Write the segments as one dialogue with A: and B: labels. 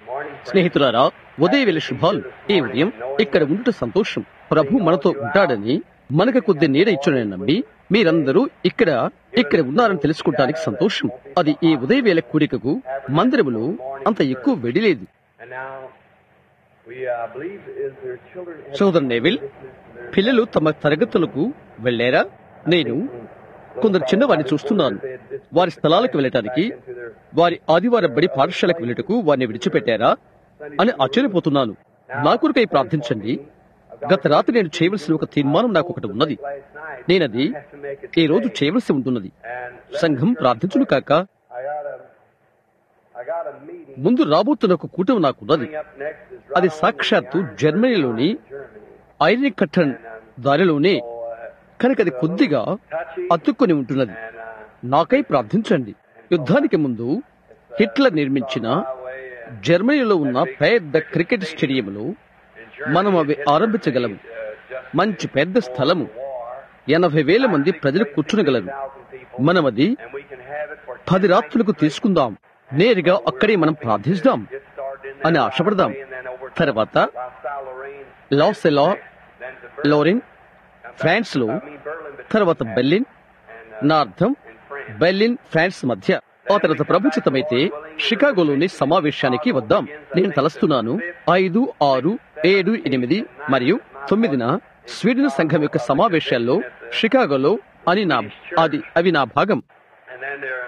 A: స్నేహితులారా ఉదయ వేళ శుభాలు ఈ ఉదయం ఇక్కడ ఉండుట సంతోషం ప్రభు మనతో ఉంటాడని మనకు కొద్ది నీడ ఇచ్చునని నమ్మి మీరందరూ ఇక్కడ ఇక్కడ ఉన్నారని తెలుసుకోవటానికి సంతోషం అది ఈ ఉదయ వేళ కూడికకు మందిరములో అంత ఎక్కువ వెడిలేదు
B: And now, we uh, believe is there children.
A: సోదరు నేవిల్ పిల్లలు తమ తరగతులకు వెళ్లారా నేను కొందరు చిన్నవారిని చూస్తున్నాను వారి స్థలాలకు వెళ్ళటానికి వారి ఆదివారం బడి పాఠశాలకు వెళ్ళటకు వారిని విడిచిపెట్టారా అని ఆశ్చర్యపోతున్నాను నా కొరకై ప్రార్థించండి గత రాత్రి నేను చేయవలసిన ఒక తీర్మానం నాకు ఒకటి ఉన్నది నేనది ఈ రోజు చేయవలసి ఉంటున్నది సంఘం ప్రార్థించును కాక
B: I got a, I got a meeting
A: ముందు రాబోతున్న ఒక కూటమి నాకున్నది
B: coming up next is
A: అది
B: right on
A: సాక్షాత్తు
B: the Iron
A: జర్మనీలోని
B: Germany.
A: ఐరన్ కట్టన్ దారిలోనే
B: So, uh,
A: కనుక అది కొద్దిగా
B: touchy
A: అతుక్కొని ఉంటున్నది
B: and uh,
A: నాకై ప్రార్థించండి యుద్ధానికి ముందు హిట్లర్ నిర్మించిన
B: way uh,
A: జర్మనీలో ఉన్న పెద్ద క్రికెట్ స్టేడియంలో మనం అవి ఆరంభించగలము మంచి పెద్ద స్థలము ఎనభై వేల మంది ప్రజలు కూర్చునగలరు మనం అది
B: and we can have it for
A: పది రాత్రులకు తీసుకుందాం నేరుగా అక్కడే మనం ప్రార్థిస్తాం
B: get started in
A: అని
B: there
A: ఆశపడదాం
B: and then over to
A: తర్వాత
B: La Salle Lorraine,
A: లాసెలా
B: then to Berlin.
A: Lorraine France లో
B: I mean Berlin, but
A: తర్వాత బెర్లిన్
B: and uh,
A: నా అర్థం
B: in France.
A: బెర్లిన్ ఫ్రాన్స్ మధ్య ఆ తర్వాత ప్రభుచితమైతే షికాగోలోని సమావేశానికి వద్దాం నేను తలస్తున్నాను ఐదు ఆరు ఏడు ఎనిమిది మరియు తొమ్మిదిన స్వీడన్ సంఘం యొక్క సమావేశాల్లో షికాగోలో అని నా అది అవి నా భాగం
B: And then there,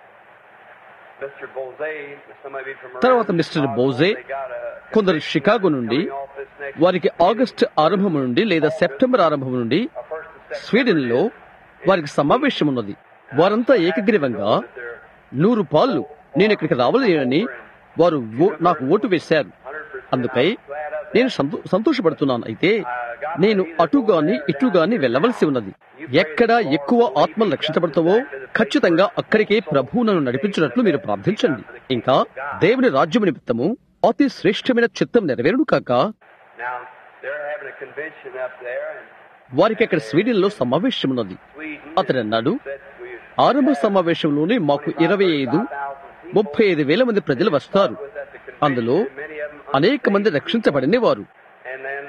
B: Mr. Bose, some of you from around
A: తర్వాత మిస్టర్
B: Chicago,
A: బోజే
B: they got a
A: కొందరు షికాగో నుండి
B: coming off this next
A: వారికి ఆగస్టు ఆరంభం నుండి లేదా సెప్టెంబర్ ఆరంభం నుండి
B: uh, first and second
A: Sweden లో వారికి సమావేశం ఉన్నది వారంతా ఏకగ్రీవంగా నూరు పాళ్ళు నేను ఇక్కడికి రావలేనని వారు ఓ- నాకు ఓటు వేశారు అందుకై నేను సంతో- సంతోషపడుతున్నాను అయితే నేను అటుగాని ఇటుగాని వెళ్ళవలసి ఉన్నది ఎక్కడ ఎక్కువ ఆత్మలు రక్షించబడతావో ఖచ్చితంగా అక్కడికే ప్రభువు నన్ను నడిపించినట్లు మీరు ప్రార్థించండి ఇంకా దేవుని రాజ్యము నిమిత్తము అతి శ్రేష్టమైన చిత్తం నెరవేరును కాక
B: Now, they're having a convention up there in
A: వారికి అక్కడ స్వీడన్ లో సమావేశం ఉన్నది
B: Sweden.
A: అతడు అన్నాడు
B: Said we
A: ఆరంభ సమావేశంలోనే మాకు ఇరవై ఐదు ముప్పై ఐదు వేల మంది ప్రజలు వస్తారు
B: was at the convention,
A: అందులో
B: many of them
A: అనేక మంది రక్షించబడిన వారు
B: and then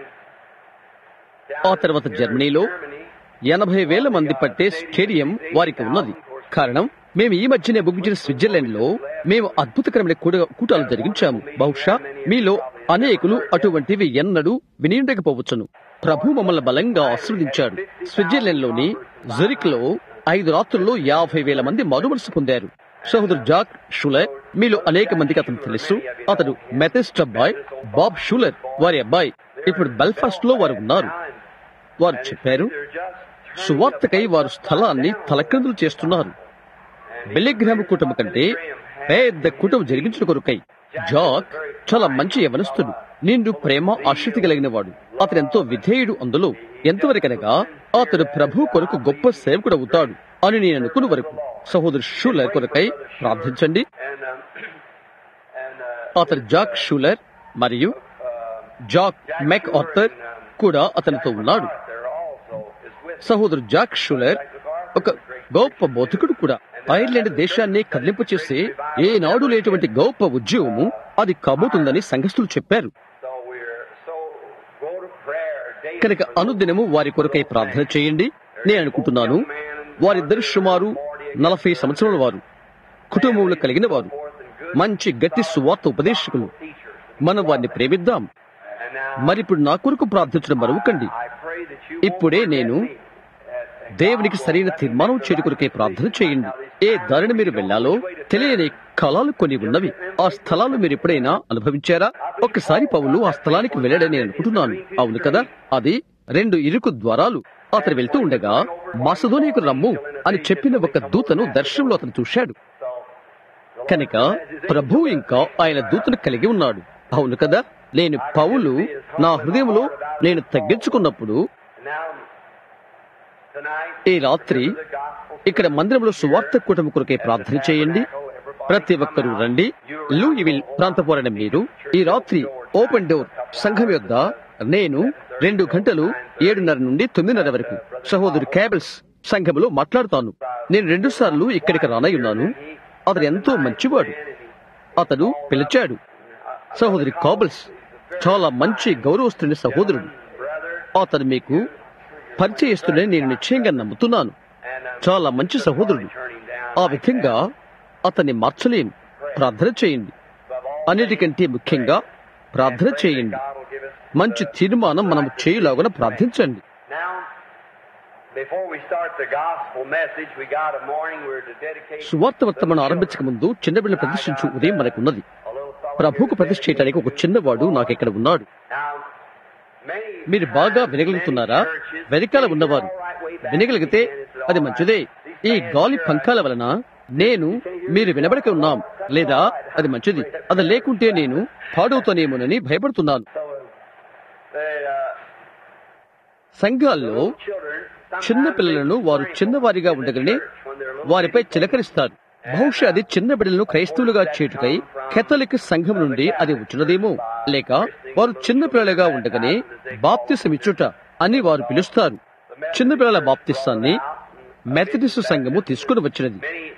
A: ఆ తర్వాత జర్మనీలో ఎనభై వేల మంది పట్టే స్టేడియం వారికి ఉన్నది కారణం మేము ఈ మధ్యనే ముగించిన స్విట్జర్లాండ్ లో మేము అద్భుతకరమైన కూడ- కూటాలు జరిగించాము బహుశా మీలో అనేకులు అటువంటివి ఎన్నడూ విని ఉండకపోవచ్చును ప్రభు మమ్మల్ని బలంగా ఆశీర్వదించాడు స్విట్జర్లాండ్ లోని జురిక్ లో ఐదు రాత్రుల్లో యాభై వేల మంది మరుమనసు పొందారు సహోదరు జాక్ షులర్ మీలో అనేక మందికి అతను తెలుసు అతడు మెథిస్ట్ అబ్బాయి బాబ్ షులర్ వారి అబ్బాయి ఇప్పుడు బెల్ఫాస్ట్ లో వారు ఉన్నారు వారు చెప్పారు సువార్తకై వారు స్థలాన్ని తలక్రిందులు చేస్తున్నారు బెల్లిగ్రామ కూటమి కంటే పెద్ద కూటమి జరిగించిన కొరకై జాక్ చాలా మంచి యవనస్తుడు నిండు ప్రేమ ఆశ్రితి కలిగిన వాడు అతను ఎంతో విధేయుడు అందులో ఎంతవరకనగా అతడు ప్రభు కొరకు గొప్ప సేవకుడు అవుతాడు అని నేను అనుకున్న వరకు సహోదరు షూలర్ కొరకై ప్రార్థించండి
B: and um, and uh,
A: అతడు జాక్ షూలర్ మరియు జాక్ మెక్ ఆర్థర్ కూడా అతనితో ఉన్నాడు
B: there also is with
A: సహోదరు జాక్ షులర్ ఒక గొప్ప బోధకుడు కూడా ఐర్లాండ్ దేశాన్ని కదిలింపు చేసే ఏనాడు లేటువంటి గొప్ప ఉద్యోగము అది కాబోతుందని సంఘస్థులు చెప్పారు
B: so we're so go to prayer daily
A: కనుక అనుదినము వారి కొరకై ప్రార్థన చేయండి నేను అనుకుంటున్నాను వారిద్దరు సుమారు నలభై సంవత్సరాల వారు కుటుంబంలో కలిగిన వారు మంచి గట్టి సువార్త ఉపదేశకులు మనం వారిని ప్రేమిద్దాం
B: and now
A: మరి ఇప్పుడు నా కొరకు ప్రార్థించడం మరవకండి
B: I pray that you
A: ఇప్పుడే నేను దేవునికి సరైన తీర్మానం చేరుకురికే ప్రార్థన చేయండి ఏ దారిని మీరు వెళ్లాలో తెలియని కళలు కొన్ని ఉన్నవి ఆ స్థలాలు మీరు ఎప్పుడైనా అనుభవించారా ఒక్కసారి పౌలు ఆ స్థలానికి వెళ్ళాడని నేను అనుకుంటున్నాను అవును కదా అది రెండు ఇరుకు ద్వారాలు అతను వెళ్తూ ఉండగా మాసధోనికు రమ్ము అని చెప్పిన ఒక దూతను దర్శనంలో అతను చూశాడు కనుక ప్రభు ఇంకా ఆయన దూతను కలిగి ఉన్నాడు అవును కదా నేను పౌలు నా హృదయంలో నేను తగ్గించుకున్నప్పుడు
B: now tonight
A: ఈ రాత్రి
B: the gospel
A: ఇక్కడ మందిరంలో సువార్త కూటమి కొరకే ప్రార్థన చేయండి ప్రతి ఒక్కరూ రండి లూయివిల్ ప్రాంతపోరని మీరు ఈ రాత్రి ఓపెన్ డోర్ సంఘం యొద్ద నేను రెండు గంటలు ఏడున్నర నుండి తొమ్మిదిన్నర వరకు సహోదరు కేబల్స్ సంఘములో మాట్లాడుతాను నేను రెండు సార్లు ఇక్కడికి రానయ్యున్నాను అతడు ఎంతో మంచివాడు అతడు పిలిచాడు సహోదరి కాబల్స్ చాలా మంచి గౌరవస్తుని సహోదరుడు
B: brother,
A: అతను మీకు పరిచయస్తుడని నేను నిశ్చయంగా నమ్ముతున్నాను
B: and uh,
A: చాలా మంచి సహోదరుడు
B: turning down
A: ఆ విధంగా అతన్ని మార్చలేం ప్రార్థన చేయండి
B: above all.
A: అన్నిటికంటే ముఖ్యంగా ప్రార్థన చేయండి
B: God will give us.
A: మంచి తీర్మానం మనం చేయులాగున ప్రార్థించండి
B: Now, before we start the gospel message, we got a morning we're to dedicate
A: సువార్త వర్తమానం ఆరంభించక ముందు చిన్నబిడ్డ ప్రతిష్ఠించు ఉదయం మనకున్నది
B: a little thought.
A: ప్రభువుకు ప్రతిష్ఠ చేయడానికి ఒక చిన్నవాడు నాకు ఇక్కడ ఉన్నాడు
B: Now, many
A: మీరు బాగా వినగలుగుతున్నారా వెనకాల ఉన్నవారు వినగలిగితే అది మంచిదే ఈ గాలి పంకాల వలన నేను మీరు వినబడక ఉన్నాం లేదా అది మంచిది అది లేకుంటే నేను పాడవుతానేమోనని భయపడుతున్నాను
B: So, the uh,
A: సంఘాల్లో
B: children,
A: చిన్న పిల్లలను వారు చిన్నవారిగా ఉండగానే వారిపై చిలకరిస్తారు బహుశా అది చిన్న బిడ్డలను క్రైస్తవులుగా చేటుకై కెథలిక్ సంఘం నుండి అది వచ్చినదేమో లేక వారు చిన్న పిల్లలుగా ఉండగానే బాప్తిసమిచ్చుట అని వారు పిలుస్తారు చిన్న పిల్లల బాప్తిస్తాన్ని మెథడిస్ట్ సంఘము తీసుకుని వచ్చినది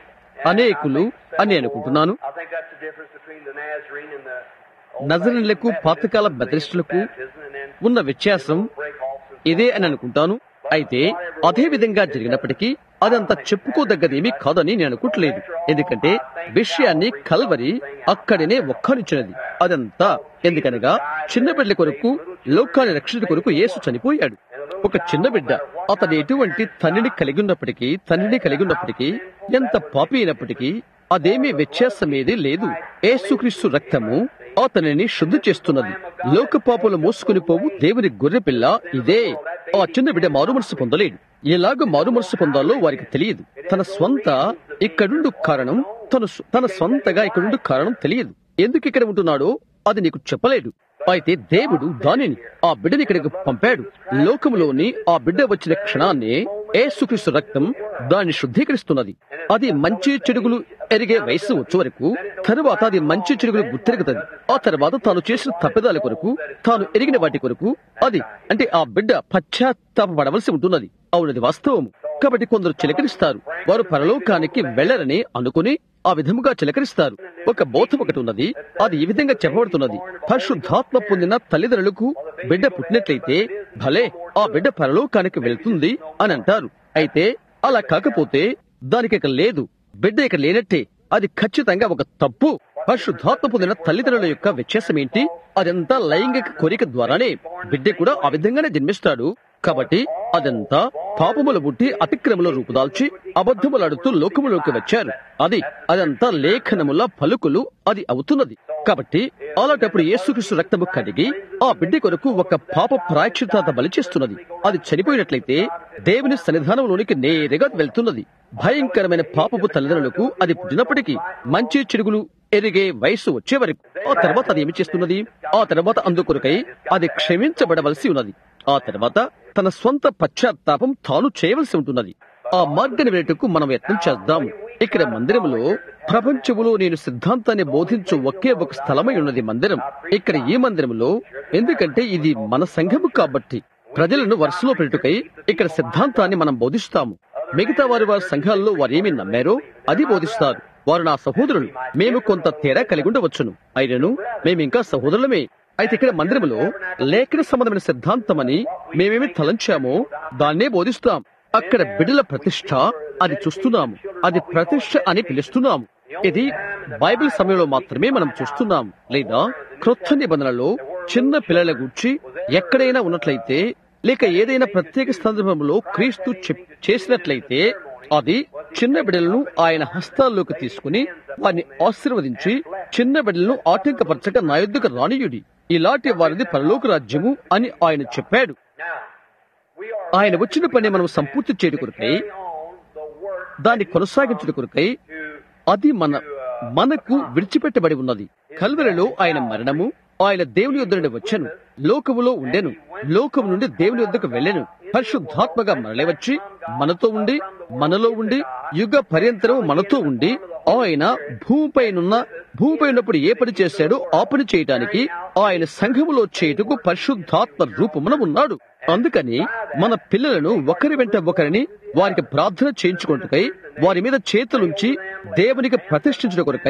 A: అనేకులు అని అనుకుంటున్నాను
B: I think that's the difference between the Nazarene and the
A: నజరులకు పాతకాల మెథడిస్టులకు
B: baptism and then
A: ఉన్న వ్యత్యాసం
B: break off and
A: ఇదే అని అనుకుంటాను అయితే అదే విధంగా జరిగినప్పటికీ అదంత చెప్పుకోదగ్గదేమీ కాదని నేను అనుకుంటలేదు ఎందుకంటే విషయాన్ని కల్వరి అక్కడనే ఒక్కనిచ్చినది అదంతా ఎందుకనగా చిన్న బిడ్డల కొరకు లోకాన్ని రక్షణ కొరకు యేసు చనిపోయాడు ఒక చిన్న బిడ్డ అతడు ఎటువంటి తండ్రిని కలిగి ఉన్నప్పటికీ తండ్రిని కలిగి ఉన్నప్పటికీ ఎంత పాపి అయినప్పటికీ అదేమీ వ్యత్యాసమేది లేదు ఏసుక్రీస్తు రక్తము అతనిని శుద్ధి చేస్తున్నది లోక పాపలు మోసుకుని పోవు దేవుని గొర్రెపిల్ల ఇదే ఆ చిన్న బిడ్డ మారు మనసు పొందలేడు ఎలాగ మారు మనసు పొందాలో వారికి తెలియదు తన స్వంత ఇక్కడుండు కారణం తను తన స్వంతగా ఇక్కడుండు కారణం తెలియదు ఎందుకు ఇక్కడ ఉంటున్నాడో అది నీకు చెప్పలేడు అయితే దేవుడు దానిని ఆ బిడ్డని ఇక్కడికి పంపాడు లోకములోని ఆ బిడ్డ వచ్చిన క్షణాన్ని ఏసుక్రీస్తు రక్తం దాన్ని శుద్ధీకరిస్తున్నది అది మంచి చెడుగులు ఎరిగే వయసు వచ్చే వరకు తరువాత అది మంచి చెడుగులు గుర్తెరుగుతుంది ఆ తర్వాత తాను చేసిన తప్పిదాల కొరకు తాను ఎరిగిన వాటి కొరకు అది అంటే ఆ బిడ్డ పశ్చాత్తాపడవలసి ఉంటున్నది అవునది వాస్తవము కాబట్టి కొందరు చిలకరిస్తారు వారు పరలోకానికి వెళ్లరని అనుకుని ఆ విధముగా చిలకరిస్తారు ఒక బోధం ఒకటి ఉన్నది అది ఈ విధంగా చెప్పబడుతున్నది పరిశుద్ధాత్మ పొందిన తల్లిదండ్రులకు బిడ్డ పుట్టినట్లయితే భలే ఆ బిడ్డ పరలోకానికి వెళ్తుంది అని అంటారు అయితే అలా కాకపోతే దానికి ఇక లేదు బిడ్డ ఇక లేనట్టే అది ఖచ్చితంగా ఒక తప్పు పరిశుద్ధాత్మ పొందిన తల్లిదండ్రుల యొక్క వ్యత్యాసం ఏంటి అదంతా లైంగిక కోరిక ద్వారానే బిడ్డ కూడా ఆ విధంగానే జన్మిస్తాడు కాబట్టి అదంతా పాపములు పుట్టి అతిక్రమలో రూపుదాల్చి అబద్ధములాడుతూ లోకములోకి వచ్చారు అది అదంతా లేఖనముల పలుకులు అది అవుతున్నది కాబట్టి అలాంటప్పుడు యేసుక్రీస్తు రక్తము కడిగి ఆ బిడ్డ కొరకు ఒక పాప ప్రాయక్షితాత బలి చేస్తున్నది అది చనిపోయినట్లయితే దేవుని సన్నిధానంలోనికి నేరుగా వెళ్తున్నది భయంకరమైన పాపపు తల్లిదండ్రులకు అది పుట్టినప్పటికీ మంచి చెడుగులు ఎరిగే వయసు వచ్చే వరకు ఆ తర్వాత అది ఏమి చేస్తున్నది ఆ తర్వాత అందుకొరకై అది క్షమించబడవలసి ఉన్నది ఆ తర్వాత తన స్వంత పశ్చాత్తాపం తాను చేయవలసి ఉంటున్నది ఆ మార్గాన్ని వెళ్ళటకు మనం యత్నం చేద్దాము ఇక్కడ మందిరంలో ప్రపంచములో నేను సిద్ధాంతాన్ని బోధించు ఒకే ఒక స్థలమై ఉన్నది మందిరం ఇక్కడ ఈ మందిరంలో ఎందుకంటే ఇది మన సంఘము కాబట్టి ప్రజలను వరుసలో పెట్టుకై ఇక్కడ సిద్ధాంతాన్ని మనం బోధిస్తాము మిగతా వారి వారి సంఘాల్లో వారు ఏమి నమ్మారో అది బోధిస్తారు వారు నా సహోదరులు మేము కొంత తేడా కలిగి ఉండవచ్చును అయినను మేమింకా సహోదరులమే అయితే ఇక్కడ మందిరంలో లేఖన సంబంధమైన సిద్ధాంతమని మేమేమి తలంచామో దాన్నే బోధిస్తాం అక్కడ బిడ్డల ప్రతిష్ట అది చూస్తున్నాము అది ప్రతిష్ట అని పిలుస్తున్నాము ఇది బైబిల్ సమయంలో మాత్రమే మనం చూస్తున్నాం లేదా క్రొత్త నిబంధనలో చిన్న పిల్లల గురించి ఎక్కడైనా ఉన్నట్లయితే లేక ఏదైనా ప్రత్యేక సందర్భంలో క్రీస్తు చెప్- చేసినట్లయితే అది చిన్న బిడ్డలను ఆయన హస్తాల్లోకి తీసుకుని వారిని ఆశీర్వదించి చిన్న బిడ్డలను ఆటంకపరచక నా యొద్దకు రానియుడి ఇలాంటి వారిది పరలోక రాజ్యము అని ఆయన చెప్పాడు
B: Now, we are
A: ఆయన వచ్చిన పని మనం సంపూర్తి చేయడం కొరకై
B: on the work
A: దాన్ని కొనసాగించడం కొరకై
B: to
A: అది మన మనకు విడిచిపెట్టబడి ఉన్నది కల్వరిలో ఆయన మరణము ఆయన దేవుని యొద్ద నుండి వచ్చెను లోకములో ఉండెను లోకము నుండి దేవుని యొద్దకు వెళ్ళెను పరిశుద్ధాత్మగా మరలి వచ్చి మనతో ఉండి మనలో ఉండి యుగ పర్యంతరం మనతో ఉండి ఆయన భూమిపైనున్న భూమిపై ఉన్నప్పుడు ఏ పని చేశాడో ఆ పని చేయటానికి ఆయన సంఘములో చేయుటకు పరిశుద్ధాత్మ రూపమున ఉన్నాడు అందుకని మన పిల్లలను ఒకరి వెంట ఒకరిని వారికి ప్రార్థన చేయించుకుంటుకై వారి మీద చేతులుంచి దేవునికి ప్రతిష్ఠించడం కొరకై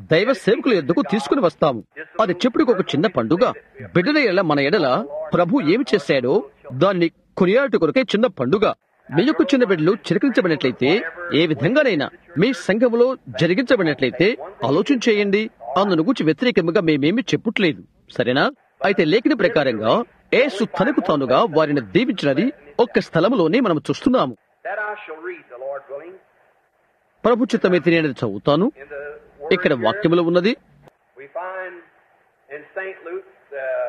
A: దైవ సేవకుల ఎద్దుకు తీసుకుని వస్తాము అది చెప్పుడుకు ఒక చిన్న పండుగ బిడ్డల ఎడల మన ఎడల ప్రభు ఏమి చేశాడో దాన్ని కొనియాటు కొరకే చిన్న పండుగ మీ యొక్క చిన్న బిడ్డలు చిరకరించబడినట్లయితే ఏ విధంగానైనా మీ సంఘములో జరిగించబడినట్లయితే ఆలోచన చేయండి అందును గురించి వ్యతిరేకంగా మేమేమి చెప్పుట్లేదు సరేనా అయితే లేఖన ప్రకారంగా ఏసు తనకు తానుగా వారిని దీవించినది ఒక్క స్థలములోనే మనం చూస్తున్నాము
B: That I shall read, the Lord willing,
A: ప్రభు చిత్తమైతే నేను అది చదువుతాను
B: in the Word
A: ఇక్కడ
B: here.
A: వాక్యములో ఉన్నది
B: We find in St. Luke, uh,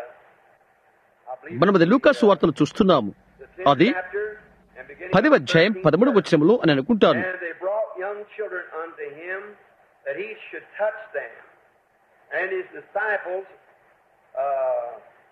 B: I believe
A: మనం అది లూకాసు వార్తలు చూస్తున్నాము
B: the 10th
A: అది
B: chapter, and beginning
A: పదవ
B: of the
A: అధ్యాయం
B: 13th
A: పదమూడు
B: verse.
A: వచనములో అని అనుకుంటాను
B: And they brought young children unto him that he should touch them. And his disciples uh,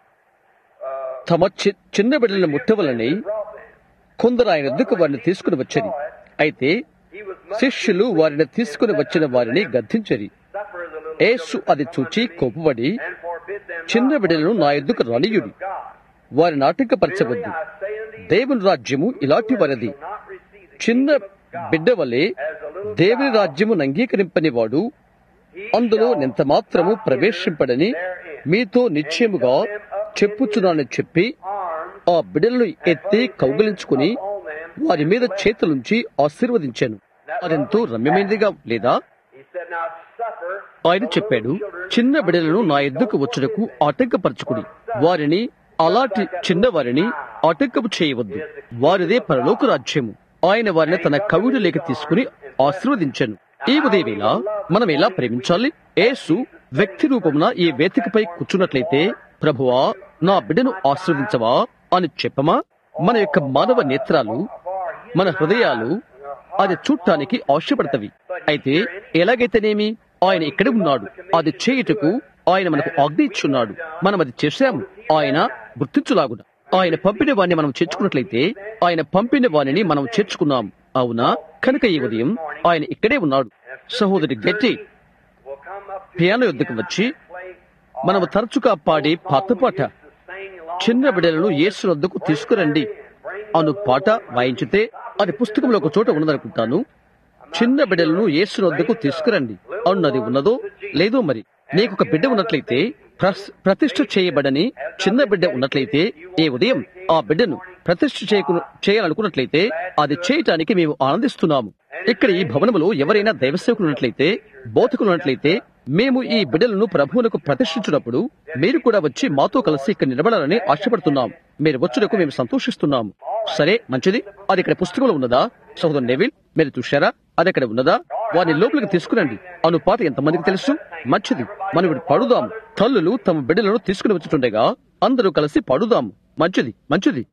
B: uh,
A: తమ చి- చిన్న బిడ్డలను ముట్టవలని
B: brought them.
A: కొందరు ఆయన వద్దకు వారిని తీసుకుని వచ్చరి అయితే
B: He was much
A: శిష్యులు వారిని తీసుకుని వచ్చిన వారిని గద్దించరి
B: suffer the little
A: Yesu
B: children
A: అది
B: to come
A: చూచి
B: unto me,
A: కోపపడి
B: and forbid them
A: చిన్న
B: not,
A: బిడ్డలను
B: for
A: నా
B: the
A: ఎద్దుకు
B: kingdom
A: రానియుడి
B: of God.
A: వారిని ఆటంకపరచవద్దు
B: Verily I say unto you,
A: దేవుని రాజ్యము ఇలాంటి వారిది
B: shall not receive the
A: చిన్న
B: kingdom of God
A: బిడ్డ వలె
B: as a little
A: దేవుని
B: child.
A: రాజ్యమును అంగీకరింపని వాడు
B: He
A: అందులో
B: shall
A: నింత మాత్రము
B: not
A: ప్రవేశింపడని
B: enter therein.
A: మీతో నిశ్చయముగా చెప్పుచున్నానని చెప్పి
B: Arms
A: ఆ బిడ్డలను ఎత్తి కౌగిలించుకుని
B: upon them.
A: వారి మీద చేతులుంచి ఆశీర్వదించాను అదెంతో రమ్యమైనదిగా లేదా
B: He said, Now suffer
A: ఆయన చెప్పాడు చిన్న బిడ్డలను నా ఎద్దుకు వచ్చుటకు ఆటంకపరచుకుని వారిని అలాంటి చిన్న వారిని ఆటంకపు చేయవద్దు వారిదే పరలోక రాజ్యము ఆయన వారిని తన కవిడు లేక తీసుకుని ఆశీర్వదించాను ఈ ఉదయవేళ మనం ఎలా ప్రేమించాలి యేసు వ్యక్తి రూపమున ఈ వేదికపై కూర్చున్నట్లయితే ప్రభువా నా బిడ్డను ఆశీర్వదించవా అని చెప్పమా మన యొక్క మానవ నేత్రాలు మన హృదయాలు అది చూడటానికి ఆశపడతవి అయితే ఎలాగైతేనేమి ఆయన ఇక్కడ ఉన్నాడు అది చేయుటకు ఆయన మనకు ఆజ్ఞ ఇచ్చున్నాడు మనం అది చేశాము ఆయన గుర్తించులాగున ఆయన పంపిన వాణ్ణి మనం చేర్చుకున్నట్లయితే ఆయన పంపిన వాణిని మనం చేర్చుకున్నాం అవునా కనుక ఈ ఉదయం ఆయన ఇక్కడే ఉన్నాడు సహోదరి గట్టి
B: will come up to
A: piano యుద్ధకు వచ్చి
B: play
A: మనము తరచుగా పాడే పాత పాట
B: to sing along
A: చిన్న బిడ్డలను యేసు వద్దకు తీసుకురండి అను పాట వాయించితే అది పుస్తకంలో ఒక చోట ఉన్నదనుకుంటాను చిన్న బిడ్డలను యేసు వద్దకు తీసుకురండి అన్నది ఉన్నదో లేదో మరి నీకు ఒక బిడ్డ ఉన్నట్లయితే ప్రస్- ప్రతిష్ఠ చేయబడని చిన్న బిడ్డ ఉన్నట్లయితే ఈ ఉదయం ఆ బిడ్డను ప్రతిష్ఠ చేయకు చేయాలనుకున్నట్లయితే అది చేయటానికి మేము ఆనందిస్తున్నాము ఇక్కడ ఈ భవనములో ఎవరైనా దైవసేవకులు ఉన్నట్లయితే బోధకులు ఉన్నట్లయితే మేము ఈ బిడ్డలను ప్రభువునకు ప్రతిష్ఠించినప్పుడు మీరు కూడా వచ్చి మాతో కలిసి ఇక్కడ నిలబడాలని ఆశపడుతున్నాం మీరు వచ్చుటకు మేము సంతోషిస్తున్నాము సరే మంచిది అది ఇక్కడ పుస్తకంలో ఉన్నదా సహోదరు నెవిల్ మీరు చూశారా అది అక్కడ ఉన్నదా వారిని లోపలికి తీసుకురండి అను పాట ఎంతమందికి తెలుసు మంచిది మనం ఇప్పుడు పాడుదాం తల్లులు తమ బిడ్డలను తీసుకుని వచ్చుతుండగా అందరూ కలిసి పాడుదాం మంచిది మంచిది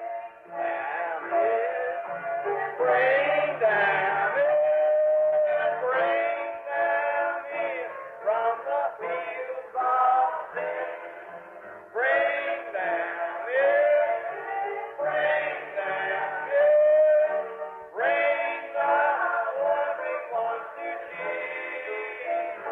B: Bring them in, bring them in from the fields of sin. Bring them in, bring them in, bring the wandering ones to Jesus.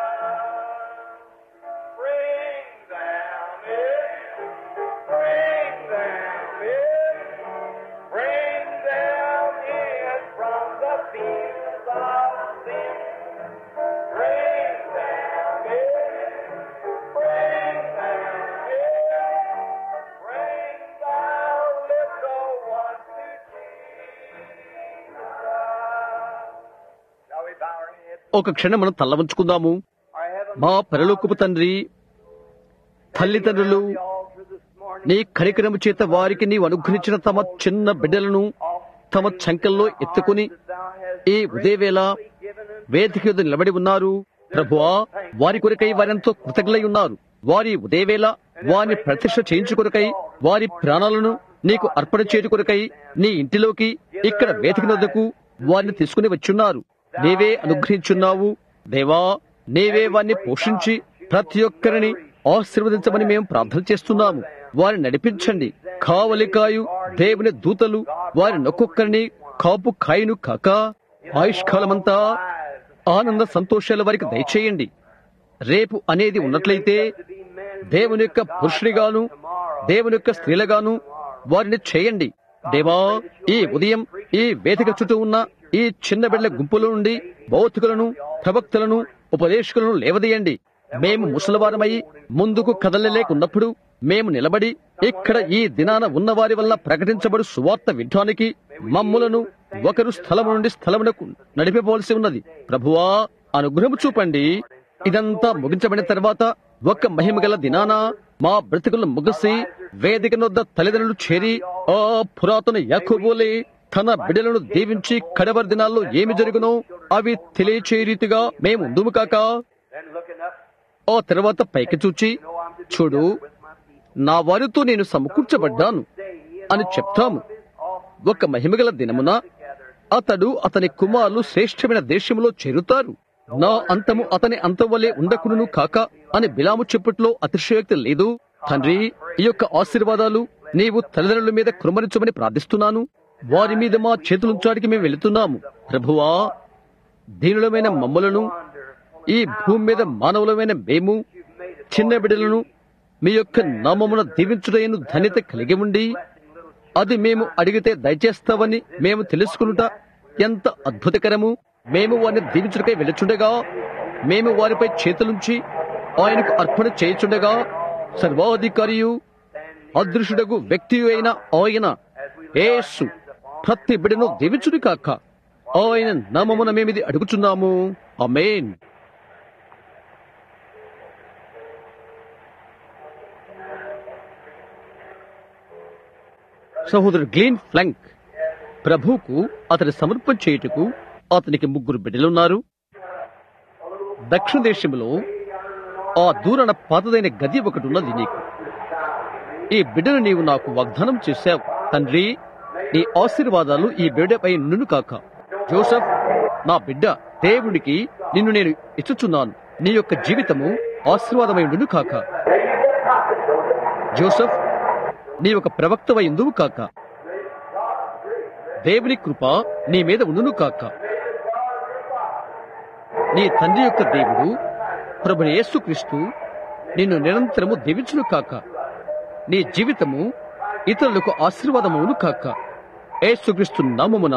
B: Bring them in, bring them in, bring them in from the fields of sin. Bring them in, bring them in, bring the little ones to Jesus. Shall we bow our heads?
A: ఒక క్షణం మనం తల్ల ఉంచుకుందాము
B: Our heavenly
A: మా పరలోకపు తండ్రి తల్లిదండ్రులు
B: the altar this morning.
A: నీ కనికరము చేత వారికి నీవు అనుగ్రహించిన తమ చిన్న బిడ్డలను తమ చంకల్లో ఎత్తుకుని ఈ ఉదయవేళ వేదిక యొద్ద నిలబడి ఉన్నారు ప్రభువా వారి కొరకై వారెంతో కృతజ్ఞులై ఉన్నారు వారి ఉదయవేళ వారిని ప్రతిష్ఠ చేయించుకొరకై వారి ప్రాణాలను నీకు అర్పణ చేయు కొరకై నీ ఇంటిలోకి ఇక్కడ వేదిక వద్దకు వారిని తీసుకుని వచ్చున్నారు నీవే అనుగ్రహించున్నావు దేవా నీవే వారిని పోషించి ప్రతి ఒక్కరిని ఆశీర్వదించమని మేము ప్రార్థన చేస్తున్నాము వారిని నడిపించండి కావలికాయు దేవుని దూతలు వారిని ఒక్కొక్కరిని కాపు కాయును కాక ఆయుష్కాలమంతా ఆనంద సంతోషాల వారికి దయచేయండి రేపు అనేది ఉన్నట్లయితే దేవుని యొక్క పురుషుడిగాను దేవుని యొక్క స్త్రీలుగాను వారిని చేయండి దేవా ఈ ఉదయం ఈ వేదిక చుట్టూ ఉన్న ఈ చిన్న బిడ్డల గుంపుల నుండి భౌతికులను ప్రవక్తలను ఉపదేశకులను లేవదీయండి మేము ముసలివారమై ముందుకు కదలలేకున్నప్పుడు మేము నిలబడి ఇక్కడ ఈ దినాన ఉన్నవారి వల్ల ప్రకటించబడు సువార్త వింటానికి మమ్ములను ఒకరు స్థలము నుండి స్థలమునకు నడిపిపోవలసి ఉన్నది ప్రభువా అనుగ్రహం చూపండి ఇదంతా ముగించబడిన తర్వాత ఒక మహిమగల దినాన మా బ్రతుకులను ముగిసి వేదిక నొద్ద తల్లిదండ్రులు చేరి ఆ పురాతన యాకోబోలే తన బిడ్డలను దీవించి కడవరి దినాల్లో ఏమి జరుగునో అవి తెలియచే రీతిగా మేము ఉందుము కాక
B: Then looking up,
A: ఆ తర్వాత పైకి చూచి
B: know I'm to
A: చూడు
B: with my people.
A: నా వారితో నేను సమకూర్చబడ్డాను
B: Day he
A: అని చెప్తాము
B: off
A: ఒక మహిమగల దినమున
B: together.
A: అతడు అతని కుమారులు శ్రేష్టమైన దేశంలో చేరుతారు నా అంతము అతని అంతం వలె ఉండకును కాక అని బిలాము చెప్పుట్లో అతిశయోక్తి లేదు తండ్రి ఈ యొక్క ఆశీర్వాదాలు నీవు తల్లిదండ్రుల మీద కృమరించమని ప్రార్థిస్తున్నాను వారి మీద మా చేతులుంచాడికి మేము వెళుతున్నాము ప్రభువా దీనులమైన మమ్మలను ఈ భూమి మీద మానవులమైన మేము చిన్న బిడ్డలను మీ యొక్క నామమున దీవించుటైన ధన్యత కలిగి ఉండి అది మేము అడిగితే దయచేస్తావని మేము తెలుసుకునుట ఎంత అద్భుతకరము మేము వారిని దీవించుటకై వెళుచుండగా మేము వారిపై చేతులుంచి ఆయనకు అర్పణ చేయుచుండగా సర్వాధికారియు అదృశ్యుడగు వ్యక్తి అయిన ఆయన యేసు ప్రతి బిడను దీవించుడు కాక ఆయన నామమున మేమిది అడుగుచున్నాము అమేన్ సహోదరుడు గ్లీన్ ఫ్లంక్ ప్రభువుకు అతని సమర్పణ చేయుటకు అతనికి ముగ్గురు బిడ్డలున్నారు దక్షిణ దేశంలో ఆ దూరన పాతదైన గది ఒకటి ఉన్నది నీకు ఈ బిడ్డను నీవు నాకు వాగ్దానం చేశావు తండ్రి నీ ఆశీర్వాదాలు ఈ బిడ్డపై నుండు కాక జోసఫ్ నా బిడ్డ దేవునికి నిన్ను నేను ఇచ్చుచున్నాను నీ యొక్క జీవితము ఆశీర్వాదమై ఉండును కాక జోసఫ్ నీ ఒక ప్రవక్తవై ఉందువు కాక దేవుని కృప నీ మీద ఉండును కాక నీ తండ్రి యొక్క దేవుడు ప్రభు యేసుక్రీస్తు నిన్ను నిరంతరము దీవించును కాక నీ జీవితము ఇతరులకు ఆశీర్వాదమును కాక యేసుక్రీస్తు నామమున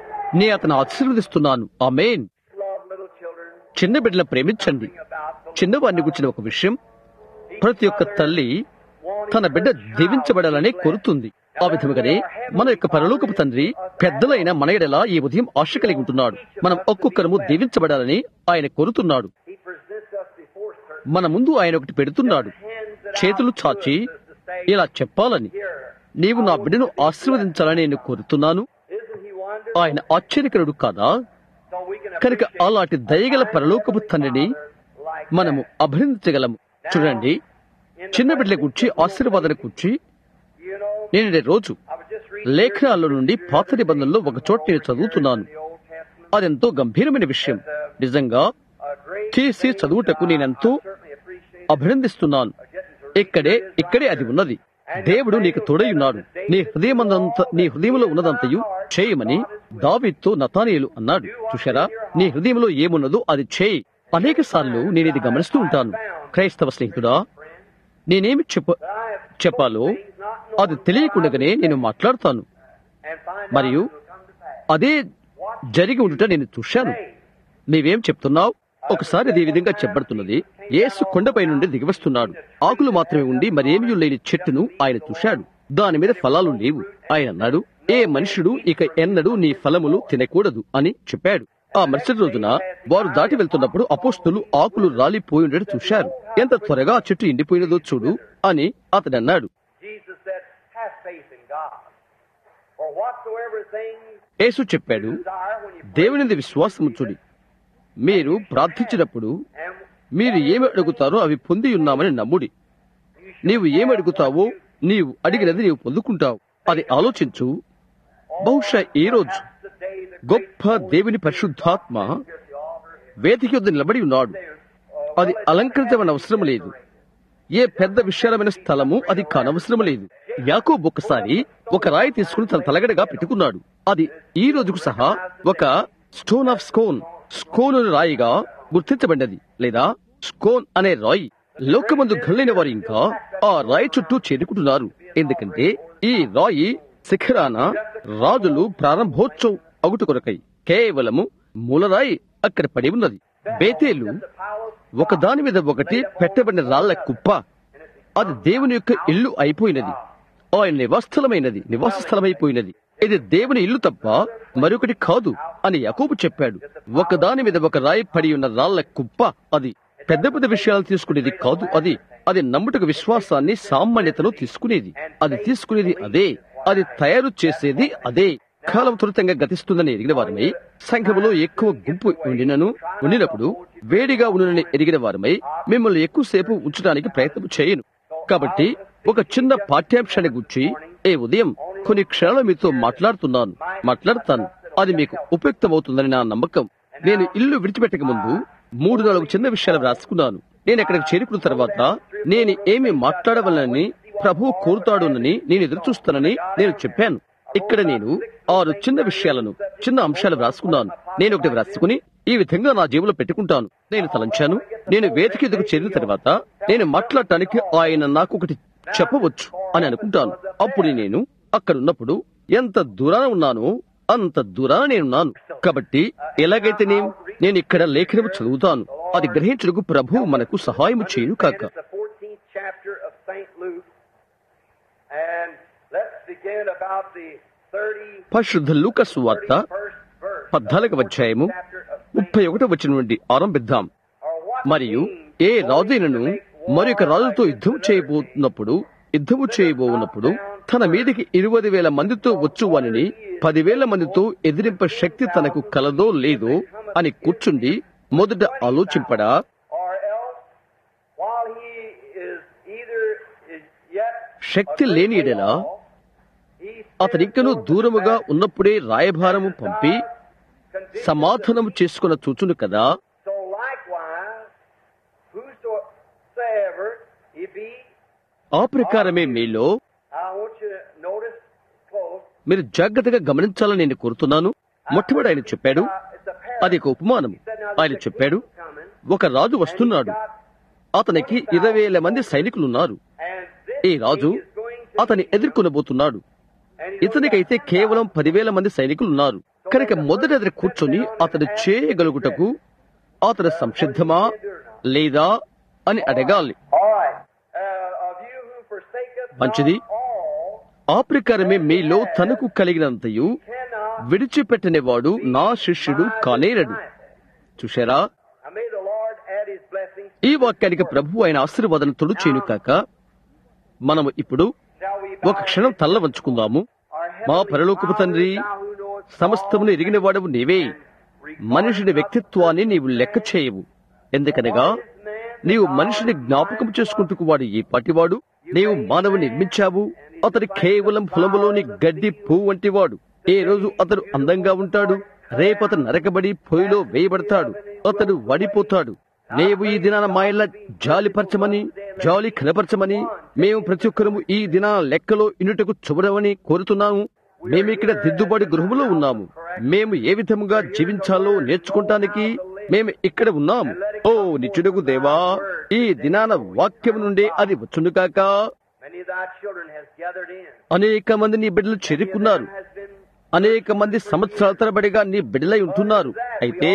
A: నీ అతను ఆశీర్వదిస్తున్నాను ఆమేన్
B: Love little children.
A: చిన్న బిడ్డలను ప్రేమించండి
B: About the
A: చిన్నవాడిని గుర్చిన ఒక విషయం ప్రతి ఒక్క తల్లి తన బిడ్డ దీవించబడాలని కోరుతుంది ఆ విధముగానే మన యొక్క పరలోకపు తండ్రి పెద్దలైన మన ఎడల ఈ ఉదయం ఆశ కలిగి ఉంటున్నాడు మనం ఒక్కొక్కరము దీవించబడాలని ఆయన కోరుతున్నాడు
B: He presents us before certain
A: మన ముందు ఆయన ఒకటి పెడుతున్నాడు
B: hands that
A: చేతులు చాచి ఇలా చెప్పాలని నీవు నా బిడ్డను ఆశీర్వదించాలని నేను కోరుతున్నాను
B: Isn't he wonderful?
A: ఆయన ఆశ్చర్యకరుడు కాదా
B: So we can
A: కనుక
B: appreciate
A: అలాంటి దయగల పరలోకపు తండ్రిని
B: like
A: మనము అభినందించగలము చూడండి చిన్న బిడ్డల గుర్చి ఆశీర్వాదాల గుర్చి
B: you know,
A: నేను ఈ రోజు
B: I was just reading
A: లేఖనాల నుండి పాత నిబంధనలో ఒక చోట నేను చదువుతున్నాను
B: the Old Testament.
A: అదెంతో గంభీరమైన విషయం నిజంగా
B: A great
A: తీసి చదువుటకు నేనెంతో
B: certainly appreciate
A: అభినందిస్తున్నాను
B: getting to
A: ఇక్కడే ఇక్కడే అది ఉన్నది దేవుడు నీకు తోడయున్నాడు నీ హృదయమందంత నీ హృదయంలో ఉన్నదంతయు చేయమని దావీద్తో నతానీయులు అన్నాడు చూశారా నీ హృదయంలో ఏమున్నదో అది చేయి అనేక సార్లు నేను ఇది గమనిస్తూ ఉంటాను క్రైస్తవ స్నేహితుడా నేనేమి చెప్ప చెప్పాలో అది తెలియకుండానే నేను మాట్లాడతాను
B: and find
A: మరియు
B: out come to pass.
A: అదే జరిగి ఉండుట నేను చూశాను నీవేం చెప్తున్నావు ఒకసారి అది ఈ విధంగా చెప్పబడుతున్నది యేసు కొండపై నుండి దిగివస్తున్నాడు ఆకులు మాత్రమే ఉండి మరేమీ లేని చెట్టును ఆయన చూశాడు దాని మీద ఫలాలు లేవు ఆయన అన్నాడు ఏ మనుషుడు ఇక ఎన్నడూ నీ ఫలములు తినకూడదు అని చెప్పాడు ఆ మరుసటి రోజున వారు దాటి వెళ్తున్నప్పుడు అపోస్తులు ఆకులు రాలిపోయి ఉండడం చూశారు ఎంత త్వరగా ఆ చెట్టు ఎండిపోయినదో చూడు అని అతడు అన్నాడు
B: Jesus said, Have faith in God. For whatsoever things
A: యేసు చెప్పాడు
B: you desire when you
A: దేవునిది విశ్వాసముచ్చుడి మీరు ప్రార్థించినప్పుడు
B: and
A: మీరు ఏమి అడుగుతారో అవి పొంది ఉన్నామని నమ్ముడి నీవు ఏమి అడుగుతావో నీవు అడిగినది నీవు పొందుకుంటావు అది ఆలోచించు బహుశా ఈ రోజు
B: the day that
A: గొప్ప దేవుని పరిశుద్ధాత్మ వేదిక యొద్ద నిలబడి ఉన్నాడు అది అలంకరించమని అవసరం లేదు ఏ పెద్ద విశాలమైన స్థలము అది కానవసరం లేదు యాకోబు ఒకసారి ఒక రాయి తీసుకుని తన తలగడగా పెట్టుకున్నాడు అది ఈ రోజుకు సహా ఒక స్టోన్ ఆఫ్ స్కోన్ స్కోన్ రాయిగా గుర్తించబడినది లేదా స్కోన్ అనే రాయి లోకమందు గల్లైన వారు ఇంకా ఆ రాయి చుట్టూ చేరుకుంటున్నారు ఎందుకంటే ఈ రాయి శిఖరాన రాజులు ప్రారంభోత్సవం అగుట కొరకై కేవలము మూలరాయి అక్కడ పడి ఉన్నది బేతేలు ఒకదాని మీద ఒకటి పెట్టబడిన రాళ్ల కుప్ప అది దేవుని యొక్క ఇల్లు అయిపోయినది ఆయన నివాసస్థలమైనది నివాస స్థలమైపోయినది ఇది దేవుని ఇల్లు తప్ప మరొకటి కాదు అని యాకోబు చెప్పాడు ఒకదాని మీద ఒక రాయి పడి ఉన్న రాళ్ల కుప్ప అది పెద్ద పెద్ద విషయాలు తీసుకునేది కాదు అది అది నమ్ముటకు విశ్వాసాన్ని సామాన్యతను తీసుకునేది అది తీసుకునేది అదే అది తయారు చేసేది అదే కాలం త్వరితంగా గతిస్తుందని ఎరిగిన వారమై సంఘములో ఎక్కువ గుంపు ఉండినను ఉండినప్పుడు వేడిగా ఉండునని ఎరిగిన వారమై మిమ్మల్ని ఎక్కువసేపు ఉంచడానికి ప్రయత్నం చేయను కాబట్టి ఒక చిన్న పాఠ్యాంశాన్ని గుర్చి ఏ ఉదయం కొన్ని క్షణాలు మీతో మాట్లాడుతున్నాను మాట్లాడతాను అది మీకు ఉపయుక్తమవుతుందని నా నమ్మకం నేను ఇల్లు విడిచిపెట్టక ముందు మూడు నాలుగు చిన్న విషయాలు రాసుకున్నాను నేను అక్కడికి చేరుకున్న తర్వాత నేను ఏమి మాట్లాడవలనని ప్రభు కోరుతాడునని నేను ఎదురు చూస్తానని నేను చెప్పాను ఇక్కడ నేను ఆరు చిన్న విషయాలను చిన్న అంశాలు వ్రాసుకున్నాను నేను ఒకటి వ్రాసుకుని ఈ విధంగా నా జేబులో పెట్టుకుంటాను నేను తలంచాను నేను వేదిక ఎదుగు చేరిన తర్వాత నేను మాట్లాడటానికి ఆయన నాకు ఒకటి చెప్పవచ్చు అని అనుకుంటాను అప్పుడు నేను అక్కడ ఉన్నప్పుడు ఎంత దూరాన ఉన్నానో అంత దూరాన నేనున్నాను కాబట్టి ఎలాగైతే నేను నేను ఇక్కడ లేఖనము చదువుతాను అది గ్రహించుటకు ప్రభు మనకు సహాయము చేయను కాక
B: It's the 14th chapter of St. Luke. And let's begin about the 30,
A: పరిశుద్ధ లూకస్ వార్త
B: 31st verse.
A: పద్నాలుగవ అధ్యాయము ముప్పై ఒకటో వచ్చిన నుండి ఆరంభిద్దాం
B: Or what
A: మరియు
B: means
A: ఏ రాజైనను మరొక రాజుతో యుద్ధం చేయబోతున్నప్పుడు యుద్ధము చేయబోనప్పుడు తన మీదికి ఇరవై వేల మందితో వచ్చు వానిని పదివేల మందితో ఎదిరింప శక్తి తనకు కలదో లేదో అని కూర్చుండి మొదట ఆలోచింపడా
B: or else while he is either is yet
A: శక్తి లేని ఎడలా
B: he
A: అతనింకను దూరముగా ఉన్నప్పుడే రాయభారము పంపి సమాధానము చేసుకున్న చూచును కదా
B: So likewise, whosoever he be,
A: ఆ ప్రకారమే మీలో
B: I want you to notice close.
A: మీరు జాగ్రత్తగా గమనించాలని నేను కోరుతున్నాను మొట్టమొదటి ఆయన చెప్పాడు
B: Uh, it's a parable.
A: అది ఒక ఉపమానం
B: He said, now
A: ఆయన
B: there's a
A: చెప్పాడు
B: king coming,
A: ఒక రాజు వస్తున్నాడు
B: got-
A: అతనికి ఇరవై వేల మంది సైనికులున్నారు
B: and this
A: ఈ రాజు
B: king is going to
A: అతని ఎదుర్కొనబోతున్నాడు
B: and he's
A: ఇతనికైతే కేవలం పదివేల మంది సైనికులు ఉన్నారు కనుక మొదట అతని కూర్చొని అతను చేయగలుగుటకు అతను సంసిద్ధమా లేదా అని అడగాలి
B: All right. Uh, of you who forsaketh
A: మంచిది.
B: not all,
A: ఆ ప్రకారమే మీలో తనకు కలిగినంతయు
B: cannot
A: విడిచిపెట్టని వాడు నా శిష్యుడు కానేరడు చూశారా
B: I may the Lord add his blessings.
A: ఈ వాక్యానికి ప్రభు ఆయన ఆశీర్వాదం తొడు చేయను కాక మనము ఇప్పుడు
B: Shall we
A: ఒక క్షణం తల్ల వంచుకుందాము
B: Our
A: మా
B: heavenly
A: పరలోకపు
B: Father,
A: తండ్రి
B: thou who knowest
A: సమస్తమును ఎరిగిన వాడవు నీవే మనుషుని వ్యక్తిత్వాన్ని నీవు లెక్క చేయవు ఎందుకనగా నీవు మనిషిని జ్ఞాపకం చేసుకుంటూ వాడు ఏ పాటివాడు నీవు మానవుని నిర్మించావు అతడు కేవలం పొలములోని గడ్డి పువ్వు వంటివాడు ఏ రోజు అతడు అందంగా ఉంటాడు రేపు అతడు నరకబడి పొయ్యిలో వేయబడతాడు అతడు వడిపోతాడు నీవు ఈ దినాన మా ఇళ్ళ జాలిపరచమని జాలి కనపరచమని మేము ప్రతి ఒక్కరము ఈ దిన లెక్కలో ఇనుటకు చూడమని కోరుతున్నాము మేము ఇక్కడ దిద్దుబాటు గృహములో ఉన్నాము మేము ఏ విధముగా జీవించాలో నేర్చుకుంటానికి మేము ఇక్కడ ఉన్నాము ఓ నిత్యుడుగు దేవా ఈ దినాన వాక్యం నుండే అది వచ్చును కాక
B: Many of thy children has gathered in.
A: అనేక మంది నీ బిడ్డలు చేరుకున్నారు
B: Has been
A: అనేక మంది సంవత్సరాల తరబడిగా నీ బిడ్డలై ఉంటున్నారు అయితే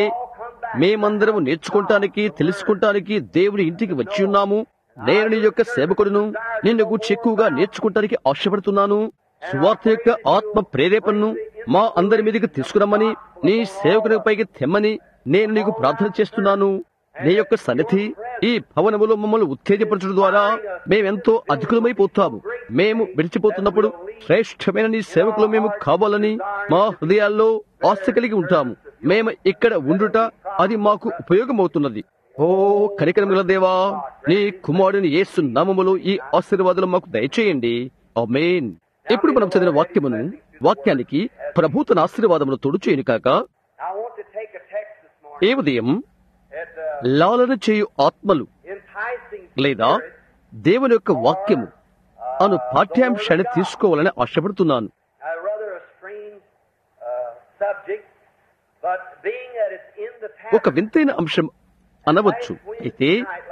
A: మేమందరం నేర్చుకుంటానికి తెలుసుకుంటానికి దేవుని ఇంటికి వచ్చి ఉన్నాము నేను నీ యొక్క సేవకుడును నిన్ను గురించి ఎక్కువగా నేర్చుకుంటానికి ఆశపడుతున్నాను సువార్త యొక్క ఆత్మ ప్రేరేపణను మా అందరి మీదకి తీసుకురమ్మని నీ సేవకుని పైకి తెమ్మని నేను నీకు ప్రార్థన చేస్తున్నాను నీ యొక్క సన్నిధి ఈ భవనములో మమ్మల్ని ఉత్తేజపరచడం ద్వారా మేమెంతో అధికులమైపోతాము మేము విడిచిపోతున్నప్పుడు శ్రేష్టమైన నీ సేవకులు మేము కావాలని మా హృదయాల్లో ఆస్తి కలిగి ఉంటాము మేము ఇక్కడ ఉండుట అది మాకు ఉపయోగమవుతున్నది ఓ కనికరముల దేవా నీ కుమారుని యేసు నామములో ఈ ఆశీర్వాదాలు మాకు దయచేయండి ఆమేన్ ఇప్పుడు మనం చదివిన వాక్యమును వాక్యానికి ప్రభుత్వ ఆశీర్వాదములు తోడు చేయను కాక
B: I want to take a text this morning.
A: ఏ ఉదయం
B: It's uh,
A: లాలన చేయు ఆత్మలు
B: enticing
A: లేదా
B: spirit.
A: దేవుని యొక్క వాక్యము అను పాఠ్యాంశాన్ని తీసుకోవాలని ఆశపడుతున్నాను
B: Uh, rather a strange uh, subject, but being that it's in the
A: ఒక వింతైన అంశం అనవచ్చు అయితే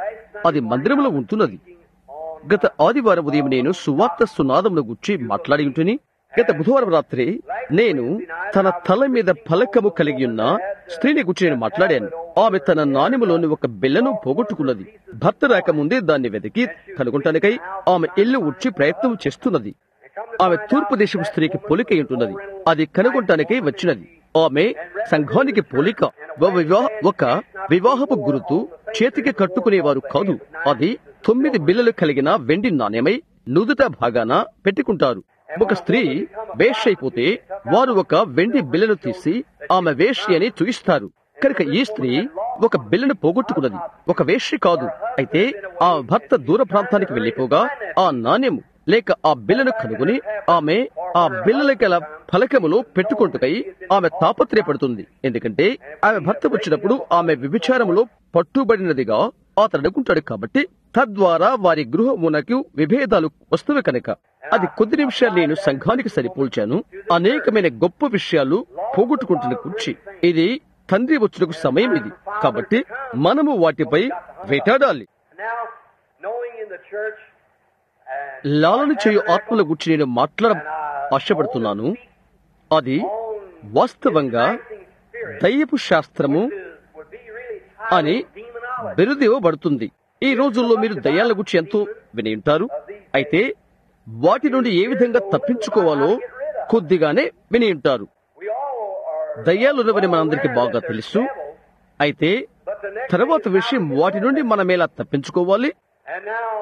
A: అది మందిరంలో ఉంటున్నది గత ఆదివారం ఉదయం నేను సువార్త సునాదమును గుర్చి మాట్లాడి ఉంటుని గత బుధవారం రాత్రి నేను తన తల మీద ఫలకము కలిగి ఉన్న స్త్రీని గురించి నేను మాట్లాడాను ఆమె తన నాణ్యములోని ఒక బిల్లను పోగొట్టుకున్నది భర్త రాకముందే దాన్ని వెతికి కనుగొంటానికై ఆమె ఇల్లు ఉడ్చి ప్రయత్నం చేస్తున్నది ఆమె తూర్పు దేశపు స్త్రీకి పోలిక ఉంటున్నది అది కనుగొంటానికై వచ్చినది ఆమె సంఘానికి పోలిక ఒక వివాహ- ఒక వివాహపు గురుతు చేతికి కట్టుకునేవారు కాదు అది తొమ్మిది బిల్లలు కలిగిన వెండి నాణ్యమై నుదుట భాగాన పెట్టుకుంటారు ఒక స్త్రీ వేష్ అయిపోతే వారు ఒక వెండి బిల్లను తీసి ఆమె వేష్య అని చూయిస్తారు కనుక ఈ స్త్రీ ఒక బిల్లను పోగొట్టుకున్నది ఒక వేష్య కాదు అయితే ఆ భర్త దూర ప్రాంతానికి వెళ్లిపోగా ఆ నాణ్యము లేక ఆ బిల్లను కనుగొని ఆమె ఆ బిల్లల గల ఫలకములో పెట్టుకుంటుకై ఆమె తాపత్రయపడుతుంది ఎందుకంటే ఆమె భర్త వచ్చినప్పుడు ఆమె విభిచారములో పట్టుబడినదిగా అతడు అనుకుంటాడు కాబట్టి తద్వారా వారి గృహమునకు విభేదాలు వస్తువి కనుక అది కొద్ది నిమిషాలు నేను సంఘానికి సరిపోల్చాను అనేకమైన గొప్ప విషయాలు పోగొట్టుకుంటున్న కూర్చి ఇది తండ్రి వచ్చుటకు సమయం ఇది కాబట్టి మనము వాటిపై వేటాడాలి
B: Now, knowing in the church, and
A: లాలన చేయు ఆత్మల గురించి నేను మాట్లాడ ఆశపడుతున్నాను అది వాస్తవంగా దయ్యపు శాస్త్రము
B: would be really
A: అని
B: demonology.
A: బిరుదివ్వబడుతుంది ఈ రోజుల్లో మీరు దయ్యాల గురించి ఎంతో విని ఉంటారు అయితే వాటి నుండి ఏ విధంగా తప్పించుకోవాలో కొద్దిగానే విని ఉంటారు
B: We all are.
A: దయ్యాలున్నవని మనందరికీ బాగా తెలుసు అయితే
B: But the next
A: తర్వాత విషయం వాటి నుండి మనం ఎలా తప్పించుకోవాలి
B: And now,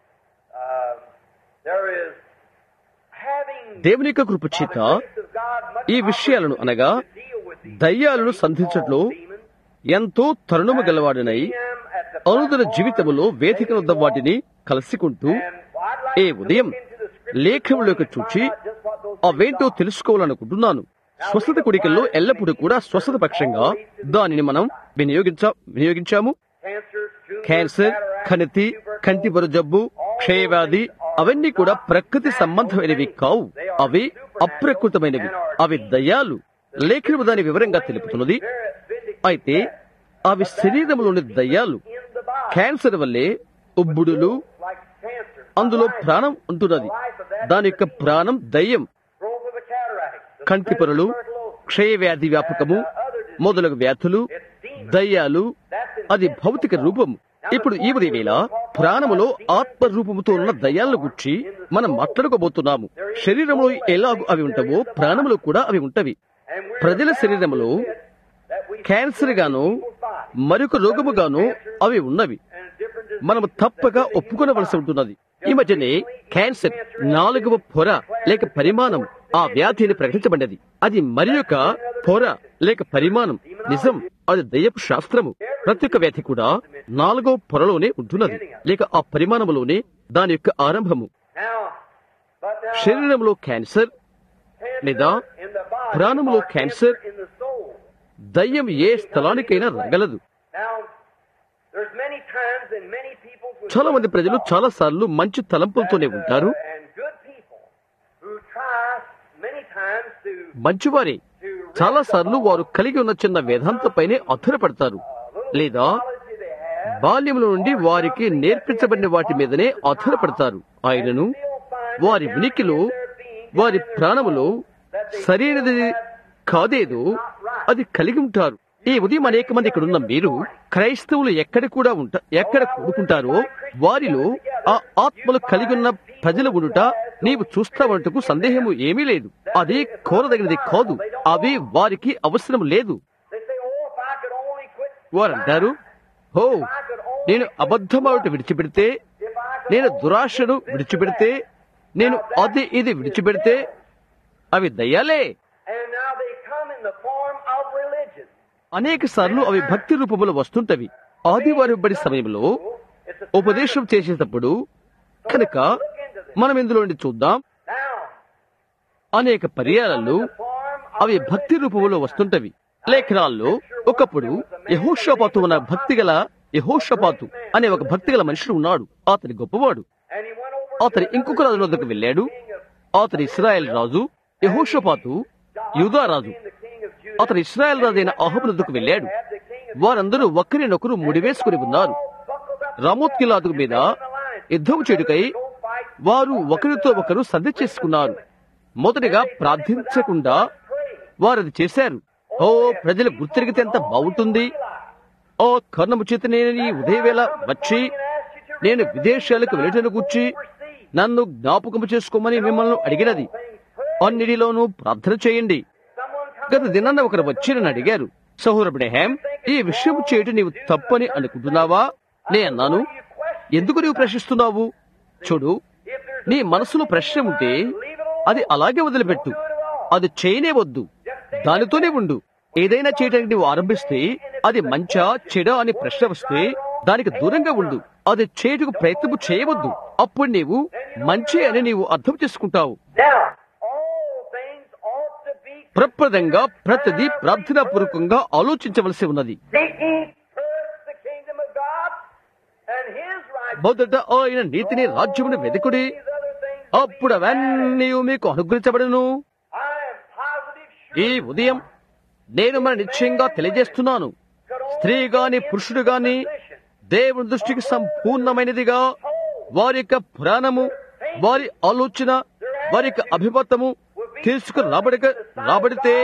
B: uh, there is having
A: దేవుని యొక్క కృప చేత
B: grace of God much
A: ఈ విషయాలను అనగా
B: to deal with these
A: దయ్యాలను సంధించట్లో
B: demons.
A: ఎంతో తరుణము గలవాడినై
B: Them at the
A: అనుదిన జీవితములో వేదిక వద్ద వాటిని కలుసుకుంటూ
B: And I'd like
A: A
B: to
A: ఉదయం
B: look into the scripture
A: లేఖములోకి
B: and
A: చూచి
B: find out just what those
A: అవేంటో తెలుసుకోవాలనుకుంటున్నాను స్వస్థత కుడికల్లో ఎల్లప్పుడూ కూడా స్వస్థత పక్షంగా దానిని మనం వినియోగించ వినియోగించాము
B: cancer, tumors,
A: క్యాన్సర్
B: cataracts,
A: కణితి కంటిపొర జబ్బు క్షయవ్యాధి అవన్నీ కూడా ప్రకృతి సంబంధమైనవి కావు అవి అప్రకృతమైనవి అవి దయ్యాలు లేఖనము దాని వివరంగా తెలుపుతున్నది అయితే అవి శరీరంలోని దయ్యాలు
B: in the body,
A: క్యాన్సర్ వల్లే ఉబ్బుడులు
B: like cancer,
A: అందులో ప్రాణం ఉంటున్నది దాని యొక్క ప్రాణం దయ్యం
B: growth of a cataract, the
A: కంటి పొరలు క్షయవ్యాధి వ్యాపకము మొదలగు వ్యాధులు దయ్యాలు అది భౌతిక రూపము ఇప్పుడు ఈ ఉదయం వేళ ప్రాణములో ఆత్మ రూపముతో ఉన్న దయ్యాలను గురించి మనం మాట్లాడుకోబోతున్నాము శరీరంలో ఎలాగూ అవి ఉంటావో ప్రాణములో కూడా అవి ఉంటవి
B: and we're
A: ప్రజల శరీరములో
B: that we
A: క్యాన్సర్ గాను మరొక రోగముగాను అవి ఉన్నవి
B: and different diseases
A: మనము తప్పక ఒప్పుకొనవలసి ఉంటున్నది ఈ మధ్యనే క్యాన్సర్ నాలుగవ పొర లేక పరిమాణం ఆ వ్యాధిని ప్రకటించబడినది అది మరి యొక్క పొర లేక పరిమాణం నిజం అది దయ్యపు శాస్త్రము ప్రతి ఒక్క వ్యాధి కూడా నాలుగవ పొరలోనే ఉంటున్నది లేక ఆ పరిమాణములోనే దాని యొక్క ఆరంభము
B: now, but now
A: శరీరంలో క్యాన్సర్
B: cancer
A: లేదా
B: in the body
A: ప్రాణములో
B: or
A: cancer
B: in the soul.
A: దయ్యం ఏ స్థలానికైనా రగలదు
B: Now, there's many times and many people who
A: చాలా మంది ప్రజలు చాలా సార్లు మంచి తలంపులతోనే ఉంటారు
B: and good people who try many times to
A: మంచివారే
B: to
A: చాలా సార్లు వారు కలిగి ఉన్న చిన్న వేదాంతపైనే ఆధారపడతారు లేదా
B: policy they have
A: బాల్యముల నుండి వారికి నేర్పించబడిన వాటి మీదనే ఆధారపడతారు ఆయనను వారి ఉనికిలో వారి ప్రాణములో సరైనది కాదేదో అది కలిగి ఉంటారు ఈ ఉదయం అనేక మంది ఇక్కడ ఉన్న మీరు క్రైస్తవులు ఎక్కడ కూడా ఉంటా ఎక్కడ కూడుకుంటారో వారిలో ఆ ఆత్మలు కలిగి ఉన్న ప్రజలు ఉండుట నీవు చూస్తావంటకు సందేహము ఏమీ లేదు అది కోరదగినది కాదు అవి వారికి అవసరం లేదు
B: they say, oh, if I could only quit,
A: వారంటారు హో నేను అబద్ధమాట విడిచిపెడితే
B: if I could
A: నేను దురాశను విడిచిపెడితే నేను అది ఇది విడిచిపెడితే అవి దయ్యాలే
B: and now they come in the form of religion.
A: అనేక సార్లు అవి భక్తి రూపంలో వస్తుంటవి ఆదివారం బడి సమయంలో
B: It's a
A: ఉపదేశం చేసేటప్పుడు కనుక మనం ఇందులో నుండి చూద్దాం
B: now
A: అనేక పర్యాయాలు
B: form
A: అవి భక్తి రూపంలో వస్తుంటవి లేఖనాల్లో ఒకప్పుడు యహోషపాతు అన్న భక్తి గల యహోషపాతు అనే ఒక భక్తి గల మనుషుడు ఉన్నాడు అతని గొప్పవాడు
B: and he went over
A: అతని ఇంకొక రాజు వద్దకు వెళ్ళాడు అతని ఇస్రాయేల్ రాజు యహోషపాతు యూదా రాజు
B: the king of Judah.
A: అతని ఇస్రాయేల్ రాజైన అహబు వద్దకు వెళ్ళాడు
B: The king of
A: వారందరూ ఒకరినొకరు ముడివేసుకుని ఉన్నారు
B: buckled up
A: రామోత్ కిలాదుకు మీద యుద్ధం చేయుటకై వారు ఒకరితో ఒకరు సంధి చేసుకున్నారు మొదటిగా ప్రార్థించకుండా వారు అది చేశారు ఓ ప్రజలు గుర్తిరిగితే ఎంత బాగుంటుంది ఓ కర్ణము చేత నేను ఈ ఉదయవేళ వచ్చి నేను విదేశాలకు వెళ్ళటను కూర్చి నన్ను జ్ఞాపకము చేసుకోమని మిమ్మల్ని అడిగినది అన్నిటిలోనూ ప్రార్థన చేయండి గత దినాన్న ఒకరు వచ్చి నన్ను అడిగారు సహోదరుడేహం ఈ విషయం చేయటం నీవు తప్పని అనుకుంటున్నావా నే అన్నాను ఎందుకు నీవు ప్రశ్నిస్తున్నావు చూడు నీ మనసులో ప్రశ్న ఉంటే అది అలాగే వదిలిపెట్టు అది చేయనే వద్దు దానితోనే ఉండు ఏదైనా చేయడానికి నువ్వు ఆరంభిస్తే అది మంచా చెడా అని ప్రశ్న వస్తే దానికి దూరంగా ఉండు అది చేయుటకు ప్రయత్నము చేయవద్దు అప్పుడు నీవు మంచి అని నీవు అర్థం చేసుకుంటావు
B: Now, all things ought to be
A: ప్రప్రదంగా ప్రతిదీ ప్రార్థనాపూర్వకంగా ఆలోచించవలసి ఉన్నది
B: seeking first the kingdom of God and His righteousness.
A: మొదట ఆయన నీతిని రాజ్యమును వెతుకుడి
B: These other things
A: అప్పుడు అవన్నీ మీకు అనుగ్రహించబడును
B: I am positive
A: ఈ
B: sure
A: ఉదయం నేను మన నిశ్చయంగా తెలియజేస్తున్నాను స్త్రీ గాని పురుషుడు గాని దేవుని దృష్టికి సంపూర్ణమైనదిగా వారి యొక్క పురాణము వారి ఆలోచన వారి యొక్క అభిమతము తీసుకుని రాబడిక రాబడితే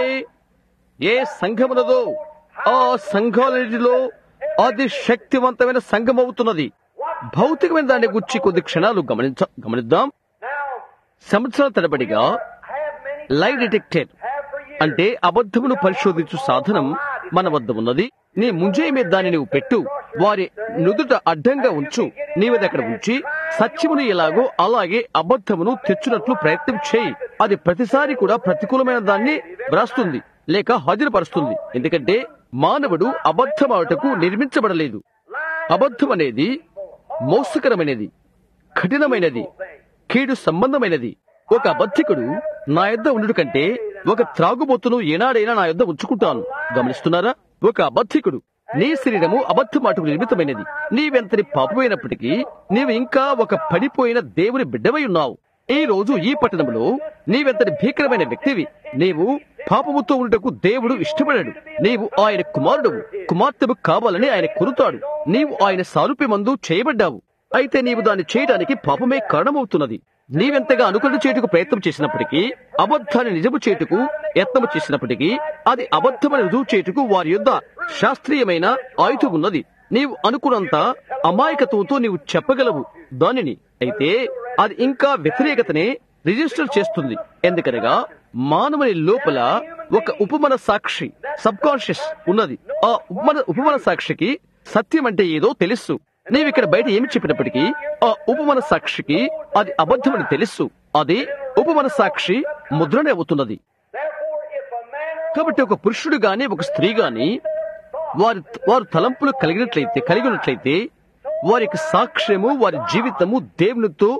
A: ఏ సంఘమునదో ఆ సంఘాలన్నిటిలో అది శక్తివంతమైన సంఘం అవుతున్నది భౌతికమైన దాన్ని గురించి కొద్ది క్షణాలు గమనించ గమనిద్దాం
B: now
A: సంవత్సరాల తరబడిగా
B: have many
A: lie detector
B: have for years
A: అంటే అబద్ధమును పరిశోధించు సాధనం మన వద్ద ఉన్నది నీ ముంజేయి మీద దాన్ని నువ్వు పెట్టు వారి నుదుట అడ్డంగా ఉంచు నీవది అక్కడ ఉంచి సత్యమును ఎలాగో అలాగే అబద్ధమును తెచ్చునట్లు ప్రయత్నం చేయి అది ప్రతిసారి కూడా ప్రతికూలమైన దాన్ని వ్రాస్తుంది లేక హాజరుపరుస్తుంది ఎందుకంటే మానవుడు అబద్ధమాటకు నిర్మించబడలేదు అబద్ధం అనేది మోసకరమైనది కఠినమైనది కీడు సంబంధమైనది ఒక అబద్ధికుడు నా యొద్ద ఉండు కంటే ఒక త్రాగుబోతును ఏనాడైనా నా యొద్ద ఉంచుకుంటాను గమనిస్తున్నారా ఒక అబద్ధికుడు నీ శరీరము అబద్ధ మాటకు నిర్మితమైనది నీవెంతటి పాపమైనప్పటికీ నీవు ఇంకా ఒక పడిపోయిన దేవుని బిడ్డవై ఉన్నావు ఈ రోజు ఈ పట్టణంలో నీవెంతటి భీకరమైన వ్యక్తివి నీవు పాపముతో ఉండటకు దేవుడు ఇష్టపడాడు నీవు ఆయన కుమారుడవు కుమార్తెవు కావాలని ఆయన కొరుతాడు నీవు ఆయన సారూప్యమందు చేయబడ్డావు అయితే నీవు దాన్ని చేయడానికి పాపమే కారణమవుతున్నది నీవెంతగా అనుకరణ చేయుటకు ప్రయత్నం చేసినప్పటికీ అబద్ధాన్ని నిజము చేయుటకు యత్నము చేసినప్పటికీ అది అబద్ధమని రుజువు చేయుటకు వారి యొద్ద శాస్త్రీయమైన ఆయుధం ఉన్నది నీవు అనుకున్నంత అమాయకత్వంతో నీవు చెప్పగలవు దానిని అయితే అది ఇంకా వ్యతిరేకతనే రిజిస్టర్ చేస్తుంది ఎందుకనగా మానవుని లోపల ఒక ఉపమన సాక్షి సబ్ కాన్షియస్ ఉన్నది ఆ ఉపమన ఉపమన సాక్షికి సత్యం అంటే ఏదో తెలుసు నీవిక్కడ బయట ఏమి చెప్పినప్పటికీ ఆ ఉపమన సాక్షికి అది అబద్ధమని తెలుసు అది ఉపమన సాక్షి ముద్రనే అవుతున్నది
B: Therefore, if a man or
A: కాబట్టి ఒక పురుషుడు గాని ఒక స్త్రీ గాని వారి వారు తలంపులు కలిగినట్లయితే కలిగి ఉన్నట్లయితే వారి యొక్క సాక్ష్యము వారి జీవితము దేవునితో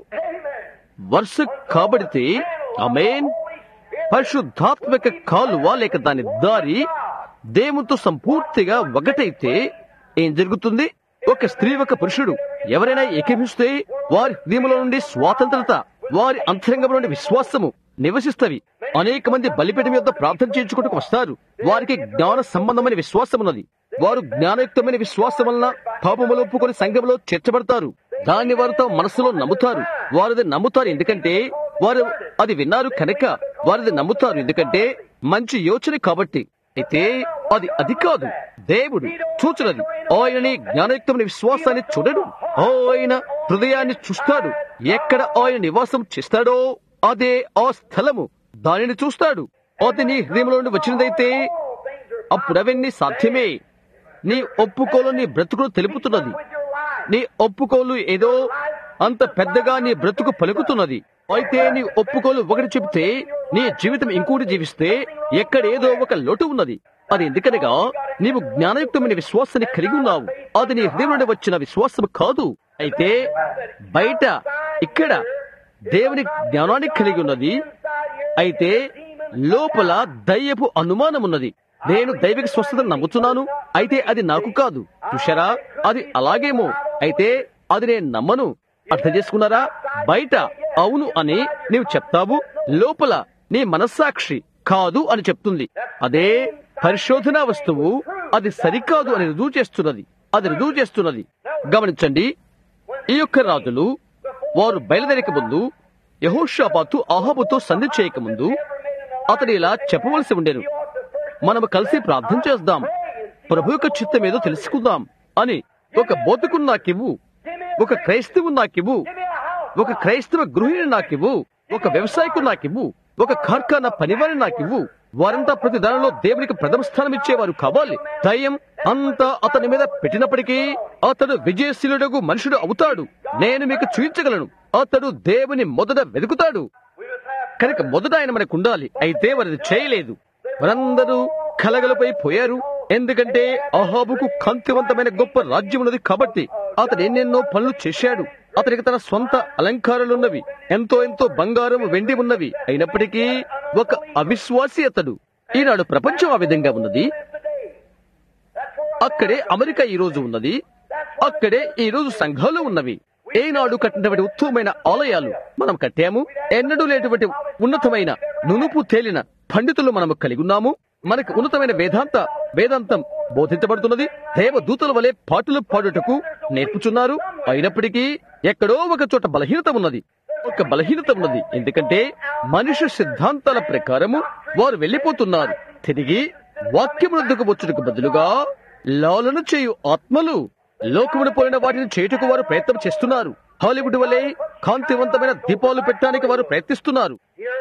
A: వరుస కాబడితే ఆమేన్ పరిశుద్ధాత్మక కాలువ లేక దాని దారి దేవునితో సంపూర్తిగా ఒకటైతే ఏం జరుగుతుంది ఒక స్త్రీ ఒక పురుషుడు ఎవరైనా ఏకీభిస్తే వారి హృదయంలో నుండి స్వాతంత్రత వారి అంతరంగంలో నుండి విశ్వాసము నివసిస్తవి అనేక మంది బలిపీఠం యొక్క ప్రార్థన చేయించుకుంటూ వస్తారు వారికి జ్ఞాన సంబంధమైన విశ్వాసం ఉన్నది వారు జ్ఞానయుక్తమైన విశ్వాసం వలన పాపములు ఒప్పుకొని సంఘంలో చేర్చబడతారు దాన్ని వారితో మనసులో నమ్ముతారు వారిది నమ్ముతారు ఎందుకంటే వారు అది విన్నారు కనుక వారిది నమ్ముతారు ఎందుకంటే మంచి యోచన కాబట్టి అయితే అది అది కాదు దేవుడు చూచున్నది ఆయనని జ్ఞానయుక్తమైన విశ్వాసాన్ని చూడడు ఆయన హృదయాన్ని చూస్తాడు ఎక్కడ ఆయన నివాసం చేస్తాడో అదే ఆ స్థలము దానిని చూస్తాడు అది నీ హృదయంలో నుండి వచ్చినదైతే అప్పుడు అవన్నీ సాధ్యమే నీ ఒప్పుకోలు నీ బ్రతుకును తెలుపుతున్నది నీ ఒప్పుకోలు ఏదో అంత పెద్దగా నీ బ్రతుకు పలుకుతున్నది అయితే నీ ఒప్పుకోలు ఒకటి చెబితే నీ జీవితం ఇంకోటి జీవిస్తే ఎక్కడ ఏదో ఒక లోటు ఉన్నది అది ఎందుకనగా నీవు జ్ఞానయుక్తమైన విశ్వాసాన్ని కలిగి ఉన్నావు అది నీ హృదయం నుండి వచ్చిన విశ్వాసం కాదు అయితే బయట ఇక్కడ దేవుని జ్ఞానాన్ని కలిగి ఉన్నది అయితే లోపల దయ్యపు అనుమానం ఉన్నది నేను దైవిక స్వస్థతను నమ్ముతున్నాను అయితే అది నాకు కాదు చూశారా అది అలాగేమో అయితే అది నేను నమ్మను అర్థం చేసుకున్నారా బయట అవును అని నీవు చెప్తావు లోపల నీ మనస్సాక్షి కాదు అని చెప్తుంది అదే పరిశోధనా వస్తువు అది సరికాదు అని రుజువు చేస్తున్నది అది రుజువు చేస్తున్నది గమనించండి ఈ యొక్క రాజులు వారు బయలుదేరక ముందు యహోషాపాతు అహాబుతో సంధి చేయకముందు అతడు ఇలా చెప్పవలసి ఉండేను మనము కలిసి ప్రార్థన చేద్దాం ప్రభు యొక్క చిత్తం ఏదో తెలుసుకుందాం అని ఒక బోధకుడు నాకివ్వు ఒక క్రైస్తవు నాకివ్వు ఒక క్రైస్తవ గృహిణి నాకివ్వు ఒక వ్యవసాయకుడు నాకివ్వు ఒక కార్ఖానా పనివారి నాకివ్వు వారంతా ప్రతి దానిలో దేవునికి ప్రథమ స్థానం ఇచ్చేవారు కావాలి దయ్యం అంతా అతని మీద పెట్టినప్పటికీ అతడు విజయశీలుడకు మనుషుడు అవుతాడు నేను మీకు చూపించగలను అతడు దేవుని మొదట వెతుకుతాడు కనుక మొదట ఆయన మనకు ఉండాలి అయితే వారిది చేయలేదు వారందరూ కలగలపై పోయారు ఎందుకంటే అహాబుకు కాంతివంతమైన గొప్ప రాజ్యం ఉన్నది కాబట్టి అతడు ఎన్నెన్నో పనులు చేశాడు అతనికి తన సొంత అలంకారాలున్నవి ఎంతో ఎంతో బంగారం వెండి ఉన్నవి అయినప్పటికీ ఒక అవిశ్వాసి అతడు ఈనాడు ప్రపంచం ఆ విధంగా ఉన్నది అక్కడే అమెరికా ఈ రోజు ఉన్నది అక్కడే ఈ రోజు సంఘాలు ఉన్నవి ఏనాడు కట్టినటువంటి ఉత్తమమైన ఆలయాలు మనం కట్టాము ఎన్నడూ లేనటువంటి ఉన్నతమైన నునుపు తేలిన పండితులు మనము కలిగి ఉన్నాము మనకు ఉన్నతమైన వేదాంత వేదాంతం బోధించబడుతున్నది దేవదూతల వలె పాటలు పాడుటకు నేర్పుచున్నారు అయినప్పటికీ ఎక్కడో ఒక చోట బలహీనత ఉన్నది ఒక బలహీనత ఉన్నది ఎందుకంటే మనుష్య సిద్ధాంతాల ప్రకారము వారు వెళ్లిపోతున్నారు తిరిగి వాక్యమునద్దుకు వచ్చుటకు బదులుగా లాలను చేయు ఆత్మలు లోకమును పోలిన వాటిని చేయుటకు వారు ప్రయత్నం చేస్తున్నారు హాలీవుడ్ వలె కాంతివంతమైన దీపాలు పెట్టడానికి వారు ప్రయత్నిస్తున్నారు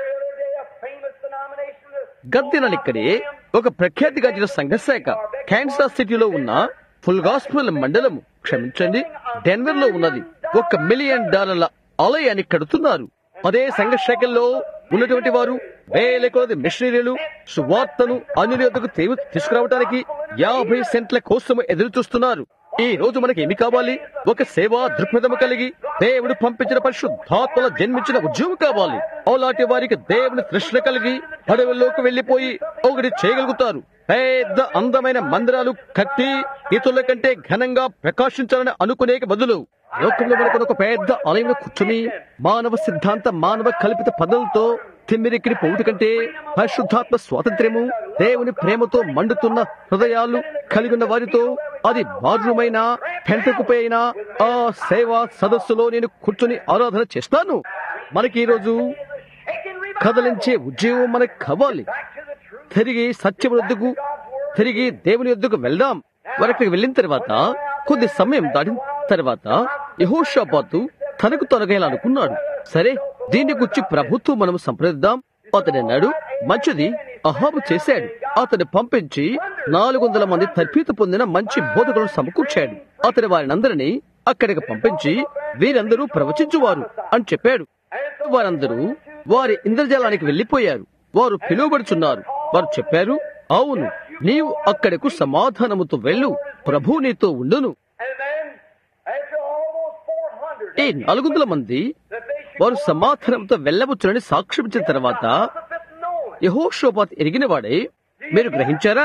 A: గద్దెనలిక్కడే ఒక ప్రఖ్యాతిగాంచిన సంఘశాఖ క్యాన్సర్ సిటీలో ఉన్న ఫుల్ గాస్పుల్ మండలం క్షమించండి డెన్వర్ లో ఉన్నది ఒక మిలియన్ డాలర్ల ఆలయాన్ని కడుతున్నారు అదే సంఘశాఖల్లో ఉన్నటువంటి వారు వేల కొలది మిషనరీలు సువార్తను అన్యుల యొద్దకు తేవు- తీసుకురావడానికి యాభై సెంట్ల కోసం ఎదురు చూస్తున్నారు ఈ రోజు మనకి ఏమి కావాలి ఒక సేవా దృక్పథము కలిగి దేవుడు పంపించిన పరిశుద్ధాత్మల జన్మించిన ఉద్యోగం కావాలి అలాంటి వారికి దేవుని తృష్ణ కలిగి అడవుల్లోకి వెళ్లిపోయి ఒకటి చేయగలుగుతారు పెద్ద అందమైన మందిరాలు కట్టి ఇతరుల కంటే ఘనంగా ప్రకాశించాలని అనుకునే బదులు లోకంలో మనకు ఒక పెద్ద ఆలయంలో కూర్చుని మానవ సిద్ధాంత మానవ కల్పిత పదవులతో తిమ్మిరెక్కిడి పోవుట కంటే పరిశుద్ధాత్మ స్వాతంత్ర్యము దేవుని ప్రేమతో మండుతున్న హృదయాలు కలిగి ఉన్న వారితో అది బాధ్యమైన పెంటకుపై అయిన ఆ సేవా సదస్సులో నేను కూర్చొని ఆరాధన చేస్తాను మనకి ఈ రోజు కదలించే ఉద్యోగం మనకు కావాలి తిరిగి సత్యం వద్దకు తిరిగి దేవుని వద్దకు వెళ్దాం వారికి వెళ్ళిన తర్వాత కొద్ది సమయం దాటిన తర్వాత యహోషాబాతు తనకు తనగా అనుకున్నాడు సరే దీన్ని గురించి ప్రభుత్వం మనం సంప్రదిద్దాం అతడు అన్నాడు మంచిది అహాబు చేశాడు అతడు పంపించి నాలుగు వందల మంది తర్ఫీత పొందిన మంచి బోధకులను సమకూర్చాడు అతడు వారినందరినీ అక్కడికి పంపించి వీరందరూ ప్రవచించువారు అని చెప్పాడు వారందరూ వారి ఇంద్రజాలానికి వెళ్లిపోయారు వారు పిలువబడుచున్నారు వారు చెప్పారు అవును నీవు అక్కడకు సమాధానముతో వెళ్ళు ప్రభు నీతో ఉండును ఈ నాలుగు వందల మంది వారు సమాధానంతో వెళ్ళవచ్చునని సాక్ష్యమిచ్చిన తర్వాత యహోషోపాత్ ఎరిగిన వాడే మీరు గ్రహించారా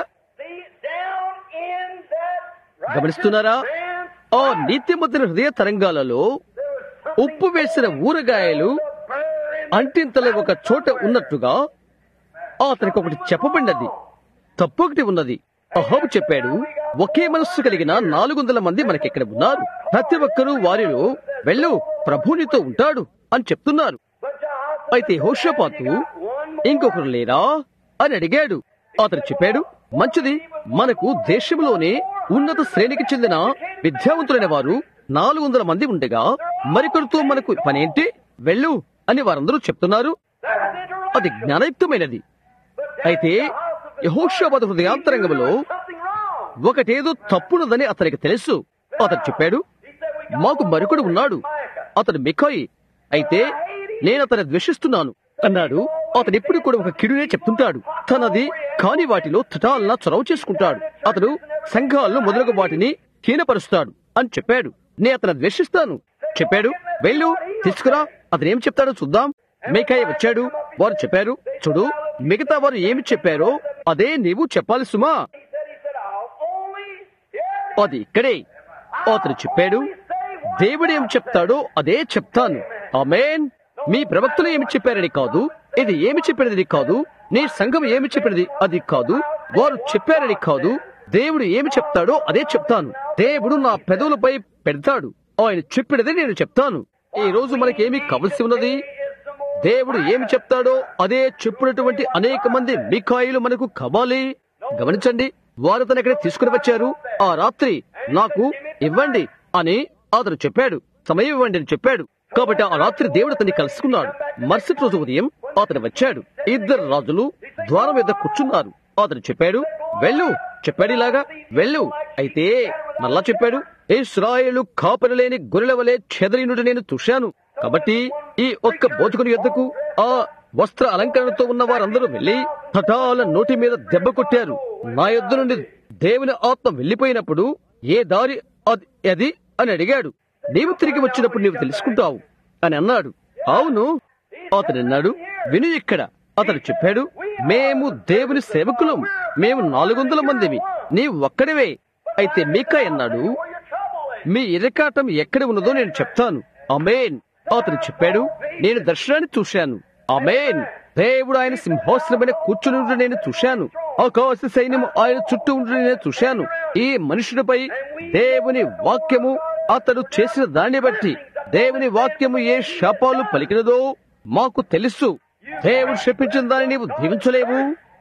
A: గమనిస్తున్నారా ఆ నీతిమంతుల హృదయ తరంగాలలో ఉప్పు వేసిన ఊరగాయలు అంటింతలో ఒక చోట ఉన్నట్టుగా అతనికి ఒకటి చెప్పబడినది తప్పు ఒకటి ఉన్నది అహోబు చెప్పాడు ఒకే మనస్సు కలిగిన నాలుగు వందల మంది మనకిక్కడ ఉన్నారు ప్రతి ఒక్కరూ వారిలో వెళ్ళు ప్రభునితో ఉంటాడు అని చెప్తున్నారు అయితే హోషపాతు ఇంకొకరు లేరా అని అడిగాడు అతను చెప్పాడు మంచిది మనకు దేశంలోనే ఉన్నత శ్రేణికి చెందిన విద్యావంతులైన వారు నాలుగు వందల మంది ఉండగా మరికొరితో మనకు పనేంటి వెళ్ళు అని వారందరూ చెప్తున్నారు అది జ్ఞానయుక్తమైనది అయితే యహోషాబాద్ హృదయాంతరంగంలో ఒకటేదో తప్పున్నదని అతనికి తెలుసు అతను చెప్పాడు మాకు మరొకడు ఉన్నాడు అతడు మికాయి అయితే నేను అతన్ని ద్వేషిస్తున్నాను అన్నాడు అతను ఎప్పుడు కూడా ఒక కిడునే చెప్తుంటాడు తనది కాని వాటిలో తటాలన చొరవ చేసుకుంటాడు అతడు సంఘాలను మొదలగు వాటిని హీనపరుస్తాడు అని చెప్పాడు నేను అతను ద్వేషిస్తాను చెప్పాడు వెళ్ళు తీసుకురా అతను ఏం చెప్తాడో చూద్దాం మేకాయ వచ్చాడు వారు చెప్పారు చూడు మిగతా వారు ఏమి చెప్పారో అదే నీవు చెప్పాలి సుమా అది ఇక్కడే అతను చెప్పాడు దేవుడు ఏం చెప్తాడో అదే చెప్తాను ఆమేన్ మీ ప్రవక్తలు ఏమి చెప్పారని కాదు ఇది ఏమి చెప్పినది కాదు నీ సంఘం ఏమి చెప్పినది అది కాదు వారు చెప్పారని కాదు దేవుడు ఏమి చెప్తాడో అదే చెప్తాను దేవుడు నా పెదవులపై పెడతాడు ఆయన చెప్పినది నేను చెప్తాను ఈ రోజు మనకేమి కావలసి ఉన్నది దేవుడు ఏమి చెప్తాడో అదే చెప్పినటువంటి అనేక మంది మికాయిలు మనకు కావాలి గమనించండి వారు తన ఇక్కడ తీసుకుని వచ్చారు ఆ రాత్రి నాకు ఇవ్వండి అని అతను చెప్పాడు సమయం ఇవ్వండి అని చెప్పాడు కాబట్టి ఆ రాత్రి దేవుడు అతన్ని కలుసుకున్నాడు మరుసటి రోజు ఉదయం అతను వచ్చాడు ఇద్దరు రాజులు ద్వారం మీద కూర్చున్నారు అతను చెప్పాడు వెళ్ళు చెప్పాడు ఇలాగా వెళ్ళు అయితే మళ్ళా చెప్పాడు ఇస్రాయేలు కాపరి లేని గొర్రెల వలె చెదరినుడు నేను చూశాను కాబట్టి ఈ ఒక్క బోధకుని యొద్దకు ఆ వస్త్ర అలంకరణతో ఉన్న వారందరూ వెళ్లి హఠాల నోటి మీద దెబ్బ కొట్టారు నా యొద్ద నుండి దేవుని ఆత్మ వెళ్లిపోయినప్పుడు ఏ దారి అది- అది అని అడిగాడు నీవు తిరిగి వచ్చినప్పుడు నీవు తెలుసుకుంటావు అని అన్నాడు అవును అతడు అన్నాడు విను ఇక్కడ అతడు చెప్పాడు మేము దేవుని సేవకులం మేము నాలుగు వందల మందివి నీవు ఒక్కడివే అయితే మీకా అన్నాడు మీ ఇరకాటం ఎక్కడ ఉన్నదో నేను చెప్తాను అమేన్ అతను చెప్పాడు నేను దర్శనాన్ని చూశాను అమేన్ దేవుడు ఆయన సింహాసనమైన కూర్చుని ఉండడం నేను చూశాను ఆకాశ సైన్యము ఆయన చుట్టూ ఉండడం నేను చూశాను ఈ మనుషుడిపై దేవుని వాక్యము అతడు చేసిన దాన్ని బట్టి దేవుని వాక్యము ఏ శాపాలు పలికినదో మాకు తెలుసు దేవుడు శపించిన దాన్ని నీవు దీవించలేవు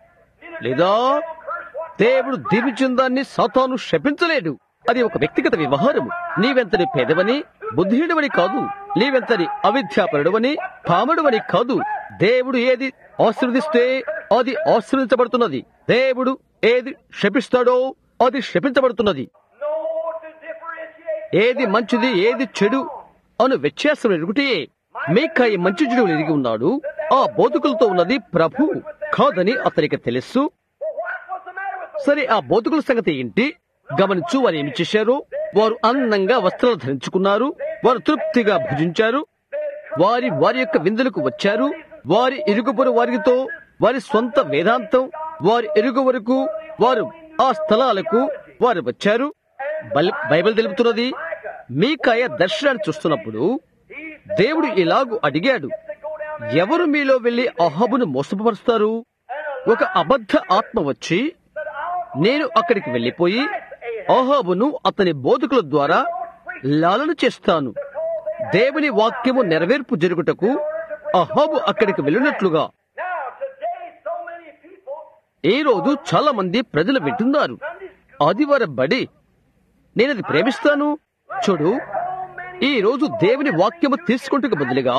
A: లేదా దేవుడు దీవించిన దాన్ని సాతాను శపించలేడు అది ఒక వ్యక్తిగత వ్యవహారము నీవెంతని పేదవని బుద్ధిహీనువని కాదు నీవెంతని అవిద్యాపరుడవని పామడువని కాదు దేవుడు ఏది ఆశీర్వదిస్తే అది ఆశీర్వదించబడుతున్నది దేవుడు ఏది శపిస్తాడో అది శపించబడుతున్నది
B: No to differentiate.
A: ఏది మంచిది ఏది చెడు అను వ్యత్యాసం ఎరుగుటే మీకాయి మంచి చెడు ఎరిగి ఉన్నాడు ఆ బోధకులతో ఉన్నది ప్రభు కాదని అతనికి తెలుసు
B: Well, what was the matter with those?
A: సరే ఆ బోధకుల సంగతి ఏంటి గమనించు వారు ఏమి చేశారు వారు అందంగా వస్త్రాలు ధరించుకున్నారు వారు తృప్తిగా భుజించారు వారి వారి యొక్క విందులకు వచ్చారు వారి ఇరుగుపొరు వారితో వారి సొంత వేదాంతం వారి ఇరుగు వరకు వారు ఆ స్థలాలకు వారు వచ్చారు బల్- బైబిల్ తెలుపుతున్నది మీకాయ దర్శనాన్ని చూస్తున్నప్పుడు దేవుడు ఇలాగు అడిగాడు ఎవరు మీలో వెళ్లి అహాబును మోసపరుస్తారు ఒక అబద్ధ ఆత్మ వచ్చి నేను అక్కడికి వెళ్లిపోయి అహాబును అతని బోధకుల ద్వారా లాలన చేస్తాను దేవుని వాక్యము నెరవేర్పు జరుగుటకు అహాబు అక్కడికి వెళ్ళినట్లుగా
B: Now, today, so many people
A: ఈ రోజు చాలా మంది ప్రజలు వింటున్నారు ఆదివారం బడి నేనది ప్రేమిస్తాను చూడు ఈ రోజు దేవుని వాక్యము తీసుకుంటకు బదులుగా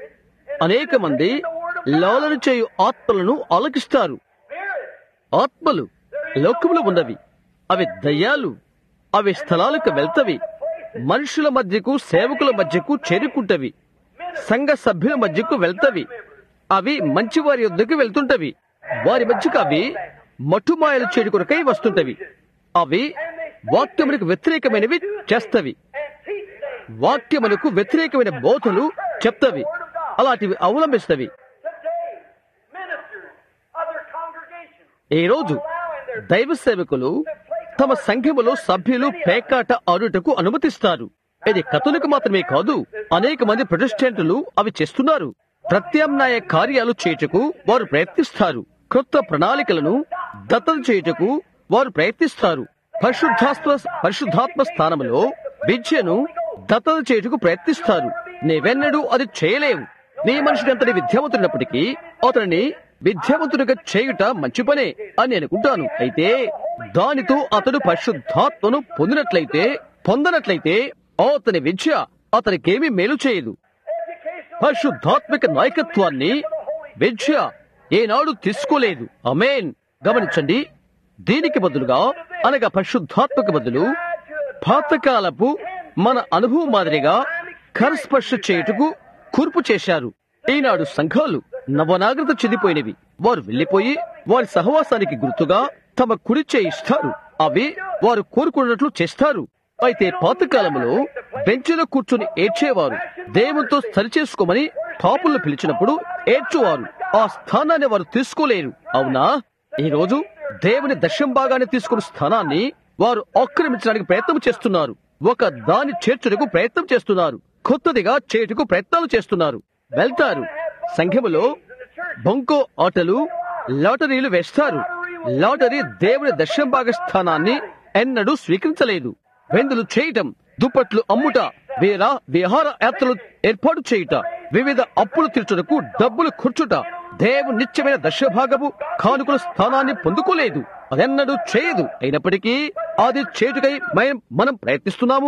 A: అనేక మంది లాలన చేయు ఆత్మలను ఆలకిస్తారు ఆత్మలు లోకములో ఉన్నవి అవి దయ్యాలు అవి స్థలాలకు వెళ్తవి మనుషుల మధ్యకు సేవకుల మధ్యకు చేరుకుంటవి సంఘ సభ్యుల మధ్యకు వెళ్తవి అవి మంచి వారి యొద్దకు వెళ్తుంటవి వారి మధ్యకు అవి మట్టుమాయలు చేడు కొరకై వస్తుంటవి అవి వాక్యమునకు వ్యతిరేకమైనవి చేస్తవి వాక్యమునకు వ్యతిరేకమైన బోధలు చెప్తవి అలాంటివి అవలంబిస్తవి
B: today, ministers, other congregations,
A: ఈ రోజు దైవ సేవకులు తమ సంఘములో సభ్యులు పేకాట ఆడుటకు అనుమతిస్తారు ఇది కథలకు మాత్రమే కాదు అనేక మంది ప్రొటెస్టెంట్లు అవి చేస్తున్నారు ప్రత్యామ్నాయ కార్యాలు చేయుటకు వారు ప్రయత్నిస్తారు క్రొత్త ప్రణాళికలను దత్తత చేయుటకు వారు ప్రయత్నిస్తారు పరిశుద్ధాత్మ పరిశుద్ధాత్మ స్థానంలో విద్యను దత్తత చేయుటకు ప్రయత్నిస్తారు నీవెన్నడూ అది చేయలేవు నీ మనుషుడు ఎంతటి విద్యావంతుడినప్పటికీ అతనిని విద్యావంతుడిగా చేయుట మంచి పనే అని నేను అనుకుంటాను అయితే దానితో అతడు పరిశుద్ధాత్మను పొందినట్లయితే పొందనట్లయితే అతని విద్య అతనికేమీ మేలు చేయదు పరిశుద్ధాత్మిక నాయకత్వాన్ని విద్య ఏనాడు తీసుకోలేదు అమేన్ గమనించండి దీనికి బదులుగా అనగా పరిశుద్ధాత్మక బదులు పాతకాలపు మన అనుభవం మాదిరిగా కరస్పర్శ చేయుటకు కూర్పు చేశారు ఈనాడు సంఘాలు నవనాగరిత చెందిపోయినవి వారు వెళ్లిపోయి వారి సహవాసానికి గుర్తుగా తమ కుడి చేయి ఇస్తారు అవి వారు కోరుకున్నట్లు చేస్తారు అయితే పాతకాలంలో బెంచ్లో కూర్చుని ఏడ్చేవారు దేవునితో సరిచేసుకోమని పాపులను పిలిచినప్పుడు ఏడ్చువారు ఆ స్థానాన్ని వారు తీసుకోలేరు అవునా ఈ రోజు దేవుని దశం భాగాన్ని తీసుకున్న స్థానాన్ని వారు ఆక్రమించడానికి ప్రయత్నం చేస్తున్నారు ఒక దాని చేర్చుటకు ప్రయత్నం చేస్తున్నారు కొత్తదిగా చేయుటకు ప్రయత్నాలు చేస్తున్నారు వెళ్తారు సంఘములో బొంకో ఆటలు లాటరీలు వేస్తారు లాటరీ దేవుని దశం భాగ స్థానాన్ని ఎన్నడూ స్వీకరించలేదు వెందులు చేయటం దుప్పట్లు అమ్ముట వీర విహార యాత్రలు ఏర్పాటు చేయుట వివిధ అప్పులు తీర్చుటకు డబ్బులు ఖర్చుట దేవుని నిత్యమైన దశభాగము కానుకల స్థానాన్ని పొందుకోలేదు అదెన్నడూ చేయదు అయినప్పటికీ అది చేటుకై మయం- మనం ప్రయత్నిస్తున్నాము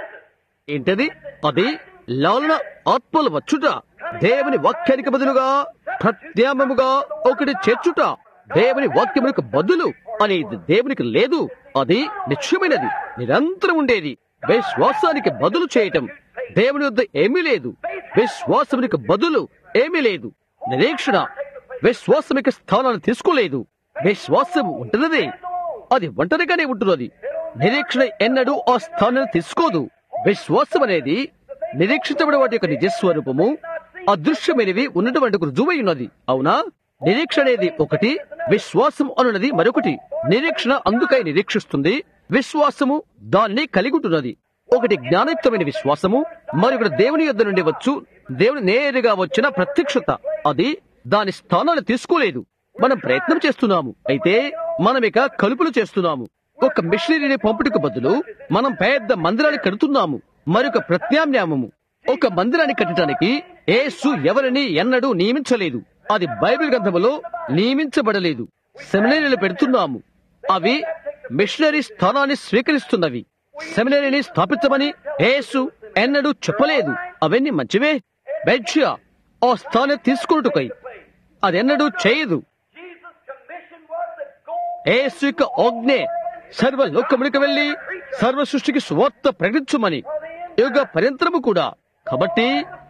A: ఏంటది అది లాలన ఆత్మలు వచ్చుట దేవుని వాక్యానికి బదులుగా ప్రత్యామముగా ఒకటి చేర్చుట దేవుని వాక్యములకు బదులు అనేది దేవునికి లేదు అది నిత్యమైనది నిరంతరం ఉండేది విశ్వాసానికి బదులు చేయటం దేవుని వద్ద ఏమీ లేదు విశ్వాసమునికి బదులు ఏమీ లేదు నిరీక్షణ విశ్వాసమిక స్థానాన్ని తీసుకోలేదు విశ్వాసం ఉంటున్నదే అది ఒంటరిగానే ఉంటున్నది నిరీక్షణ ఎన్నడూ ఆ స్థానాన్ని తీసుకోదు విశ్వాసం అనేది నిరీక్షించబడే వాటి యొక్క నిజస్వరూపము అదృశ్యమైనవి ఉన్నటువంటి రుజువై ఉన్నది అవునా నిరీక్షణ అనేది ఒకటి విశ్వాసం అనున్నది మరొకటి నిరీక్షణ అందుకై నిరీక్షిస్తుంది విశ్వాసము దాన్ని కలిగి ఉంటున్నది ఒకటి జ్ఞానయుక్తమైన విశ్వాసము మరొకటి దేవుని యొద్ద నుండి వచ్చు దేవుని నేరుగా వచ్చిన ప్రత్యక్షత అది దాని స్థానాన్ని తీసుకోలేదు మనం ప్రయత్నం చేస్తున్నాము అయితే మనం ఇక కలుపులు చేస్తున్నాము ఒక మిషనరీని పంపుటకు బదులు మనం పెద్ద మందిరాన్ని కడుతున్నాము మరొక ప్రత్యామ్నామము ఒక మందిరాన్ని కట్టడానికి యేసు ఎవరిని ఎన్నడూ నియమించలేదు అది బైబిల్ గ్రంథములో నియమించబడలేదు సెమినరీలు పెడుతున్నాము అవి మిషనరీ స్థానాన్ని స్వీకరిస్తున్నవి సెమినరీని స్థాపించమని యేసు ఎన్నడూ చెప్పలేదు అవన్నీ మంచివే బెడ్షియా ఆ స్థానం తీసుకున్నట్టుకై అదెన్నడూ చేయదు
B: Jesus' commission was to go
A: యేసు యొక్క ఆజ్ఞే సర్వ లోకమునికి వెళ్లి సర్వ సృష్టికి సువార్త ప్రకటించుమని యుగ పర్యంతరము కూడా కాబట్టి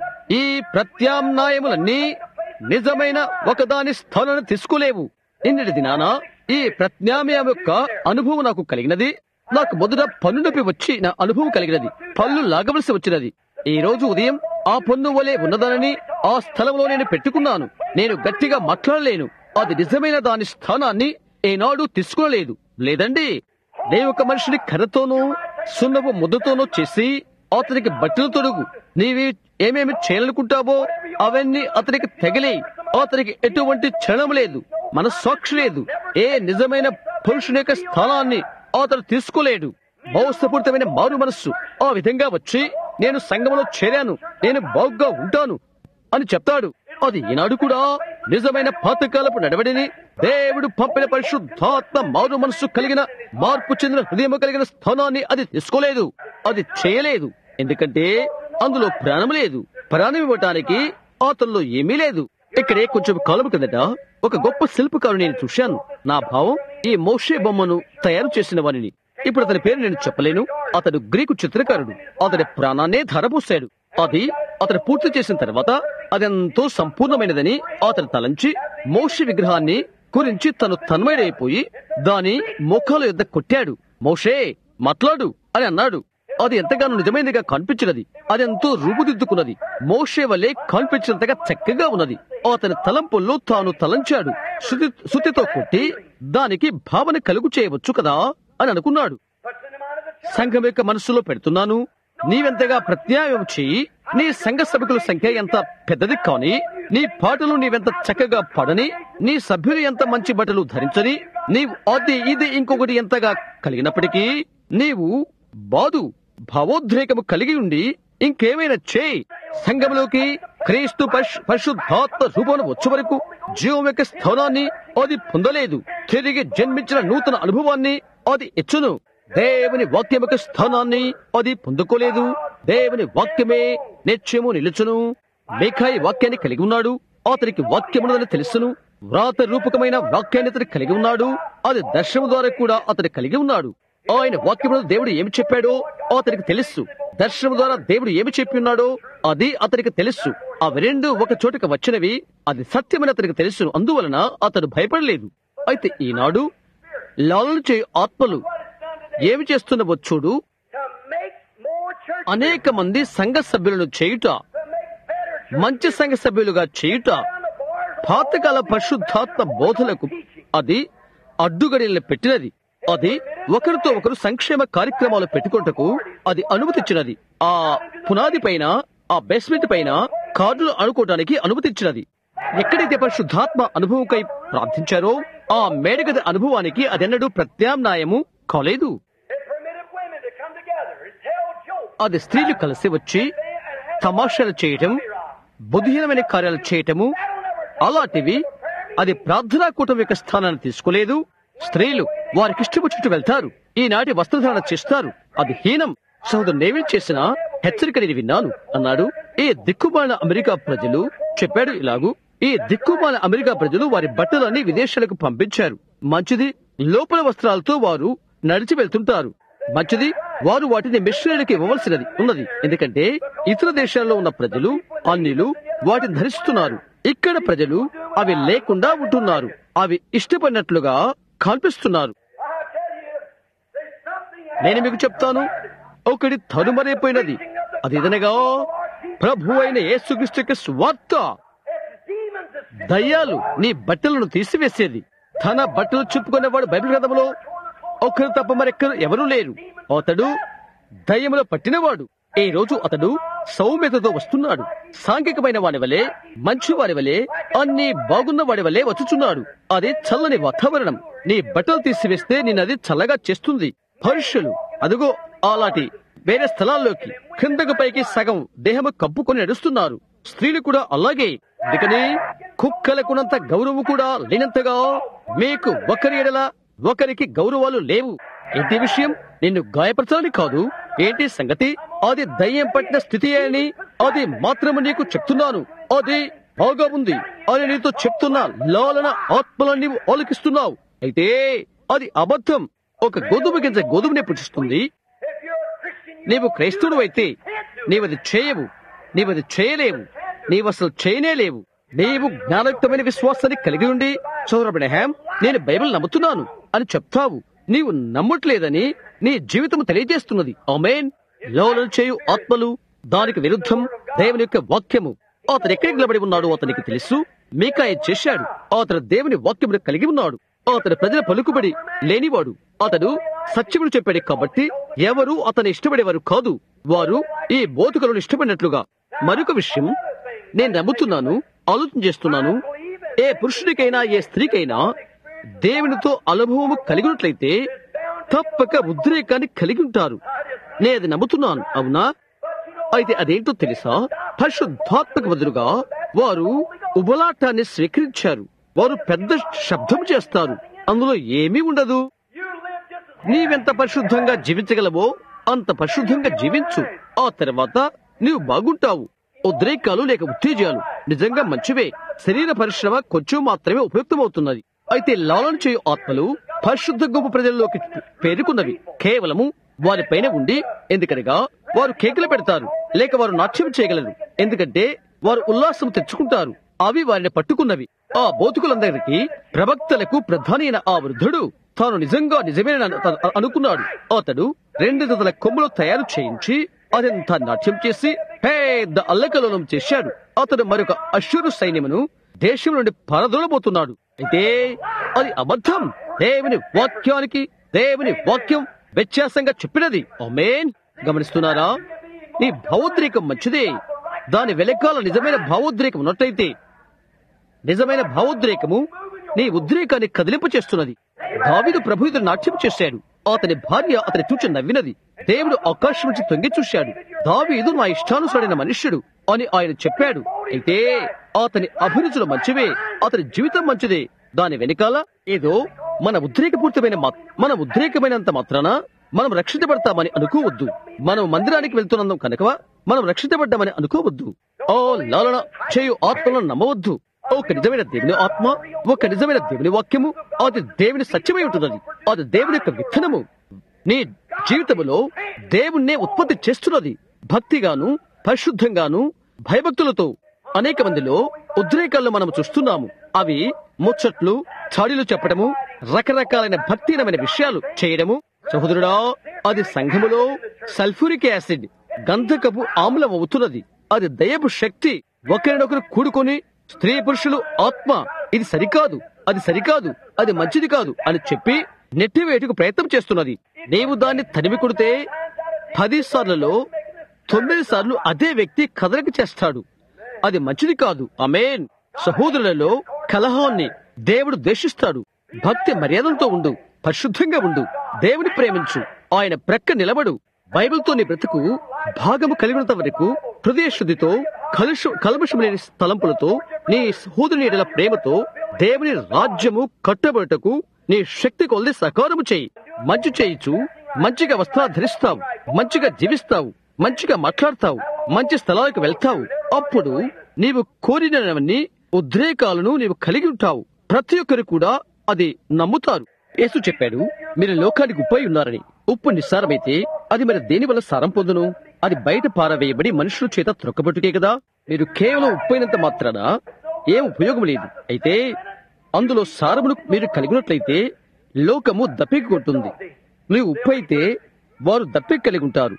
A: ఈ ప్రత్యామ్నాయములన్నీ నిజమైన ఒకదాని స్థానాన్ని తీసుకోలేవు నిన్నటి దినాన ఈ ప్రత్యామ్నాయం యొక్క అనుభవం నాకు కలిగినది నాకు మొదట పన్ను నొప్పి వచ్చి నా అనుభవం కలిగినది పళ్ళు లాగవలసి వచ్చినది ఈ రోజు ఉదయం ఆ పన్ను వలె ఉన్నదానని ఆ స్థలంలో నేను పెట్టుకున్నాను నేను గట్టిగా మాట్లాడలేను అది నిజమైన దాని స్థానాన్ని ఏనాడు తీసుకోలేదు లేదండి నేను ఒక మనిషిని కర్రతోనూ సున్నపు ముద్దతోనూ చేసి అతనికి బట్టలు తొడుగు నీవి ఏమేమి చేయాలనుకుంటావో అవన్నీ అతనికి తగిలి అతనికి ఎటువంటి క్షణం లేదు మనస్సాక్షి లేదు ఏ నిజమైన పురుషుని యొక్క స్థానాన్ని అతను తీసుకోలేడు మోసపూరితమైన మారు మనస్సు ఆ విధంగా వచ్చి నేను సంఘంలో చేరాను నేను బాగుగా ఉంటాను అని చెప్తాడు అది ఈనాడు కూడా నిజమైన పాతకాలపు నడవడిని దేవుడు పంపిన పరిశుద్ధాత్మ మారు మనస్సు కలిగిన మార్పు చెందిన హృదయం కలిగిన స్థానాన్ని అది తీసుకోలేదు అది చేయలేదు ఎందుకంటే అందులో ప్రాణం లేదు ప్రాణం ఇవ్వటానికి అతనిలో ఏమీ లేదు ఇక్కడే కొంచెం కాలం కిందట ఒక గొప్ప శిల్పకారు నేను చూశాను నా భావం ఈ మోషే బొమ్మను తయారు చేసిన వారిని ఇప్పుడు అతని పేరు నేను చెప్పలేను అతడు గ్రీకు చిత్రకారుడు అతడి ప్రాణాన్నే ధరపోశాడు అది అతడు పూర్తి చేసిన తర్వాత అదెంతో సంపూర్ణమైనదని అతడు తలంచి మోషే విగ్రహాన్ని గురించి తను తన్మయుడైపోయి దాని మోకాల యొద్ద కొట్టాడు మోషే మాట్లాడు అని అన్నాడు అది ఎంతగానో నిజమైనదిగా కనిపించినది అదెంతో రూపుదిద్దుకున్నది మోషే వల్లే కనిపించినంతగా చక్కగా ఉన్నది అతని తలంపుల్లో తాను తలంచాడు శృతి శృతితో కొట్టి దానికి భావన కలుగు చేయవచ్చు కదా అని అనుకున్నాడు
B: puts in the mind of the church.
A: సంఘం యొక్క మనస్సులో పెడుతున్నాను నీవెంతగా ప్రత్యాయం చేయి నీ సంఘ సభకుల సంఖ్య ఎంత పెద్దది కాని నీ పాటలు నీవెంత చక్కగా పడని నీ సభ్యులు ఎంత మంచి బట్టలు ధరించని నీవు అది ఇది ఇంకొకటి ఎంతగా కలిగినప్పటికీ నీవు బాదు భావోద్రేకము కలిగి ఉండి ఇంకేమైనా చేయి సంఘంలోకి క్రీస్తు పరిశు- పరిశుద్ధాత్మ రూపం వచ్చే వరకు జీవం యొక్క స్థానాన్ని అది పొందలేదు తిరిగి జన్మించిన నూతన అనుభవాన్ని అది ఇచ్చును దేవుని వాక్యం యొక్క స్థానాన్ని అది పొందుకోలేదు దేవుని వాక్యమే నిత్యము నిలుచును మేఘాయి వాక్యాన్ని కలిగి ఉన్నాడు అతనికి వాక్యమున్నదని తెలుసును వ్రాత రూపకమైన వాక్యాన్ని అతను కలిగి ఉన్నాడు అది దర్శనం ద్వారా కూడా అతను కలిగి ఉన్నాడు ఆయన వాక్యములో దేవుడు ఏమి చెప్పాడో అతనికి తెలుసు దర్శనం ద్వారా దేవుడు ఏమి చెప్పి ఉన్నాడో అది అతనికి తెలుసు అవి రెండు ఒక చోటుకు వచ్చినవి అది సత్యమని అతనికి తెలుసు అందువలన అతడు భయపడలేదు అయితే ఈనాడు లాలన చేయు ఆత్మలు ఏమి చేస్తున్నవో చూడు
B: To make more church
A: అనేక మంది సంఘ సభ్యులను చేయుట
B: to make better church
A: మంచి సంఘ సభ్యులుగా చేయుట
B: on the bars of
A: పాతకాల పరిశుద్ధాత్మ బోధలకు అది అడ్డుగడిలను పెట్టినది అది ఒకరితో ఒకరు సంక్షేమ కార్యక్రమాలు పెట్టుకుంటకు అది అనుమతిచ్చినది ఆ పునాది పైన ఆ బేస్మెంట్ పైన కార్డులు అనుకోవడానికి అనుమతించినది ఎక్కడైతే పరిశుద్ధాత్మ అనుభవంకై ప్రార్థించారో ఆ మేడగది అనుభవానికి అదెన్నడూ ప్రత్యామ్నాయము కాలేదు
B: It permitted women to come together and tell jokes
A: అది స్త్రీలు కలిసి వచ్చి తమాషాలు చేయటం బుద్ధిహీనమైన కార్యాలు చేయటము అలాంటివి అది ప్రార్థనా కూటం యొక్క స్థానాన్ని తీసుకోలేదు స్త్రీలు వారికి ఇష్టం చుట్టూ వెళ్తారు ఈనాటి వస్త్రధారణ చేస్తారు అది హీనం సహోదరు నేవిల్ చేసిన హెచ్చరిక నేను విన్నాను అన్నాడు ఈ దిక్కుమాల అమెరికా ప్రజలు చెప్పాడు ఇలాగూ ఈ దిక్కుమాల అమెరికా ప్రజలు వారి బట్టలన్నీ విదేశాలకు పంపించారు మంచిది లోపల వస్త్రాలతో వారు నడిచి వెళ్తుంటారు మంచిది వారు వాటిని మిషనరీలకు ఇవ్వవలసినది ఉన్నది ఎందుకంటే ఇతర దేశాల్లో ఉన్న ప్రజలు అన్నిలు వాటిని ధరిస్తున్నారు ఇక్కడ ప్రజలు అవి లేకుండా ఉంటున్నారు అవి ఇష్టపడినట్లుగా కనిపిస్తున్నారు
B: I tell you, there's something
A: నేను మీకు చెప్తాను ఒకటి తరుమరైపోయినది అది ఇదనగా ప్రభు అయిన యేసుక్రీస్తు యొక్క స్వార్థ
B: It's demons that's
A: దయ్యాలు నీ బట్టలను తీసివేసేది తన బట్టలు చెప్పుకునేవాడు బైబిల్ గ్రంథంలో ఒకరు తప్ప మరెక్కరు ఎవరూ లేరు అతడు దయ్యములో పట్టినవాడు ఈ రోజు అతడు సౌమ్యతతో వస్తున్నాడు సాంఘికమైన వాడి వలె మంచి వాడి వలె అన్ని బాగున్న వాడి వలె వచ్చుచున్నాడు అది చల్లని వాతావరణం నీ బట్టలు తీసివేస్తే నేను అది చల్లగా చేస్తుంది పరుషులు అదుగో అలాంటి వేరే స్థలాల్లోకి కిందకు పైకి సగం దేహము కప్పుకొని నడుస్తున్నారు స్త్రీలు కూడా అలాగే అందుకని కుక్కలకున్నంత గౌరవం కూడా లేనంతగా మీకు ఒకరి ఎడల ఒకరికి గౌరవాలు లేవు ఏంటి విషయం నిన్ను గాయపరచాలని కాదు ఏంటి సంగతి అది దయ్యం పట్టిన స్థితి అని అది మాత్రమే నీకు చెప్తున్నాను అది బాగా ఉంది అని నీతో చెప్తున్నా లాలన ఆత్మలను నీవు ఆలోకిస్తున్నావు అయితే అది అబద్ధం ఒక గోధుమ గింజ గోధుమనే పుట్టిస్తుంది
B: if you're a Christian, you
A: నీవు క్రైస్తవుడు అయితే నీవది చేయవు నీవది చేయలేవు నీవు అసలు చేయనే లేవు నీవు జ్ఞానయుక్తమైన విశ్వాసాన్ని కలిగి ఉండి సౌరబ్రహ్యాం నేను బైబిల్ నమ్ముతున్నాను అని చెప్తావు నీవు నమ్మట్లేదని నీ జీవితం తెలియజేస్తున్నది ఆమెన్ లోలు చేయు ఆత్మలు దానికి విరుద్ధం దేవుని యొక్క వాక్యము అతను ఎక్కడికి నిలబడి ఉన్నాడు అతనికి తెలుసు మీకాయ చేశాడు అతను దేవుని వాక్యమును కలిగి ఉన్నాడు అతను ప్రజల పలుకుబడి లేనివాడు అతడు సత్యములు చెప్పాడు కాబట్టి ఎవరు అతను ఇష్టపడేవారు కాదు వారు ఈ బోధకులను ఇష్టపడినట్లుగా మరొక విషయం నేను నమ్ముతున్నాను ఆలోచన చేస్తున్నాను ఏ పురుషుడికైనా ఏ స్త్రీకైనా దేవునితో అనుభవము కలిగి ఉన్నట్లయితే తప్పక ఉద్రేకాన్ని కలిగి ఉంటారు నేను అది నమ్ముతున్నాను అవునా అయితే అదేంటో తెలుసా పరిశుద్ధాత్మక బదులుగా వారు ఉబలాటాన్ని స్వీకరించారు వారు పెద్ద శబ్దం చేస్తారు అందులో ఏమీ ఉండదు
B: you live just as
A: నీవెంత పరిశుద్ధంగా జీవించగలవో అంత పరిశుద్ధంగా జీవించు ఆ తర్వాత నీవు బాగుంటావు ఉద్రేకాలు లేక ఉత్తేజాలు నిజంగా మంచివే శరీర పరిశ్రమ కొంచెం మాత్రమే ఉపయుక్తమవుతున్నది అయితే లాలన చేయు ఆత్మలు పరిశుద్ధ గొప్ప ప్రజల్లోకి పేరుకున్నవి కేవలము వారిపైన ఉండి ఎందుకనగా వారు కేకలు పెడతారు లేక వారు నాట్యం చేయగలరు ఎందుకంటే వారు ఉల్లాసం తెచ్చుకుంటారు అవి వారిని పట్టుకున్నవి ఆ బోతుకులందరికీ ప్రవక్తలకు ప్రధాని అయిన ఆ వృద్ధుడు తాను నిజంగా నిజమేనని అత- అ- అనుకున్నాడు అతడు రెండు జతల కొమ్ములు తయారు చేయించి అదంతా నాట్యం చేసి పెద్ద అల్లకలోలం చేశాడు అతడు మరొక అశ్వరు సైన్యమును దేశం నుండి పరదోలబోతున్నాడు అయితే అది అబద్ధం దేవుని వాక్యానికి దేవుని వాక్యం వ్యత్యాసంగా చెప్పినది ఆమేన్ గమనిస్తున్నారా నీ భావోద్రేకం మంచిదే దాని వెనకాల నిజమైన భావోద్రేకం ఉన్నట్టయితే నిజమైన భావోద్రేకము నీ ఉద్రేకాన్ని కదిలింప చేస్తున్నది దావీదు ప్రభు ఎదురు నాట్యం చేశాడు అతని భార్య అతని చూచి నవ్వినది దేవుడు ఆకాశం నుంచి తొంగి చూశాడు దావీదు నా ఇష్టానుసరైన మనుష్యుడు అని ఆయన చెప్పాడు అయితే అతని అభిరుచులు మంచివే అతని జీవితం మంచిదే దాని వెనకాల ఏదో మన ఉద్రేకపూరితమైన మా- మన ఉద్రేకమైనంత మాత్రాన మనం రక్షించబడతామని అనుకోవద్దు మనం మందిరానికి వెళ్తున్నందుం కనుక మనం రక్షించబడ్డామని అనుకోవద్దు ఓ లాలన చేయు ఆత్మలను నమ్మవద్దు ఒక నిజమైన దేవుని ఆత్మ ఒక నిజమైన దేవుని వాక్యము అది దేవుని సత్యమై ఉంటున్నది అది దేవుని యొక్క విత్తనము నీ జీవితములో దేవుణ్ణే ఉత్పత్తి చేస్తున్నది భక్తిగాను పరిశుద్ధంగాను భయభక్తులతో అనేక మందిలో ఉద్రేకాలను మనం చూస్తున్నాము అవి ముచ్చట్లు చాడీలు చెప్పడము రకరకాలైన భక్తిహీనమైన విషయాలు చేయడము సహోదరుడా అది సంఘములో సల్ఫ్యూరిక్ యాసిడ్ గంధకపు ఆమ్లం అవుతున్నది అది దయపు శక్తి ఒకరినొకరు కూడుకొని స్త్రీ పురుషులు ఆత్మ ఇది సరికాదు అది సరికాదు అది మంచిది కాదు అని చెప్పి నెట్టివేటుకు ప్రయత్నం చేస్తున్నది నీవు దాన్ని తరిమి కొడితే పది సార్లలో తొమ్మిది సార్లు అదే వ్యక్తి కదలిక చేస్తాడు అది మంచిది కాదు అమేన్ సహోదరులలో కలహాన్ని దేవుడు ద్వేషిస్తాడు భక్తి మర్యాదలతో ఉండు పరిశుద్ధంగా ఉండు దేవుని ప్రేమించు ఆయన ప్రక్క నిలబడు బైబిల్తో నీ బ్రతుకు భాగము కలిగినంత వరకు హృదయ శుద్ధితో కలుష కల్మషం లేని తలంపులతో నీ సహోదరుని ఎడల ప్రేమతో దేవుని రాజ్యము కట్టబడుటకు నీ శక్తి కొలది సకారము చేయి మంచి చేయిచు మంచిగా వస్త్రాలు ధరిస్తావు మంచిగా జీవిస్తావు మంచిగా మాట్లాడతావు మంచి స్థలాలకు వెళ్తావు అప్పుడు నీవు కోరినవన్నీ ఉద్రేకాలను నీవు కలిగి ఉంటావు ప్రతి ఒక్కరు కూడా అది నమ్ముతారు యేసు చెప్పాడు మీరు లోకానికి ఉప్పై ఉన్నారని ఉప్పు నిస్సారమైతే అది మరి దేని వల్ల సారం పొందును అది బయట పారవేయబడి మనుషుల చేత త్రొక్కబట్టుకే కదా మీరు కేవలం ఉప్పైనంత మాత్రాన ఏం ఉపయోగం లేదు అయితే అందులో సారమును మీరు కలిగినట్లయితే లోకము దప్పికి కొట్టుంది నీవు ఉప్పు అయితే వారు దప్పికి కలిగి ఉంటారు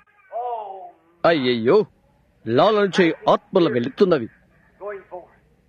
A: అయ్యయ్యో లాలన చేయి ఆత్మల వెళుతున్నవి
B: going forth.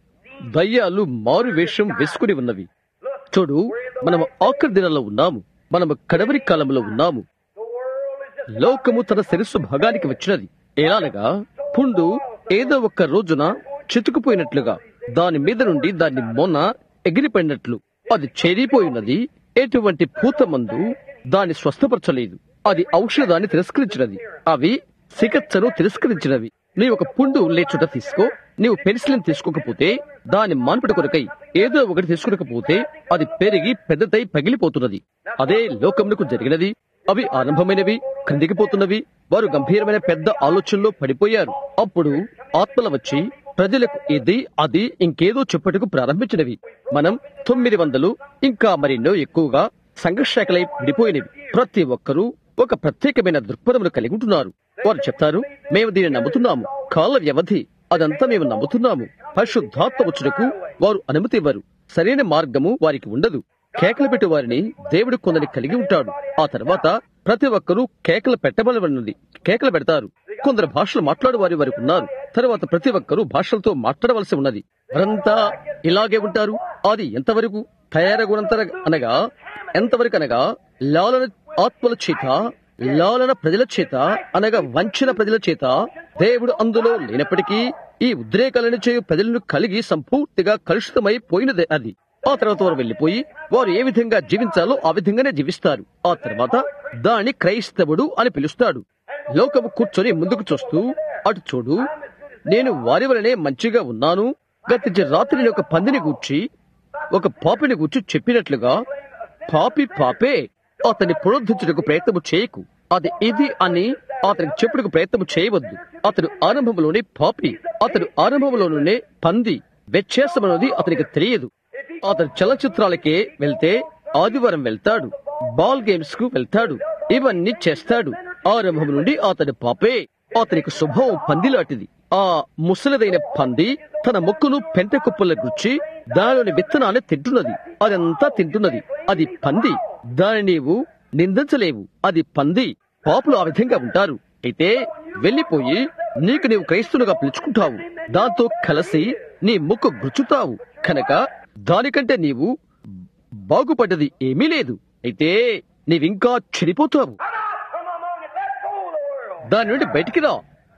A: దయ్యాలు మారు వేషం వేసుకుని ఉన్నవి చూడు మనము ఆఖరి దినాల్లో ఉన్నాము మనము కడవరి కాలంలో ఉన్నాము
B: The world is just
A: లోకము తన శిరస్సు భాగానికి వచ్చినది ఎలానగా పుండు ఏదో ఒక్క రోజున చితుకుపోయినట్లుగా దాని మీద నుండి దాని మొన ఎగిరిపడినట్లు అది చెడిపోయినది ఎటువంటి పూతమందు దాన్ని స్వస్థపరచలేదు అది ఔషధాన్ని తిరస్కరించినది అవి చికిత్సను తిరస్కరించినవి నీ ఒక పుండు లేచుట తీసుకో నీవు పెన్సిలిన్ తీసుకోకపోతే దాని మాన్పటి కొరకై ఏదో ఒకటి తీసుకోకపోతే అది పెరిగి పెద్దదై పగిలిపోతున్నది అదే లోకమునకు జరిగినది అవి ఆరంభమైనవి క్రిందికి పోతున్నవి వారు గంభీరమైన పెద్ద ఆలోచనలో పడిపోయారు అప్పుడు ఆత్మల వచ్చి ప్రజలకు ఇది అది ఇంకేదో చెప్పుటకు ప్రారంభించినవి మనం తొమ్మిది వందలు ఇంకా మరెన్నో ఎక్కువగా సంఘర్షకలై విడిపోయినవి ప్రతి ఒక్కరూ ఒక ప్రత్యేకమైన దృక్పథమును కలిగి ఉంటున్నారు వారు చెప్తారు మేము దీన్ని నమ్ముతున్నాము కాల వ్యవధి అదంతా మేము నమ్ముతున్నాము పరిశుద్ధాత్మ వచ్చుటకు వారు అనుమతి ఇవ్వరు సరైన మార్గము వారికి ఉండదు కేకలు పెట్టి వారిని దేవుడు కొందరిని కలిగి ఉంటాడు ఆ తర్వాత ప్రతి ఒక్కరూ కేకలు పెట్టబలనుంది కేకలు పెడతారు కొందరు భాషలు మాట్లాడు వారి వారికి ఉన్నారు తర్వాత ప్రతి ఒక్కరూ భాషలతో మాట్లాడవలసి ఉన్నది వారంతా ఇలాగే ఉంటారు అది ఎంతవరకు తయారగునంత అనగా ఎంతవరకు అనగా లాలన ఆత్మల చేత లాలన ప్రజల చేత అనగా వంచిన ప్రజల చేత దేవుడు అందులో లేనప్పటికీ ఈ ఉద్రేకాలను చేయు ప్రజలను కలిగి సంపూర్తిగా కలుషితమై పోయినదే అది ఆ తర్వాత వారు వెళ్లిపోయి వారు ఏ విధంగా జీవించాలో ఆ విధంగానే జీవిస్తారు ఆ తర్వాత దాన్ని క్రైస్తవుడు అని పిలుస్తాడు లోకము కూర్చొని ముందుకు చూస్తూ అటు చూడు నేను వారి వలనే మంచిగా ఉన్నాను గతించే రాత్రి నేను ఒక పందిని గూర్చి ఒక పాపిని గూర్చి చెప్పినట్లుగా పాపి పాపే అతని పునరుద్ధరించుటకు ప్రయత్నము చేయకు అది ఇది అని అతనికి చెప్పుటకు ప్రయత్నము చేయవద్దు అతడు ఆరంభంలోనే పాపి అతడు ఆరంభంలోనే పంది వ్యత్యాసమన్నది అతనికి తెలియదు అతను చలచిత్రాలకే వెళ్తే ఆదివారం వెళ్తాడు బాల్ గేమ్స్ కు వెళ్తాడు ఇవన్నీ చేస్తాడు ఆరంభం నుండి అతడు పాపే అతనికి స్వభావం పందిలాంటిది ఆ ముసలిదైన పంది తన ముక్కును పెంట కుప్పల గుచ్చి దానిలోని విత్తనాన్ని తింటున్నది అదంతా తింటున్నది అది పంది దాని నీవు నిందించలేవు అది పంది పాపులు ఆ విధంగా ఉంటారు అయితే వెళ్లిపోయి నీకు నీవు క్రైస్తునుగా పిలుచుకుంటావు దాంతో కలిసి నీ ముక్కు గుచ్చుతావు కనుక దానికంటే నీవు బాగుపడ్డది ఏమీ లేదు అయితే నీవింకా చెడిపోతావు
B: Come among it. Let go of the world.
A: దాని నుండి బయటికి రా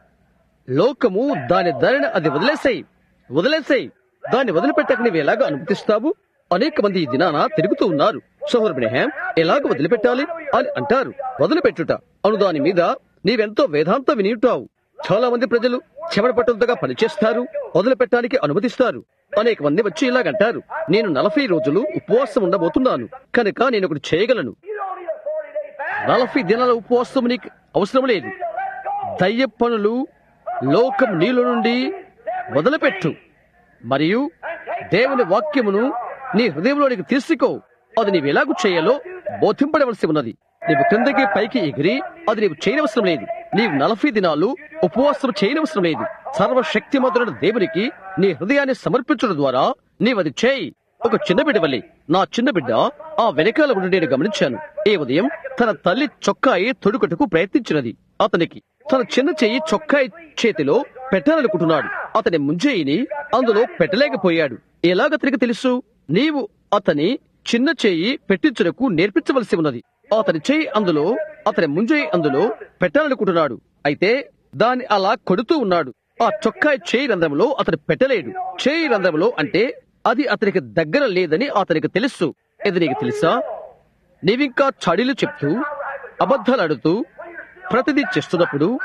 A: లోకము దాని ధరని అది వదిలేసాయి వదిలేసాయి దాన్ని వదిలిపెట్టక నీవు ఎలాగ అనుమతిస్తావు అనేక మంది ఈ దినాన తిరుగుతూ ఉన్నారు సహోర్బ్రహం ఎలాగ వదిలిపెట్టాలి అని అంటారు వదిలిపెట్టుట అను దాని మీద నీవెంతో వేదాంతం విని ఉంటావు చాలా మంది ప్రజలు చెమట పట్టుదగా పనిచేస్తారు వదిలిపెట్టడానికి అనుమతిస్తారు అనేక మంది వచ్చి ఇలాగంటారు నేను నలభై రోజులు ఉపవాసం ఉండబోతున్నాను కనుక నేను ఒకటి చేయగలను
B: You don't need a 40 day fast.
A: నలభై దినాల ఉపవాసం నీకు అవసరం లేదు
B: You need to let go.
A: దయ్య పనులు లోకం నీలో నుండి వదిలిపెట్టు మరియు దేవుని వాక్యమును నీ హృదయంలోనికి తీసుకో అది నీవు ఎలాగూ చేయాలో బోధింపడవలసి ఉన్నది నీవు కిందకి పైకి ఎగిరి అది నీవు చేయనవసరం లేదు నీవు నలభై దినాలు ఉపవాసం చేయనవసరం లేదు సర్వశక్తిమంతుడైన దేవునికి నీ హృదయాన్ని సమర్పించడం ద్వారా నీవది చేయి ఒక చిన్న బిడ్డ వల్లి నా చిన్న బిడ్డ ఆ వెనకాల ఉండి నేను గమనించాను ఏ ఉదయం తన తల్లి చొక్కాయి తొడుకటకు ప్రయత్నించినది అతనికి తన చిన్న చెయ్యి చొక్కాయి చేతిలో పెట్టాలనుకుంటున్నాడు అతని ముంజేయిని అందులో పెట్టలేకపోయాడు ఎలాగ అతనికి తెలుసు నీవు అతని చిన్న చెయ్యి పెట్టించుటకు నేర్పించవలసి ఉన్నది అతని చెయ్యి అందులో అతని ముంజేయి అందులో పెట్టాలనుకుంటున్నాడు అయితే దాన్ని అలా కొడుతూ ఉన్నాడు ఆ చొక్కాయి చేయి రంధ్రంలో అతను పెట్టలేడు చేయి రంధ్రంలో అంటే అది అతనికి దగ్గర లేదని అతనికి తెలుసు ఇది నీకు తెలుసా నీవింకా చడిలు చెప్తూ అబద్ధాలు ఆడుతూ ప్రతిదీ చేస్తున్నప్పుడు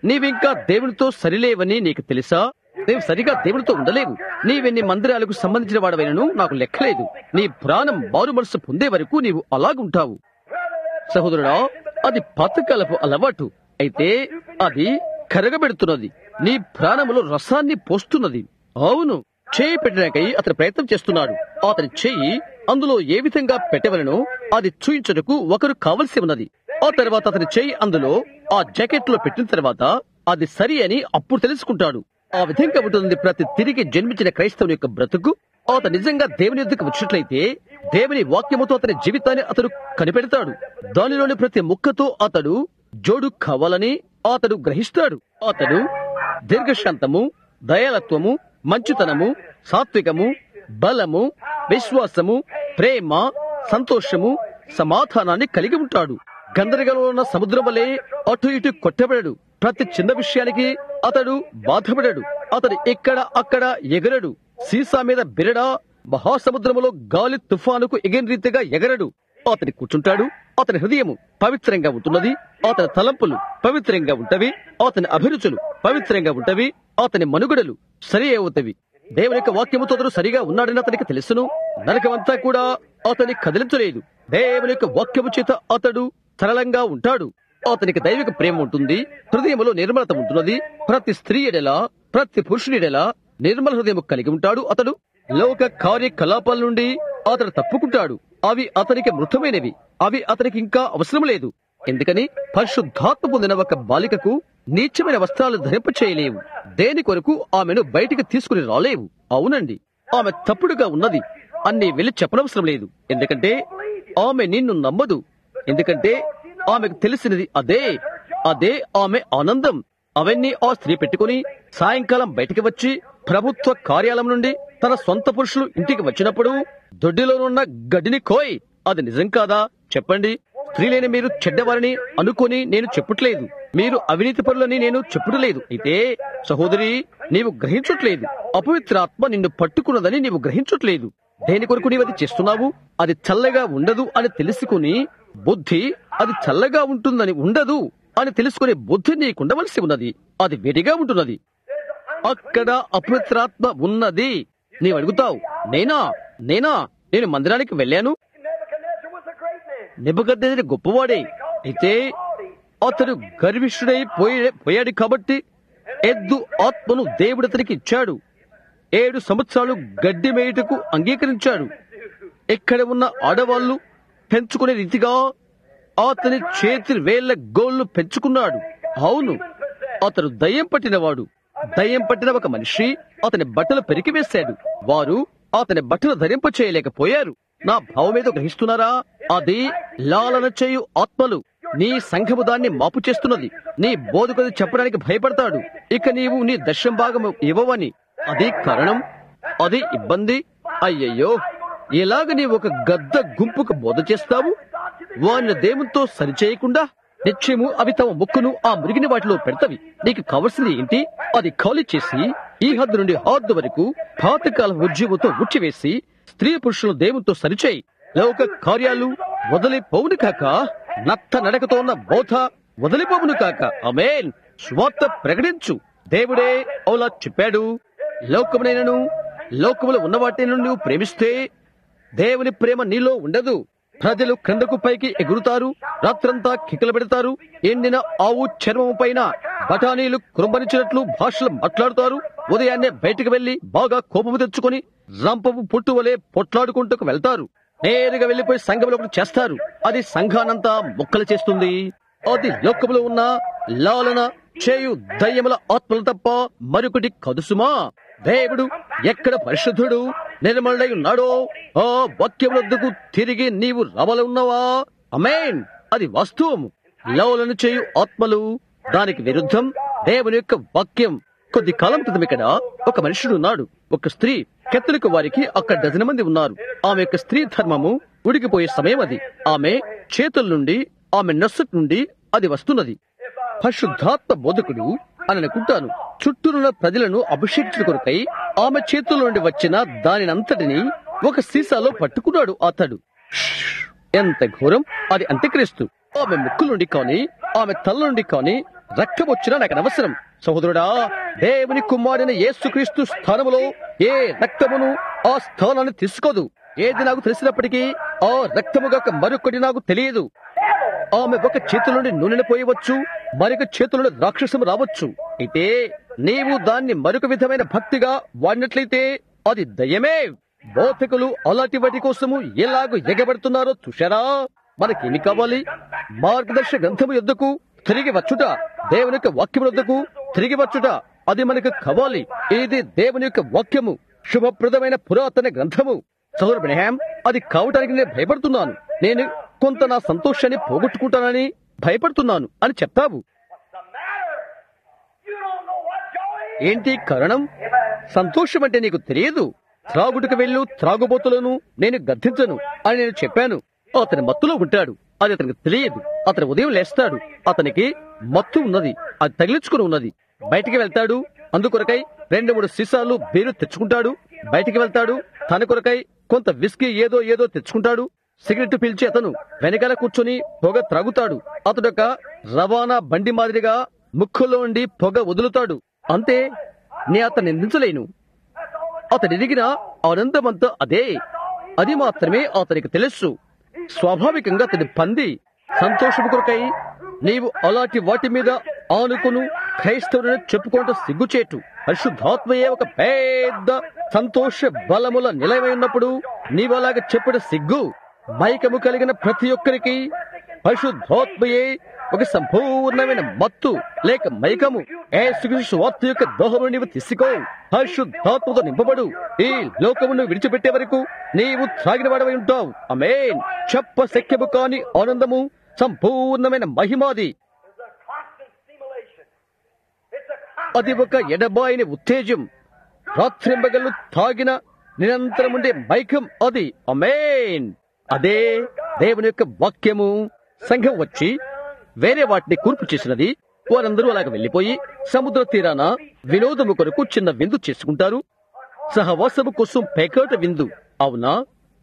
A: నీవింకా దేవునితో సరిలేవని నీకు తెలుసా నీవు సరిగా దేవునితో ఉండలేవు నీవెన్ని మందిరాలకు సంబంధించిన వాడవైనను నాకు లెక్కలేదు నీ ప్రాణం బారు మనసు పొందే వరకు నీవు అలాగుంటావు సహోదరుడా అది పాతకాలపు అలవాటు అయితే అది కరగబెడుతున్నది నీ ప్రాణములో రసాన్ని పోస్తున్నది అవును చేయి పెట్టడానికై అతను ప్రయత్నం చేస్తున్నాడు అతని చెయ్యి అందులో ఏ విధంగా పెట్టవలనో అది చూయించుటకు ఒకరు కావలసి ఉన్నది ఆ తర్వాత అతని చెయ్యి అందులో ఆ జాకెట్ లో పెట్టిన తర్వాత అది సరి అని అప్పుడు తెలుసుకుంటాడు ఆ విధంగా ఉంటుంది ప్రతి తిరిగి జన్మించిన క్రైస్తవుని యొక్క బ్రతుకు అతను నిజంగా దేవుని యొద్దకు వచ్చినట్లయితే దేవుని వాక్యముతో అతని జీవితాన్ని అతడు కనిపెడతాడు దానిలోని ప్రతి ముక్కతో అతడు జోడు కావాలని అతడు గ్రహిస్తాడు అతడు దీర్ఘశాంతము దయాలత్వము మంచితనము సాత్వికము బలము విశ్వాసము ప్రేమ సంతోషము సమాధానాన్ని కలిగి ఉంటాడు గందరగోళంలో ఉన్న సముద్రం వలె అటు ఇటు కొట్టబడడు ప్రతి చిన్న విషయానికి అతడు బాధపడడు అతడు ఇక్కడ అక్కడ ఎగరడు సీసా మీద బిరడా మహాసముద్రములో గాలి తుఫానుకు ఎగిన రీతిగా ఎగరడు అతని కూర్చుంటాడు అతని హృదయము పవిత్రంగా ఉంటున్నది అతని తలంపులు పవిత్రంగా ఉంటవి అతని అభిరుచులు పవిత్రంగా ఉంటవి అతని మనుగడలు సరి అవుతవి దేవుని యొక్క వాక్యముతో అతడు సరిగా ఉన్నాడని అతనికి తెలుసును నరకమంతా కూడా అతని కదిలించలేదు దేవుని యొక్క వాక్యము చేత అతడు సరళంగా ఉంటాడు అతనికి దైవిక ప్రేమ ఉంటుంది హృదయములో నిర్మలత ఉంటున్నది ప్రతి స్త్రీ ఎడలా ప్రతి పురుషునిడలా నిర్మల హృదయం కలిగి ఉంటాడు అతడు లోక కార్యకలాపాల నుండి అతడు తప్పుకుంటాడు అవి అతనికి మృతమైనవి అవి అతనికి ఇంకా అవసరం లేదు ఎందుకని పరిశుద్ధాత్మ పొందిన ఒక బాలికకు నీచమైన వస్త్రాలు ధరింప చేయలేవు దేని కొరకు ఆమెను బయటికి తీసుకుని రాలేవు అవునండి ఆమె తప్పుడుగా ఉన్నది అన్ని వెళ్ళి చెప్పనవసరం లేదు ఎందుకంటే ఆమె నిన్ను నమ్మదు ఎందుకంటే ఆమెకు తెలిసినది అదే అదే ఆమె ఆనందం అవన్నీ ఆ స్త్రీ పెట్టుకుని సాయంకాలం బయటికి వచ్చి ప్రభుత్వ కార్యాలయం నుండి తన సొంత పురుషులు ఇంటికి వచ్చినప్పుడు దొడ్డిలోనున్న గడ్డిని కోయ్ అది నిజం కాదా చెప్పండి స్త్రీలేని మీరు చెడ్డవారని అనుకొని నేను చెప్పట్లేదు మీరు అవినీతి పరులని నేను చెప్పట్లేదు అయితే సహోదరి నీవు గ్రహించట్లేదు అపవిత్రాత్మ నిన్ను పట్టుకున్నదని నీవు గ్రహించట్లేదు దేని కొరకు నీవు అది చేస్తున్నావు అది చల్లగా ఉండదు అని తెలుసుకుని బుద్ధి అది చల్లగా ఉంటుందని ఉండదు అని తెలుసుకునే బుద్ధి నీకుండవలసి ఉన్నది అది వేడిగా ఉంటున్నది అక్కడ అపవిత్రాత్మ ఉన్నది నీవు అడుగుతావు నేనా నేనా నేను మందిరానికి వెళ్ళాను
B: Nebuchadnezzar was a great man.
A: నిబద్ధత గొప్పవాడే అయితే అతడు గర్విష్ఠుడై పోయే పోయాడు కాబట్టి ఎద్దు ఆత్మను దేవుడు అతనికి ఇచ్చాడు ఏడు సంవత్సరాలు గడ్డి మేయుటకు అంగీకరించాడు ఇక్కడ ఉన్న ఆడవాళ్లు పెంచుకునే రీతిగా అతని చేతి వేళ్ల గోళ్లు పెంచుకున్నాడు అవును అతడు దయ్యం పట్టినవాడు దయ్యం పట్టిన ఒక మనిషి అతని బట్టలు పెరికివేశాడు వారు అతని బట్టలు ధరింప చేయలేకపోయారు నా భావమేదో గ్రహిస్తున్నారా అది లాలన చేయు ఆత్మలు నీ సంఘము దాన్ని మాపు చేస్తున్నది నీ బోధకుడు చెప్పడానికి భయపడతాడు ఇక నీవు నీ దశం భాగం ఇవ్వవని అది కారణం అది ఇబ్బంది అయ్యయ్యో ఎలాగ నీవు ఒక గద్ద గుంపుకు బోధ చేస్తావు వారిని దేవునితో సరిచేయకుండా నిత్యము అవి తమ ముక్కును ఆ మురిగిన వాటిలో పెడతవి నీకు కావలసింది ఏంటి అది ఖాళీ చేసి ఈ హద్దు నుండి హద్దు వరకు పాతకాల ఉద్యమంతో ఉచ్చివేసి స్త్రీ పురుషులను దేవునితో సరిచేయి లోక కార్యాలు వదిలిపోవును కాక నత్త నడకతో ఉన్న బోధ వదిలిపోవును కాక అమేన్ స్వార్థ ప్రకటించు దేవుడే అవులా చెప్పాడు లోకమునైనను లోకములో ఉన్న వాటిని నువ్వు ప్రేమిస్తే దేవుని ప్రేమ నీలో ఉండదు ప్రజలు క్రిందకు పైకి ఎగురుతారు రాత్రంతా కిక్కలు పెడతారు ఎండిన ఆవు చర్మము పైన బఠానీలు కృంభరించినట్లు భాషలు మాట్లాడుతారు ఉదయాన్నే బయటికి వెళ్లి బాగా కోపము తెచ్చుకొని రంపపు పుట్టు వలె పొట్లాడుకుంటూ వెళ్తారు నేరుగా వెళ్లిపోయి సంఘంలో ఒకటి చేస్తారు అది సంఘానంతా ముక్కలు చేస్తుంది అది లోకములో ఉన్న లాలన చేయు దయ్యముల ఆత్మలు తప్ప మరొకటి కదుసుమా దేవుడు ఎక్కడ పరిశుద్ధుడు నిర్మలుడై ఉన్నాడో ఆ వాక్యములొద్దకు తిరిగి నీవు రవలు ఉన్నావా అమేన్ అది వాస్తవము లవలను చేయు ఆత్మలు దానికి విరుద్ధం దేవుని యొక్క వాక్యం కొద్ది కాలం క్రితం ఇక్కడ ఒక మనుషుడు ఉన్నాడు ఒక స్త్రీ కెత్తలిక వారికి అక్కడ డజన్ మంది ఉన్నారు ఆమె యొక్క స్త్రీ ధర్మము ఉడికిపోయే సమయం అది ఆమె చేతుల నుండి ఆమె నస్సు నుండి అది వస్తున్నది పరిశుద్ధాత్మ బోధకుడు అని అనుకుంటాను చుట్టూనున్న ప్రజలను అభిషేకించిన కొరకై ఆమె చేతుల నుండి వచ్చిన దానినంతటిని ఒక సీసాలో పట్టుకున్నాడు అతడు ఎంత ఘోరం అది అంత్యక్రీస్తు ఆమె ముక్కు నుండి కానీ ఆమె తల నుండి కానీ రక్తం వచ్చినా నాకు అనవసరం సహోదరుడా దేవుని కుమారుని యేసుక్రీస్తు స్థానములో ఏ రక్తమును ఆ స్థానాన్ని తీసుకోదు ఏది నాకు తెలిసినప్పటికీ ఆ రక్తముగా మరొకటి నాకు తెలియదు ఆమె ఒక చేతుల నుండి నూనెను పోయవచ్చు మరొక చేతుల నుండి రాక్షసం రావచ్చు అయితే నీవు దాన్ని మరొక విధమైన భక్తిగా వాడినట్లయితే అది దయ్యమే బోధకులు అలాంటి వాటి కోసము ఎలాగో ఎగబడుతున్నారో చూశారా మనకేమి కావాలి మార్గదర్శక గ్రంథము యొద్దకు తిరిగి వచ్చుట దేవుని యొక్క వాక్యము యొద్దకు తిరిగి వచ్చుట అది మనకు కావాలి ఇది దేవుని యొక్క వాక్యము శుభప్రదమైన పురాతన గ్రంథము సహోదరు బ్రహ్యాం అది కావటానికి నేను భయపడుతున్నాను నేను కొంత నా సంతోషాన్ని పోగొట్టుకుంటానని భయపడుతున్నాను అని చెప్తావు
B: What's the matter? You don't know what joy is.
A: ఏంటి కారణం సంతోషం అంటే నీకు తెలియదు త్రాగుడికి వెళ్ళు త్రాగుబోతులను నేను గద్దించను అని నేను చెప్పాను అతని మత్తులో ఉంటాడు అది అతనికి తెలియదు అతను ఉదయం లేస్తాడు అతనికి మత్తు ఉన్నది అది తగిలించుకుని ఉన్నది బయటికి వెళ్తాడు అందుకొరకై రెండు మూడు సీసాలు బీరు తెచ్చుకుంటాడు బయటికి వెళ్తాడు తన కొరకై కొంత విస్కీ ఏదో ఏదో తెచ్చుకుంటాడు సిగరెట్ పీల్చి అతను వెనకాల కూర్చొని పొగ త్రాగుతాడు అతడు ఒక రవాణా బండి మాదిరిగా ముక్కులో నుండి పొగ వదులుతాడు అంతే నే అతన్ని నిందించలేను అతడి ఎదిగిన ఆనందమంతా అదే అది మాత్రమే అతనికి తెలుసు స్వాభావికంగా అతని పంది సంతోషము కొరకై నీవు అలాంటి వాటి మీద ఆనుకును క్రైస్తవులను చెప్పుకుంటూ సిగ్గుచేటు పరిశుద్ధాత్మయే ఒక పెద్ద సంతోష బలముల నిలయమై ఉన్నప్పుడు నీవు అలాగ చెప్పడం సిగ్గు మైకము కలిగిన ప్రతి ఒక్కరికి పరిశుద్ధాత్మయే ఒక సంపూర్ణమైన మత్తు లేక మైకము ఏసుక్రీస్తు వార్త యొక్క దోహము నీవు తీసుకో పరిశుద్ధాత్మతో నింపబడు ఈ లోకమును విడిచిపెట్టే వరకు నీవు త్రాగిన వాడవై ఉంటావు అమేన్ చెప్ప శక్యము కాని ఆనందము సంపూర్ణమైన మహిమాది
B: It's a constant stimulation. It's a constant.
A: అది ఒక ఎడబాయిని ఉత్తేజం రాత్రింబగళ్ళు తాగిన నిరంతరం ఉండే మైకం అది అమేన్ అదే దేవుని యొక్క వాక్యము సంఘం వచ్చి వేరే వాటిని కూర్పు చేసినది వారందరూ అలాగ వెళ్లిపోయి సముద్ర తీరాన వినోదము కొరకు చిన్న విందు చేసుకుంటారు సహవాసము కోసం పేకాట విందు అవునా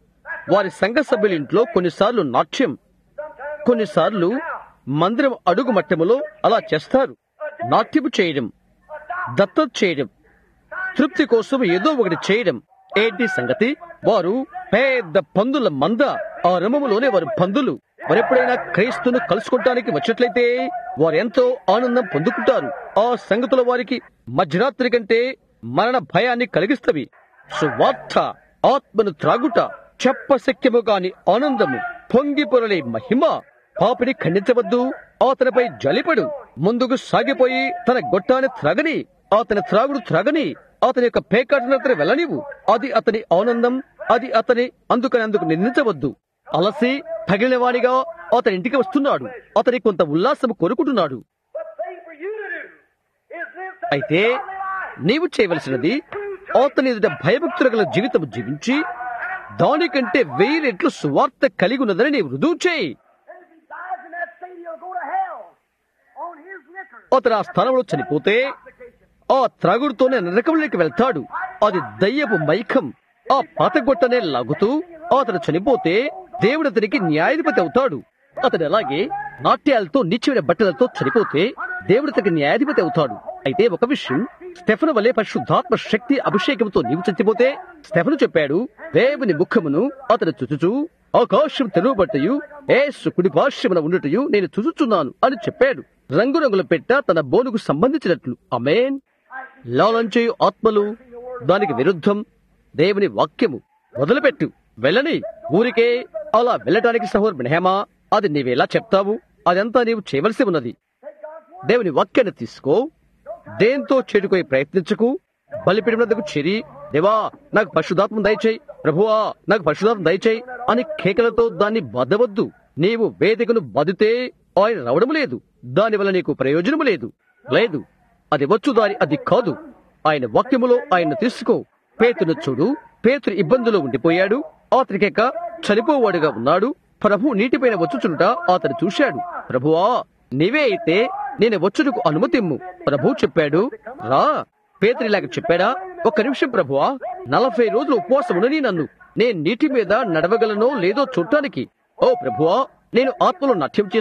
A: వారి సంఘ సభ్యుల ఇంట్లో కొన్నిసార్లు నాట్యం కొన్నిసార్లు మందిరం అడుగు మట్టములో అలా చేస్తారు నాట్యము చేయడం దత్తత చేయడం తృప్తి కోసం ఏదో ఒకటి చేయడం ఏంటి సంగతి వారు పెద్ద పందుల మంద ఆ రమములోనే వారు పందులు వారెప్పుడైనా క్రైస్తును కలుసుకోవటానికి వచ్చినట్లయితే వారు ఎంతో ఆనందం పొందుకుంటారు ఆ సంగతుల వారికి మధ్యరాత్రి కంటే మరణ భయాన్ని కలిగిస్తవి సువార్త ఆత్మను త్రాగుట చెప్పశక్యము కాని ఆనందము పొంగి పొరలే మహిమ పాపిని ఖండించవద్దు అతనిపై జలిపడు ముందుకు సాగిపోయి తన గొట్టాన్ని త్రాగని అతని త్రాగుడు త్రాగని అతని యొక్క పేకాటను అతని వెళ్ళనివు అది అతని ఆనందం అది అతని అందుకని అందుకు నిందించవద్దు అలసి తగిలిన వానిగా అతని ఇంటికి వస్తున్నాడు అతని కొంత ఉల్లాసం కోరుకుంటున్నాడు
B: The thing for you to do is live such
A: అయితే
B: a godly life.
A: నీవు చేయవలసినది అతని ఎదుట భయభక్తులు గల జీవితం జీవించి దానికంటే వెయ్యి రెట్లు సువార్త కలిగి ఉన్నదని నీవు రుజువు చేయి
B: And if he dies in that state, he'll go to hell on his liquor.
A: అతను ఆ స్థలంలో చనిపోతే ఆ త్రాగుడుతోనే నరకంలోకి వెళ్తాడు అది దయ్యపు మైకం ఆ పాతగొట్టనే లాగుతూ అతను చనిపోతే దేవుడు అతనికి న్యాయాధిపతి అవుతాడు అతడు అలాగే నాట్యాలతో నిచ్చిమైన బట్టలతో చనిపోతే దేవుడు అతనికి న్యాయాధిపతి అవుతాడు అయితే ఒక విషయం స్టెఫను వలె పరిశుద్ధాత్మ శక్తి అభిషేకంతో నీవు చచ్చిపోతే స్టెఫను చెప్పాడు దేవుని ముఖమును అతను చుచుచూ ఆకాశం తెరువబట్టయు ఏసు కుడి పార్శ్వమున ఉండుటయు నేను చూచుచున్నాను అని చెప్పాడు రంగురంగుల పెట్ట తన బోనుకు సంబంధించినట్లు అమేన్ లాలంచేయు ఆత్మలు దానికి విరుద్ధం దేవుని వాక్యము వదిలిపెట్టు వెళ్ళని ఊరికే అలా వెళ్ళటానికి సహోర్ బ్రహ్మా అది నీవెలా చెప్తావు అదంతా నీవు చేయవలసి ఉన్నది దేవుని వాక్యాన్ని తీసుకో దేంతో చేరుకోయి ప్రయత్నించకు బలిపిడినందుకు చెరి దేవా నాకు పరిశుధాత్మ దయచేయి ప్రభువా నాకు పరిశుధాత్మ దయచేయి అని కేకలతో దాన్ని బద్దవద్దు నీవు వేదికను బదితే ఆయన రావడం లేదు దానివల్ల నీకు ప్రయోజనము లేదు లేదు అది వచ్చు దారి అది కాదు ఆయన వాక్యములో ఆయన తీసుకో పేతును చూడు పేతురు ఇబ్బందులో ఉండిపోయాడు అతనికెక్క చనిపోవాడుగా ఉన్నాడు ప్రభు నీటిపైన వచ్చుచుంట అతను చూశాడు ప్రభువా నీవే అయితే నేను వచ్చుటకు అనుమతిమ్ము ప్రభు చెప్పాడు రా పేదరిలాగా చెప్పాడా ఒక్క నిమిషం ప్రభువా నలభై రోజులు ఉపవాసం ఉండని నన్ను నేను నీటి మీద నడవగలనో లేదో చూడటానికి ఓ ప్రభువా నేను ఆత్మలో నాట్యం చేసి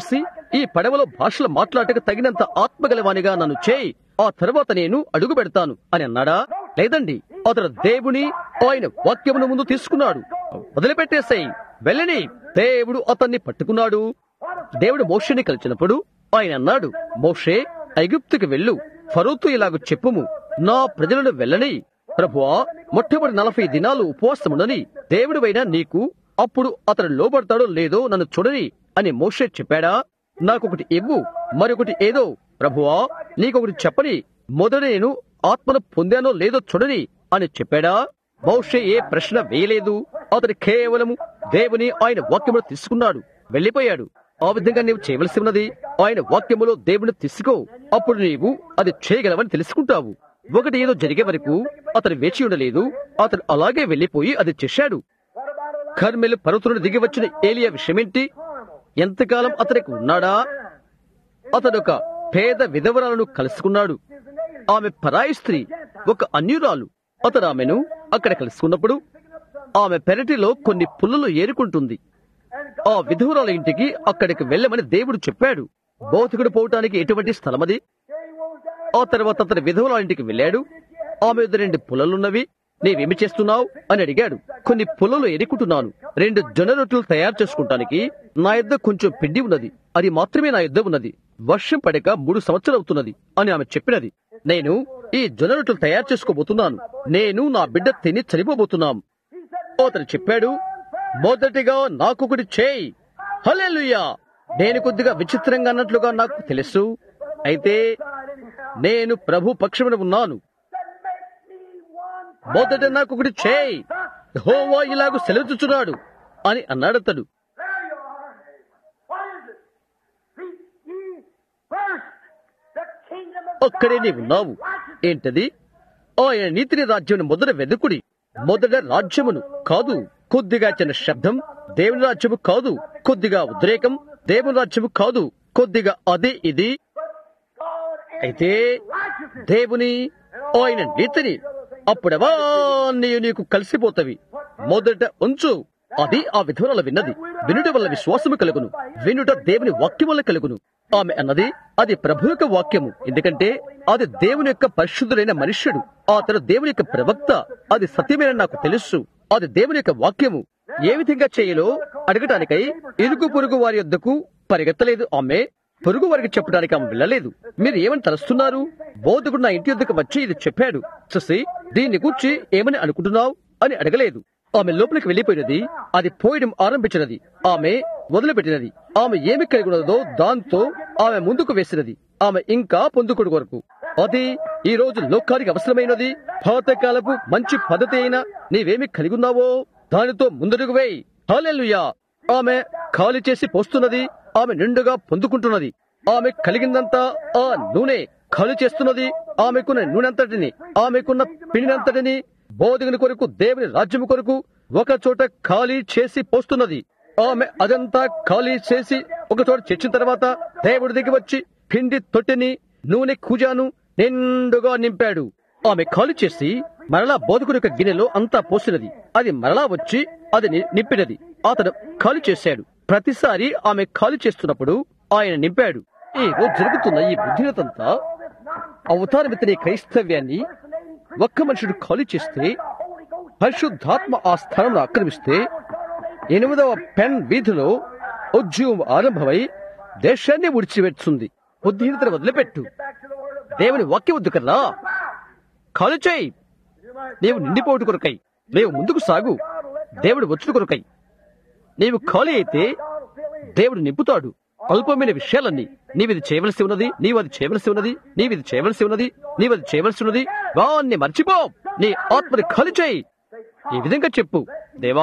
A: ఈ పడవలో భాషలు మాట్లాడటకు తగినంత ఆత్మగలవానిగా నన్ను చేయి ఆ తర్వాత నేను అడుగు పెడతాను అని అన్నాడా లేదండి అతడు దేవుని ఆయన వాక్యమును ముందు తీసుకున్నాడు వదిలిపెట్టేసాయి వెళ్ళని దేవుడు అతన్ని పట్టుకున్నాడు దేవుడు మోషని కలిసినప్పుడు ఆయన అన్నాడు మోషే ఐగుప్తుకి వెళ్ళు ఫరోతు ఇలాగ చెప్పుము నా ప్రజలను వెళ్ళని ప్రభువా మొట్టమొదటి నలభై దినాలు ఉపవాసముండని దేవుడివైనా నీకు అప్పుడు అతడు లోబడతాడో లేదో నన్ను చూడని అని మోషే చెప్పాడా నాకొకటి ఇవ్వు మరొకటి ఏదో ప్రభువా నీకొకటి చెప్పని మొదట నేను ఆత్మను పొందానో లేదో చూడని అని చెప్పాడా మోషే ఏ ప్రశ్న వేయలేదు అతడు కేవలము దేవుని ఆయన వాక్యమును తీసుకున్నాడు వెళ్లిపోయాడు ఆ విధంగా నీవు చేయవలసి ఉన్నది ఆయన వాక్యములో దేవుని తీసుకో అప్పుడు నీవు అది చేయగలవని తెలుసుకుంటావు ఒకటి ఏదో జరిగే వరకు అతను వేచి ఉండలేదు అతను అలాగే వెళ్లిపోయి అది చేశాడు కర్మెలు పర్వతులను దిగి వచ్చిన ఏలియా విషయమేంటి ఎంతకాలం అతనికి ఉన్నాడా అతడొక పేద విధవరాలను కలుసుకున్నాడు ఆమె పరాయి స్త్రీ ఒక అన్యురాలు అతడు ఆమెను అక్కడ కలుసుకున్నప్పుడు ఆమె పెరటిలో కొన్ని పుల్లలు ఏరుకుంటుంది ఆ విధువురాల ఇంటికి అక్కడికి వెళ్ళమని దేవుడు చెప్పాడు బౌతికుడు పోవటానికి ఎటువంటి స్థలమది ఆ తర్వాత అతని విధవుల ఇంటికి వెళ్ళాడు ఆమె యొద్ద రెండు పుల్లలున్నవి నీవేమి చేస్తున్నావు అని అడిగాడు కొన్ని పుల్లలు ఎరుకుంటున్నాను రెండు జొన్న రొట్టెలు తయారు చేసుకుంటానికి నా యొద్ద కొంచెం పిండి ఉన్నది అది మాత్రమే నా యొద్ద ఉన్నది వర్షం పడక మూడు సంవత్సరాలు అవుతున్నది అని ఆమె చెప్పినది నేను ఈ జొన్న రొట్టెలు తయారు చేసుకోబోతున్నాను నేను నా బిడ్డ తిని చనిపోబోతున్నాం అతను చెప్పాడు మొదటిగా నాకొకటి చేయి హల్లెలూయా నేను కొద్దిగా విచిత్రంగా అన్నట్లుగా నాకు తెలుసు అయితే నేను ప్రభు పక్షమున ఉన్నాను మొదట నాకు ఒకటి చేయి హోవా ఇలాగ సెలవుచుచున్నాడు అని అన్నాడు అతడు
C: There you are. What is it? Seek ye first the kingdom of
A: అక్కడే
C: God
A: నీవు
C: and
A: ఉన్నావు
C: his righteousness.
A: ఏంటది ఆయన నీతిని రాజ్యం మొదట వెదుకుడి మొదట రాజ్యమును కాదు కొద్దిగా చిన్న శబ్దం దేవుని రాజ్యము కాదు కొద్దిగా ఉద్రేకం దేవుని రాజ్యము కాదు కొద్దిగా అది ఇది
C: God and
A: అయితే
C: righteousness.
A: దేవుని ఆయన నీతిని అప్పుడవన్నీ నీకు కలిసిపోతవి మొదట ఉంచు అది ఆ విధవరాలు విన్నది వినుట వల్ల విశ్వాసము కలుగును వినుట దేవుని వాక్యం వల్ల కలుగును ఆమె అన్నది అది ప్రభు యొక్క వాక్యము ఎందుకంటే అది దేవుని యొక్క పరిశుద్ధుడైన మనుష్యుడు అతడు దేవుని యొక్క ప్రవక్త అది సత్యమైన నాకు తెలుసు అది దేవుని యొక్క వాక్యము ఏ విధంగా చేయాలో అడగటానికై ఇరుగు పొరుగు వారి యొద్దకు పరిగెత్తలేదు ఆమె పొరుగు వారికి చెప్పడానికి ఆమె వెళ్ళలేదు మీరు ఏమని తలుస్తున్నారు బోధకుడు నా ఇంటి వద్దకు వచ్చి ఇది చెప్పాడు చూసి దీన్ని కూర్చి ఏమని అనుకుంటున్నావు అని అడగలేదు ఆమె లోపలికి వెళ్లిపోయినది అది పోయడం ఆరంభించినది ఆమె వదిలిపెట్టినది ఆమె ఏమి కలిగి ఉన్నదో దాంతో ఆమె ముందుకు వేసినది ఆమె ఇంకా పొందుకుడు కొరకు అది ఈ రోజు లోకానికి అవసరమైనది పాతకాలపు మంచి పద్ధతి అయినా నీవేమి కలిగి ఉన్నావో దానితో ముందడుగు వేయి హల్లెలూయా ఆమె ఖాళీ చేసి పోస్తున్నది ఆమె నిండుగా పొందుకుంటున్నది ఆమె కలిగిందంతా ఆ నూనె ఖాళీ చేస్తున్నది ఆమెకున్న నూనెంతటిని ఆమెకున్న పిండినంతటిని బోధకుని కొరకు దేవుని రాజ్యము కొరకు ఒక చోట ఖాళీ చేసి పోస్తున్నది ఆమె అదంతా ఖాళీ చేసి ఒక చోట చర్చిన తర్వాత దేవుడి దిగి వచ్చి పిండి తొట్టిని నూనె కూజాను నిండుగా నింపాడు ఆమె ఖాళీ చేసి మరలా బోధకుడి యొక్క గిన్నెలో అంతా పోసినది అది మరలా వచ్చి అది ని- నింపినది అతడు ఖాళీ చేశాడు ప్రతిసారి ఆమె ఖాళీ చేస్తున్నప్పుడు ఆయన నింపాడు ఈ రోజు జరుగుతున్న ఈ బుద్ధినతంతా అవతారమితని క్రైస్తవ్యాన్ని ఒక్క మనుషుడు ఖాళీ చేస్తే పరిశుద్ధాత్మ ఆ స్థానంలో ఆక్రమిస్తే ఎనిమిదవ పెన్ వీధిలో ఉద్యమం ఆరంభమై దేశాన్ని విడిచిపెడుతుంది బుద్ధిహీనతను వదిలిపెట్టు దేవుని వాక్యం వద్దు కదా ఖాళీ చేయి నీవు నిండిపోటు కొరకై నీవు ముందుకు సాగు దేవుడు వచ్చుడు కొరకై నీవు ఖాళీ అయితే దేవుడు నింపుతాడు అల్పమైన విషయాలన్నీ నీవిది చేయవలసి ఉన్నది నీవు అది చేయవలసి ఉన్నది నీవిది చేయవలసి ఉన్నది నీవది చేయవలసి ఉన్నది వాన్ని మర్చిపో నీ ఆత్మని ఖాళీ చేయి ఈ విధంగా చెప్పు దేవా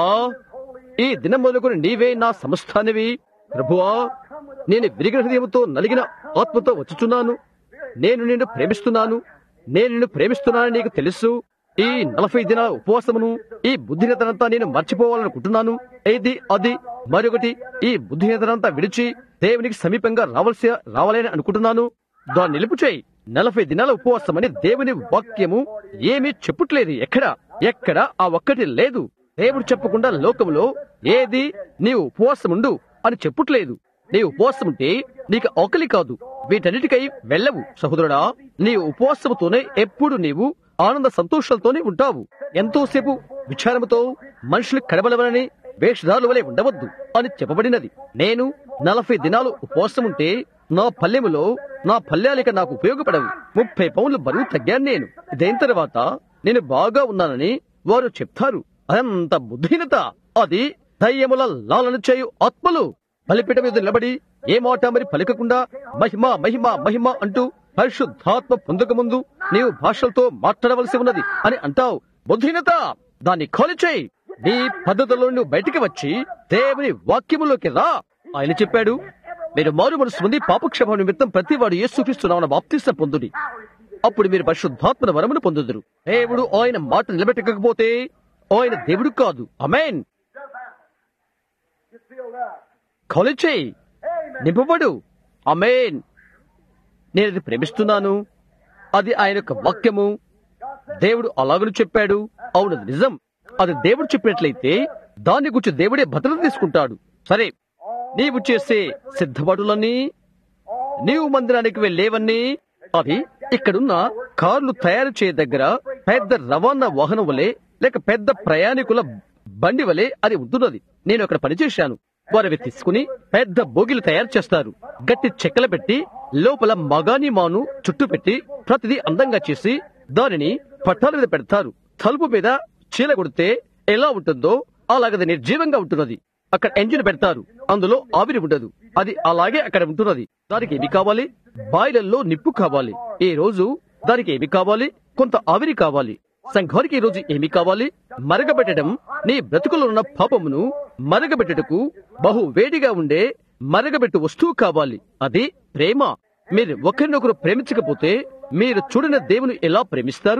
A: ఈ దినం మొదలుకొని నీవే నా సమస్తానివి ప్రభువా నేను విరిగిన హృదయంతో నలిగిన ఆత్మతో వచ్చుచున్నాను నేను నిన్ను ప్రేమిస్తున్నాను నేను నిన్ను ప్రేమిస్తున్నానని నీకు తెలుసు ఈ నలభై దినాల ఉపవాసమును ఈ బుద్ధిహీనతనంతా నేను మర్చిపోవాలనుకుంటున్నాను ఇది అది మరొకటి ఈ బుద్ధిహీనతనంతా విడిచి దేవునికి సమీపంగా రావాల్సి రావాలని అనుకుంటున్నాను దాన్ని నిలుపు చేయి నలభై దినాల ఉపవాసం అని దేవుని వాక్యము ఏమీ చెప్పట్లేదు ఎక్కడ ఎక్కడ ఆ ఒక్కటి లేదు దేవుడు చెప్పకుండా లోకంలో ఏది నీవు ఉపవాసముండు అని చెప్పట్లేదు నీ ఉపవాసం ఉంటే నీకు ఆకలి కాదు వీటన్నిటికై వెళ్ళవు సహోదరుడా నీ ఉపవాసముతోనే ఎప్పుడు నీవు ఆనంద సంతోషాలతోనే ఉంటావు ఎంతోసేపు విచారముతో మనుషులు కడబలవలని వేషధారుల వలె ఉండవద్దు అని చెప్పబడినది నేను నలభై దినాలు ఉపవాసం ఉంటే నా పల్లెములో నా పల్లెలిక నాకు ఉపయోగపడవు ముప్పై పౌన్లు బరువు తగ్గాను నేను ఇదైన తర్వాత నేను బాగా ఉన్నానని వారు చెప్తారు అదంత బుద్ధిహీనత అది దయ్యముల లాలన చేయు ఆత్మలు బలిపీఠ మీద నిలబడి ఏ మాట మరి పలకకుండా మహిమ మహిమ మహిమ అంటూ పరిశుద్ధాత్మ పొందక ముందు నీవు భాషలతో మాట్లాడవలసి ఉన్నది అని అంటావు బుద్ధిహీనత దాన్ని ఖాళీ చేయి నీ పద్ధతిలో నువ్వు బయటికి వచ్చి దేవుని వాక్యములోకి రా ఆయన చెప్పాడు మీరు మారు మనసు పొంది పాపక్షేమ నిమిత్తం ప్రతి వాడు ఏ సూచిస్తున్నామన్న బాప్తిస్త పొందుడి అప్పుడు మీరు పరిశుద్ధాత్మన వరమును పొందుదురు దేవుడు ఆయన మాట నిలబెట్టకపోతే ఆయన దేవుడు కాదు అమేన్
C: Get filled up.
A: ఖాళీ చేయి
C: Amen.
A: నింపబడు అమేన్ నేను అది ప్రేమిస్తున్నాను అది ఆయన యొక్క వాక్యము దేవుడు అలాగను చెప్పాడు అవును అది నిజం అది దేవుడు చెప్పినట్లయితే దాని గురించి దేవుడే భద్రత తీసుకుంటాడు సరే నీవు చేసే సిద్ధపాటులన్నీ నీవు మందిరానికి వెళ్ళేవన్నీ అవి ఇక్కడున్న కార్లు తయారు చేయ దగ్గర పెద్ద రవాణా వాహనం వలె లేక పెద్ద ప్రయాణికుల బండి వలె అది ఉంటున్నది నేను అక్కడ పనిచేశాను వారు అవి తీసుకుని పెద్ద బోగిలు తయారు చేస్తారు గట్టి చెక్కలు పెట్టి లోపల మగాని మాను చుట్టూ పెట్టి ప్రతిదీ అందంగా చేసి దానిని పట్టాల మీద పెడతారు తలుపు మీద చీల కొడితే ఎలా ఉంటుందో అలాగది నిర్జీవంగా ఉంటున్నది అక్కడ ఎంజిన్ పెడతారు అందులో ఆవిరి ఉండదు అది అలాగే అక్కడ ఉంటున్నది దానికి ఏమి కావాలి బాయిలల్లో నిప్పు కావాలి ఈ రోజు దానికి ఏమి కావాలి కొంత ఆవిరి కావాలి సంఘానికి ఈ రోజు ఏమి కావాలి మరగబెట్టడం నీ బ్రతుకులో ఉన్న పాపమును మరగబెట్టుటకు బహు వేడిగా ఉండే మరగబెట్టు వస్తువు కావాలి అది ప్రేమ మీరు ఒకరినొకరు ప్రేమించకపోతే మీరు చూడని దేవుని ఎలా ప్రేమిస్తారు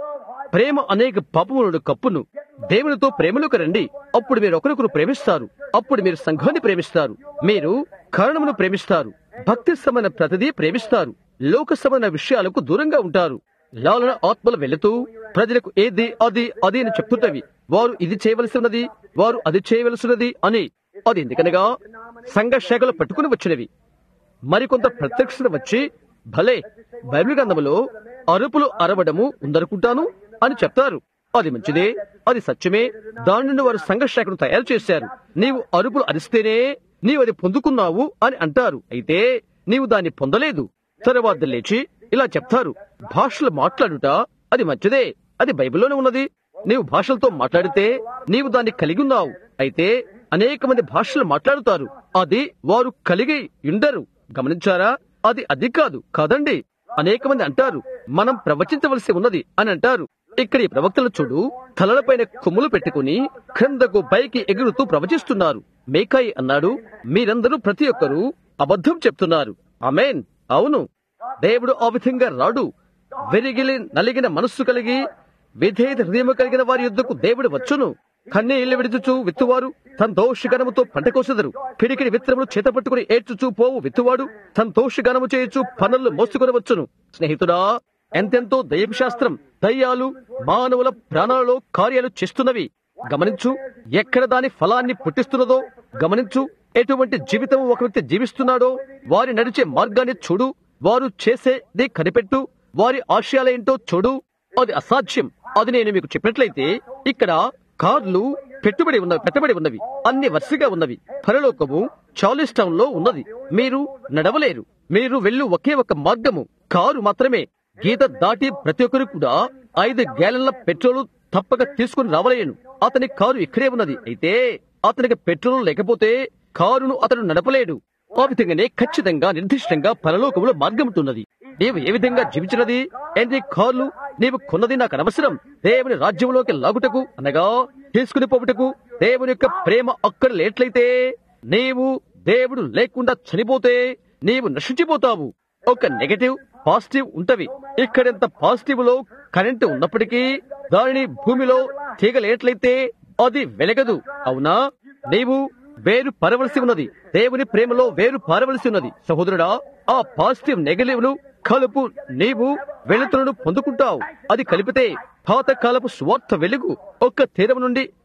A: ప్రేమ అనేక పాపములను కప్పును దేవునితో ప్రేమలోకి రండి అప్పుడు మీరు ఒకరికొకరు ప్రేమిస్తారు అప్పుడు మీరు సంఘాన్ని ప్రేమిస్తారు మీరు కారణమును ప్రేమిస్తారు భక్తి సమైన ప్రతిదీ ప్రేమిస్తారు లోక సమైన విషయాలకు దూరంగా ఉంటారు లాలన ఆత్మలు వెళుతూ ప్రజలకు ఏది అది అది అని చెప్తుంటవి వారు ఇది చేయవలసి ఉన్నది వారు అది చేయవలసి ఉన్నది అని అది ఎందుకనగా సంఘ శాఖలు పట్టుకుని వచ్చినవి మరికొంత ప్రత్యక్షత వచ్చి భలే బైబిల్ గ్రంథములో అరుపులు అరవడము ఉందనుకుంటాను అని చెప్తారు అది మంచిదే అది సత్యమే దాని నుండి వారు సంఘర్షకును తయారు చేశారు నీవు అరుపులు అరిస్తేనే నీవు అది పొందుకున్నావు అని అంటారు అయితే నీవు దాన్ని పొందలేదు తరువాత లేచి ఇలా చెప్తారు భాషలు మాట్లాడుట అది మంచిదే అది బైబిల్లోనే ఉన్నది నీవు భాషలతో మాట్లాడితే నీవు దాన్ని కలిగి ఉన్నావు అయితే అనేక మంది భాషలు మాట్లాడుతారు అది వారు కలిగి ఉండరు గమనించారా అది అది కాదు కాదండి అనేక మంది అంటారు మనం ప్రవచించవలసి ఉన్నది అని అంటారు ఇక్కడ ఈ ప్రవక్తలు చూడు తలలపైన కొమ్ములు పెట్టుకుని క్రిందకు పైకి ఎగురుతూ ప్రవచిస్తున్నారు మేకాయి అన్నాడు మీరందరూ ప్రతి ఒక్కరూ అబద్ధం చెప్తున్నారు అమేన్ అవును దేవుడు ఆ విధంగా రాడు వెరిగిలి నలిగిన మనస్సు కలిగి విధేయత హృదయము కలిగిన వారి యుద్ధకు దేవుడు వచ్చును కన్నీళ్లు విడుచుచు విత్తువారు సంతోషగణముతో పంట కోసెదరు పిడికిడి విత్తనములు చేత పట్టుకుని ఏడ్చుచూ పోవు విత్తువాడు సంతోషగణము చేయొచ్చు పనులు మోసుకొని వచ్చును స్నేహితుడా ఎంతెంతో దైవ శాస్త్రం దయ్యాలు మానవుల ప్రాణాలలో కార్యాలు చేస్తున్నవి గమనించు ఎక్కడ దాని ఫలాన్ని పుట్టిస్తున్నదో గమనించు ఎటువంటి జీవితం ఒక వ్యక్తి జీవిస్తున్నాడో వారి నడిచే మార్గాన్ని చూడు వారు చేసేది కనిపెట్టు వారి ఆశయాలేంటో చూడు అది అసాధ్యం అది నేను మీకు చెప్పినట్లయితే ఇక్కడ కార్లు పెట్టుబడి ఉన్నవి పెట్టబడి ఉన్నవి అన్ని వరుసగా ఉన్నవి పరలోకము చార్లిస్ టౌన్ లో ఉన్నది మీరు నడవలేరు మీరు వెళ్ళు ఒకే ఒక మార్గము కారు మాత్రమే గీత దాటి ప్రతి ఒక్కరు కూడా ఐదు గ్యాలన్ల పెట్రోల్ తప్పక తీసుకుని రావలేను అతని కారు ఇక్కడే ఉన్నది అయితే అతనికి పెట్రోల్ లేకపోతే కారును అతను నడపలేడు ఆ విధంగానే ఖచ్చితంగా నిర్దిష్టంగా పరలోకములో మార్గం ఉంటున్నది నీవు ఏ విధంగా జీవించినది ఎన్ని కార్లు నీవు కొన్నది నాకు అనవసరం దేవుని రాజ్యంలోకి లాగుటకు అనగా తీసుకుని పోవుటకు దేవుని యొక్క ప్రేమ అక్కడ లేట్లయితే నీవు దేవుడు లేకుండా చనిపోతే నీవు నశించిపోతావు ఒక నెగటివ్ పాజిటివ్ ఉంటవి ఇక్కడెంత పాజిటివ్ లో కరెంటు ఉన్నప్పటికీ దానిని భూమిలో తీగలేట్లయితే అది వెలగదు అవునా నీవు వేరు పరవలసి ఉన్నది దేవుని ప్రేమలో వేరు పారవలసి ఉన్నది సహోదరుడా ఆ పాజిటివ్ నెగటివ్ ను కలుపు నీవు వెలుతురును పొందుకుంటావు అది కలిపితే పాత కాలపు స్వార్థ వెలుగు ఒక్క తీరం నుండి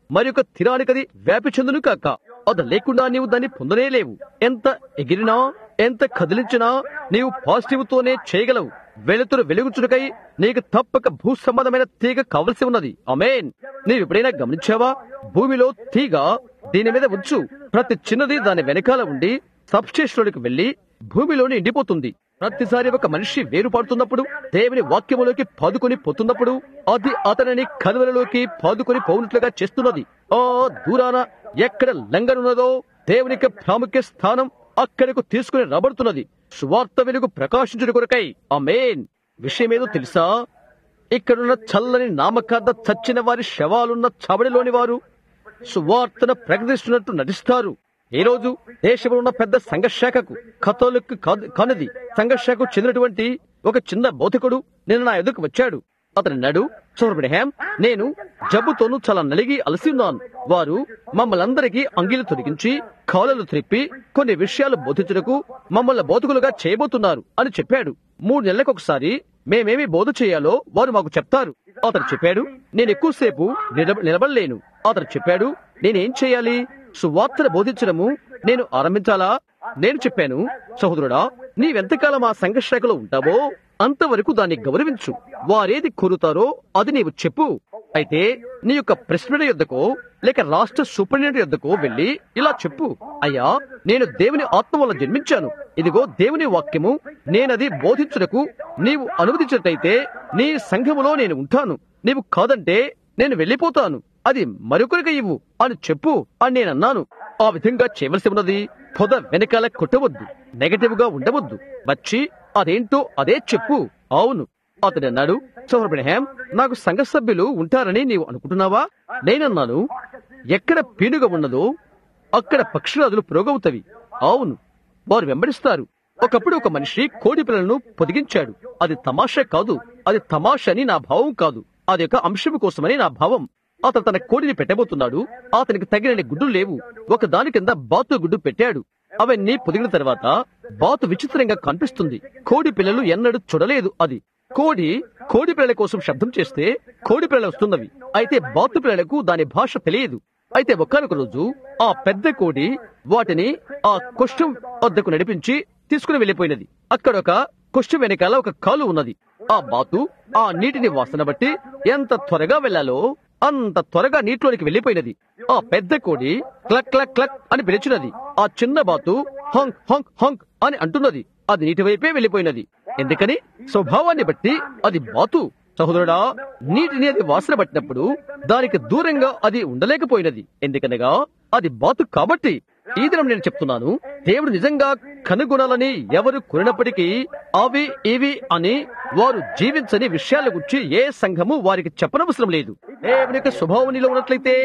A: మరొక స్థిరానికది వ్యాపి చెందును కాక అది లేకుండా నీవు దాన్ని పొందనే లేవు ఎంత ఎగిరినా ఎంత కదిలించినా నీవు పాజిటివ్ తోనే చేయగలవు వెలుతురు వెలుగుచుటకై నీకు తప్పక భూ సంబంధమైన తీగ కావలసి ఉన్నది అమేన్ నీవు ఎప్పుడైనా గమనించావా భూమిలో తీగ దీని మీద ఉంచు ప్రతి చిన్నది దాని వెనకాల ఉండి సబ్స్టేషన్లోకి వెళ్లి భూమిలోని ఎండిపోతుంది ప్రతిసారి ఒక మనిషి వేరుపడుతున్నప్పుడు దేవుని వాక్యములోకి పాదుకొని పోతున్నప్పుడు అది అతనిని కనువలలోకి పాదుకొని పోవునట్లుగా చేస్తున్నది ఆ దూరాన ఎక్కడ లంగనున్నదో దేవునికి ప్రాముఖ్య స్థానం అక్కడకు తీసుకుని రాబడుతున్నది సువార్త వెలుగు ప్రకాశించుట కొరకై అమేన్ విషయమేదో తెలుసా ఇక్కడున్న చల్లని నామకార్థ చచ్చిన వారి శవాలున్న చవడిలోని వారు సువార్తను ప్రకటిస్తున్నట్టు నటిస్తారు ఈ రోజు దేశంలో ఉన్న పెద్ద సంఘశాఖకు కథోలిక్ కానిది సంఘశాఖకు చెందినటువంటి ఒక చిన్న బౌతికుడు నిన్న నా ఎదుకు వచ్చాడు అతను అన్నాడు సోర్బ్రహాం నేను జబ్బుతోనూ చాలా నలిగి అలసి ఉన్నాను వారు మమ్మల్ని అందరికీ అంగీలు తొలగించి కాలలు త్రిప్పి కొన్ని విషయాలు బోధించుటకు మమ్మల్ని బోధకులుగా చేయబోతున్నారు అని చెప్పాడు మూడు నెలలకు ఒకసారి మేమేమి బోధ చేయాలో వారు మాకు చెప్తారు అతను చెప్పాడు నేను ఎక్కువసేపు నిలబ- నిలబడలేను అతను చెప్పాడు నేనేం చేయాలి సువార్తను బోధించడము నేను ఆరంభించాలా నేను చెప్పాను సహోదరుడా నీవెంతకాలం ఆ సంఘశాఖలో ఉంటావో అంతవరకు దాన్ని గౌరవించు వారేది కోరుతారో అది నీవు చెప్పు అయితే నీ యొక్క ప్రెసిడెంట్ యొద్దకో లేక రాష్ట్ర సూపరింటెండెంట్ యొద్దకో వెళ్లి ఇలా చెప్పు అయ్యా నేను దేవుని ఆత్మ వల్ల జన్మించాను ఇదిగో దేవుని వాక్యము నేనది బోధించుటకు నీవు అనుమతించినట్టయితే నీ సంఘములో నేను ఉంటాను నీవు కాదంటే నేను వెళ్ళిపోతాను అది మరొకరికి ఇవ్వు అని చెప్పు అని నేను అన్నాను ఆ విధంగా చేయవలసి ఉన్నది పొద వెనకాల కొట్టవద్దు నెగటివ్ గా ఉండవద్దు వచ్చి అదేంటో అదే చెప్పు అవును అతడు అన్నాడు సోహర్బ్రహాం నాకు సంఘ సభ్యులు ఉంటారని నీవు అనుకుంటున్నావా నేనన్నాను ఎక్కడ పీనుగ ఉన్నదో అక్కడ పక్షురాజులు పురోగవుతవి అవును వారు వెంబడిస్తారు ఒకప్పుడు ఒక మనిషి కోడి పిల్లలను పొదిగించాడు అది తమాషా కాదు అది తమాషా అని నా భావం కాదు అది ఒక అంశం కోసమని నా భావం అతను తన కోడిని పెట్టబోతున్నాడు అతనికి తగినన్ని గుడ్లు లేవు ఒక దాని కింద బాతు గుడ్డు పెట్టాడు అవన్నీ పొదిగిన తర్వాత బాతు విచిత్రంగా కనిపిస్తుంది కోడి పిల్లలు ఎన్నడూ చూడలేదు అది కోడి కోడి పిల్లల కోసం శబ్దం చేస్తే కోడి పిల్లలు వస్తున్నవి అయితే బాతు పిల్లలకు దాని భాష తెలియదు అయితే ఒక్కనొక రోజు ఆ పెద్ద కోడి వాటిని ఆ కుష్ఠం వద్దకు నడిపించి తీసుకుని వెళ్లిపోయినది అక్కడ ఒక కుష్ఠం వెనకాల ఒక కాలు ఉన్నది ఆ బాతు ఆ నీటిని వాసన బట్టి ఎంత త్వరగా వెళ్లాలో అంత త్వరగా నీటిలోనికి వెళ్లిపోయినది ఆ పెద్ద కోడి క్లక్ క్లక్ క్లక్ అని పిలిచినది ఆ చిన్న బాతు హంక్ హంక్ హంక్ అని అంటున్నది అది నీటి వైపే వెళ్లిపోయినది ఎందుకని స్వభావాన్ని బట్టి అది బాతు సహోదరుడా నీటిని అది వాసన పట్టినప్పుడు దానికి దూరంగా అది ఉండలేకపోయినది ఎందుకనగా అది బాతు కాబట్టి ఈ దినం నేను చెప్తున్నాను దేవుడు నిజంగా కనుగొనాలని ఎవరు కొనినప్పటికీ అవి ఇవి అని వారు జీవించని విషయాల గురించి ఏ సంఘము వారికి చెప్పనవసరం లేదు దేవుని యొక్క స్వభావం నీలో ఉన్నట్లయితే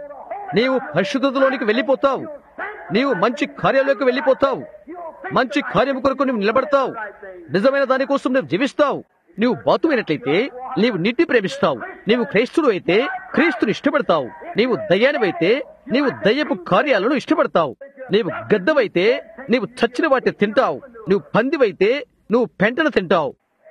A: నీవు పరిశుద్ధతలోనికి వెళ్ళిపోతావు నీవు మంచి కార్యాలకు వెళ్ళిపోతావు మంచి కార్యము కొరకు నువ్వు నిలబడతావు నిజమైన దానికోసం నువ్వు జీవిస్తావు నీవు బాతుమైనట్లయితే నీవు నీటి ప్రేమిస్తావు నీవు క్రైస్తుడు అయితే క్రీస్తుని ఇష్టపడతావు నీవు దయ్యానివైతే నీవు దయ్యపు కార్యాలను ఇష్టపడతావు నీవు గద్దవైతే నీవు చచ్చిన వాటిని తింటావు నువ్వు పందివైతే నువ్వు పెంటను తింటావు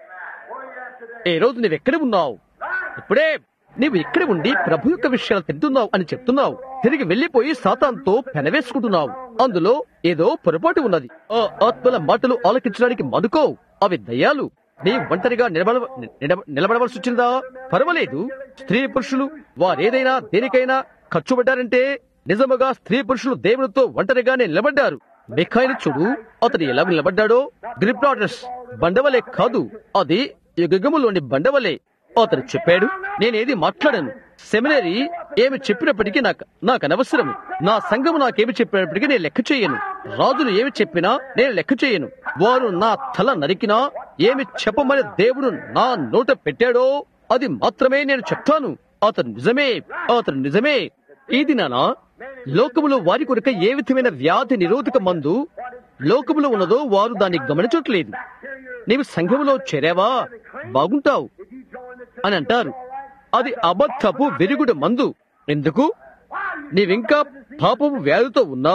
A: ఏ రోజు నువ్వు ఎక్కడ ఉన్నావు ఇప్పుడే నీవు ఇక్కడ ఉండి ప్రభు యొక్క విషయాలు తింటున్నావు అని చెప్తున్నావు తిరిగి వెళ్లిపోయి సాతాంతో పెనవేసుకుంటున్నావు అందులో ఏదో పొరపాటు ఉన్నది ఆ ఆత్మల మాటలు ఆలకించడానికి మనుకో అవి దయ్యాలు నీ ఒంటరిగా నిలబడ నిలబ- నిలబడవలసి వచ్చిందా పర్వాలేదు స్త్రీ పురుషులు వారేదైనా దేనికైనా ఖర్చు పెట్టారంటే నిజముగా స్త్రీ పురుషులు దేవునితో ఒంటరిగానే నిలబడ్డారు మిఖాయిలు చూడు అతడు ఎలా నిలబడ్డాడో గ్రిప్నాటస్ బండవలే కాదు అది యుగములోని బండవలే అతను చెప్పాడు నేనేది మాట్లాడాను సెమినరీ ఏమి చెప్పినప్పటికీ నాకు నాకు అనవసరం నా సంఘము నాకేమి చెప్పినప్పటికీ నేను లెక్క చేయను రాజులు ఏమి చెప్పినా నేను లెక్క చేయను వారు నా తల నరికినా ఏమి చెప్పమని దేవుడు నా నోట పెట్టాడో అది మాత్రమే నేను చెప్తాను అతను నిజమే అతను నిజమే ఈ దినాన లోకములో వారి కొరక ఏ విధమైన వ్యాధి నిరోధక మందు లోకములో ఉన్నదో వారు దాన్ని గమనించట్లేదు నీవు సంఘములో చేరావా బాగుంటావు అని అంటారు అది అబద్ధపు విరుగుడు మందు ఎందుకు నీవింకా పాపపు వ్యాధితో ఉన్నావు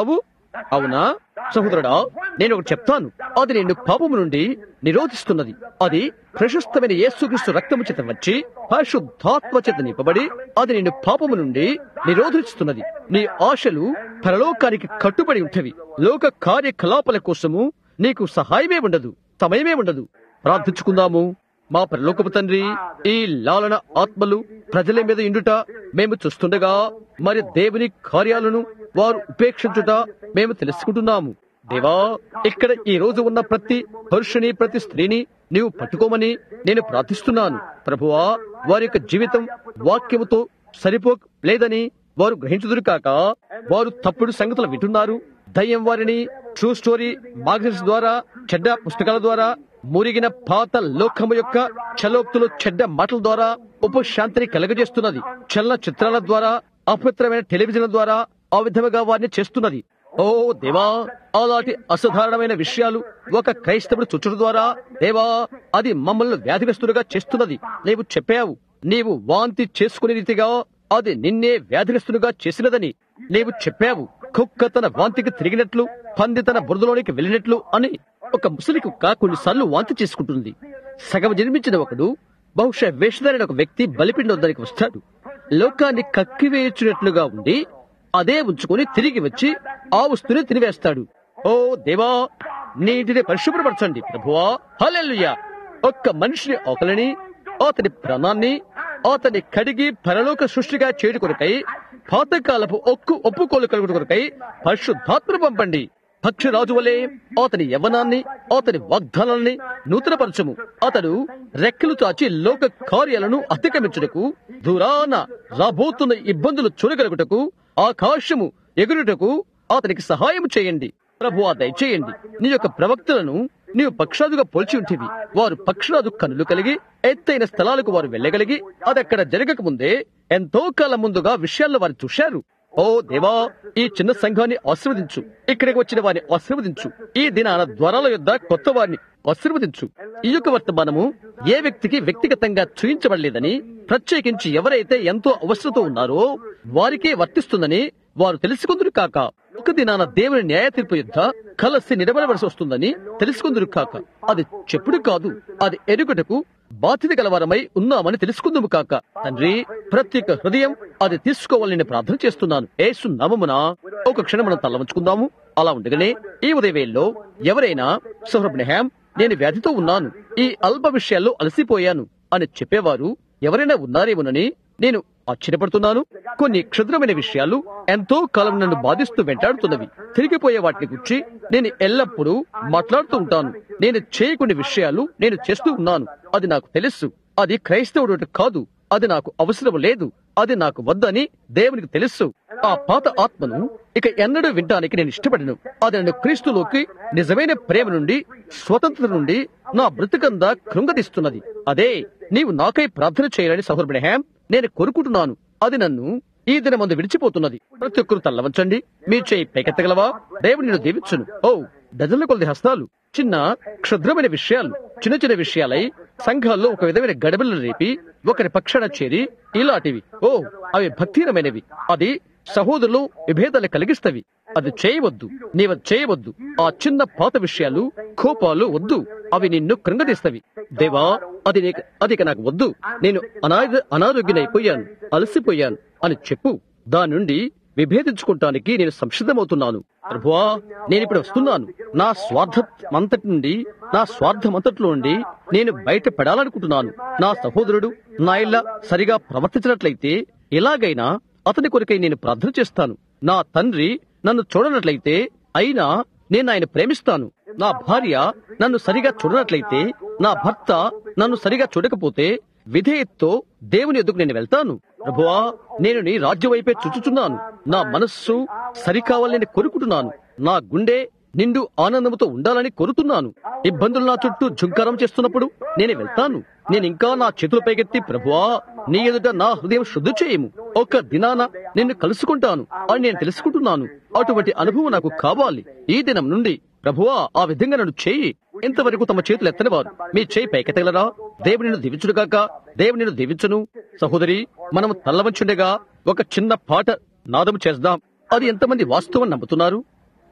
A: అవునా సహోదరుడా నేను ఒకటి చెప్తాను అది నిన్ను పాపము నుండి నిరోధిస్తున్నది అది ప్రశస్తమైన యేసుక్రీస్తు రక్తము చేత వచ్చి పరిశుద్ధాత్మ చేత నింపబడి అది నిన్ను పాపము నుండి నిరోధిస్తున్నది నీ ఆశలు పరలోకానికి కట్టుబడి ఉంటవి లోక కార్యకలాపాల కోసము నీకు సహాయమే ఉండదు సమయమే ఉండదు ప్రార్థించుకుందాము మా పరలోకపు తండ్రి ఈ లాలన ఆత్మలు ప్రజల మీద ఇండుట మేము చూస్తుండగా మరి దేవుని కార్యాలను వారు ఉపేక్షించుట మేము తెలుసుకుంటున్నాము దేవా ఇక్కడ ఈ రోజు ఉన్న ప్రతి పురుషుని ప్రతి స్త్రీని నీవు పట్టుకోమని నేను ప్రార్థిస్తున్నాను ప్రభువా వారి యొక్క జీవితం వాక్యముతో సరిపో లేదని వారు గ్రహించుదురు కాక వారు తప్పుడు సంగతులు వింటున్నారు దయ్యం వారిని ట్రూ స్టోరీ మ్యాగజైన్స్ ద్వారా చెడ్డ పుస్తకాల ద్వారా మురిగిన పాత లోకము యొక్క చలోక్తులు చెడ్డ మాటల ద్వారా ఉపశాంతిని కలగజేస్తున్నది చల్ల చిత్రాల ద్వారా అపవిత్రమైన టెలివిజన్ ద్వారా ఆ విధముగా వారిని చేస్తున్నది ఓ దేవా అలాంటి అసాధారణమైన విషయాలు ఒక క్రైస్తవుడు చుట్టడం ద్వారా దేవా అది మమ్మల్ని వ్యాధిగ్రస్తులుగా చేస్తున్నది నీవు చెప్పావు నీవు వాంతి చేసుకునే రీతిగా అది నిన్నే వ్యాధిగ్రస్తులుగా చేసినదని నీవు చెప్పావు కుక్క తన వాంతికి తిరిగినట్లు పంది తన బురదలోనికి వెళ్ళినట్లు అని ఒక ముసలి కుక్క కొన్నిసార్లు వాంతి చేసుకుంటుంది సగం జన్మించిన ఒకడు బహుశా వేషధారైన ఒక వ్యక్తి బలిపిండి వద్దరికి వస్తాడు లోకాన్ని కక్కివేయుచున్నట్లుగా ఉండి అదే ఉంచుకొని తిరిగి వచ్చి ఆ వస్తుని తినివేస్తాడు ఓ దేవా నీటిని పరిశుభ్రపరచండి ప్రభువా హల్లెలూయా ఒక్క మనిషిని ఒకలని అతని ప్రాణాన్ని అతని కడిగి పరలోక సృష్టిగా చేయడు కొరకై పాతకాలపు ఒక్కు ఒప్పుకోలు కలుగుడు కొరకై పరిశుద్ధాత్మ పంపండి పక్షిరాజు వలె అతని యవనాన్ని అతని వాగ్దానాన్ని నూతనపరచము అతడు రెక్కలు చాచి లోక కార్యాలను అతిక్రమించుటకు దూరాన రాబోతున్న ఇబ్బందులు చూడగలుగుటకు ఆకాశము ఎగురుటకు అతనికి సహాయం చేయండి ప్రభు దయచేయండి నీ యొక్క ప్రవక్తలను నీవు పక్షాదుగా పోల్చి ఉంటివి వారు పక్షరాజు కన్నులు కలిగి ఎత్తైన స్థలాలకు వారు వెళ్ళగలిగి అదక్కడ జరగక ముందే ఎంతో కాలం ముందుగా విషయాల్లో వారు చూశారు ఓ దేవా ఈ చిన్న సంఘాన్ని ఆశీర్వదించు ఇక్కడికి వచ్చిన వారిని ఆశీర్వదించు ఈ దినాన ద్వారాల యొద్ద కొత్త వారిని ఆశీర్వదించు ఈ యొక్క వర్తమానము ఏ వ్యక్తికి వ్యక్తిగతంగా చూయించబడలేదని ప్రత్యేకించి ఎవరైతే ఎంతో అవసరతో ఉన్నారో వారికే వర్తిస్తుందని వారు తెలుసుకుందరు కాక ఒక దినాన దేవుని న్యాయ తీర్పు యుద్ధ కలసి నిలబడవలసి వస్తుందని తెలుసుకుందరు కాక అది చెప్పుడు కాదు అది ఎరుగుటకు బాధ్యత గలవారమై ఉన్నామని తెలుసుకుందుము కాక తండ్రి ప్రత్యేక హృదయం అది తీసుకోవాలని ప్రార్థన చేస్తున్నాను ఏసు నామమున ఒక క్షణం మనం తల ఉంచుకుందాము అలా ఉండగానే ఈ ఉదయవేల్లో ఎవరైనా సుబ్రహ్మణ్యం నేను వ్యాధితో ఉన్నాను ఈ అల్ప విషయాల్లో అలసిపోయాను అని చెప్పేవారు ఎవరైనా ఉన్నారేమోనని నేను ఆశ్చర్యపడుతున్నాను కొన్ని క్షుద్రమైన విషయాలు ఎంతో కాలం నన్ను బాధిస్తూ వెంటాడుతున్నవి తిరిగిపోయే వాటిని గురించి నేను ఎల్లప్పుడూ మాట్లాడుతూ ఉంటాను నేను చేయకుని విషయాలు నేను చేస్తూ ఉన్నాను అది నాకు తెలుసు అది క్రైస్తవుడు కాదు అది నాకు అవసరం లేదు అది నాకు వద్దని దేవునికి తెలుసు ఆ పాత ఆత్మను ఇక ఎన్నడూ వినటానికి నేను ఇష్టపడను అది నన్ను క్రీస్తులోకి నిజమైన ప్రేమ నుండి స్వతంత్ర నుండి నా బ్రతుకందా కృంగదీస్తున్నది అదే నీవు నాకై ప్రార్థన చేయాలని సహోదరుడు హ్యామ్ నేను కోరుకుంటున్నాను అది నన్ను ఈ దినమందు విడిచిపోతున్నది ప్రతి ఒక్కరు తల్లవంచండి మీ చేయి పైకెత్తగలవా దేవుడు నిన్ను దీవించును ఓ డజన్ల కొలది హస్తాలు చిన్న క్షుద్రమైన విషయాలు చిన్న చిన్న విషయాలై సంఘాల్లో ఒక విధమైన గడబిలను రేపి ఒకరి పక్షాన చేరి ఇలాంటివి ఓ అవి భక్తిహీనమైనవి అది సహోదరులు విభేదాలు కలిగిస్తవి అది చేయవద్దు నీవు చేయవద్దు ఆ చిన్న పాత విషయాలు కోపాలు వద్దు అవి నిన్ను కృంగదీస్తవి దేవా అది నీకు అది ఇక నాకు వద్దు నేను అనారోగ్య అనారోగ్యనైపోయాను అలసిపోయాను అని చెప్పు దాని నుండి విభేదించుకుంటానికి నేను సంసిద్ధమవుతున్నాను ప్రభువా నేను ఇప్పుడు వస్తున్నాను నా స్వార్థమంతటి నుండి నా స్వార్థమంతట్లో నుండి నేను బయట పడాలనుకుంటున్నాను నా సహోదరుడు నా ఇళ్ళ సరిగా ప్రవర్తించినట్లయితే ఎలాగైనా అతని కొరకై నేను ప్రార్థన చేస్తాను నా తండ్రి నన్ను చూడనట్లయితే అయినా నేను ఆయన ప్రేమిస్తాను నా భార్య నన్ను సరిగా చూడనట్లయితే నా భర్త నన్ను సరిగా చూడకపోతే విధేయతతో దేవుని ఎదుగు నేను వెళ్తాను ప్రభువా నేను నీ రాజ్యం వైపే చుచుచున్నాను నా మనస్సు సరికావాలని కోరుకుంటున్నాను నా గుండె నిండు ఆనందముతో ఉండాలని కోరుతున్నాను ఇబ్బందులు నా చుట్టూ జుంకారం చేస్తున్నప్పుడు నేను వెళ్తాను నేను ఇంకా నా చేతులు పైకెత్తి ప్రభువా నీ ఎదుట నా హృదయం శుద్ధి చేయము ఒక దినాన నిన్ను కలుసుకుంటాను అని నేను తెలుసుకుంటున్నాను అటువంటి అనుభవం నాకు కావాలి ఈ దినం నుండి ప్రభువా ఆ విధంగా నన్ను చేయి ఇంతవరకు తమ చేతులు ఎత్తని వారు మీ చేయి పైకెత్తగలరా దేవుని నిన్ను దీవించుడుగాక దేవుని నిన్ను దీవించును సహోదరి మనం తల్లవంచుండగా ఒక చిన్న పాట నాదము చేద్దాం అది ఎంతమంది వాస్తవం నమ్ముతున్నారు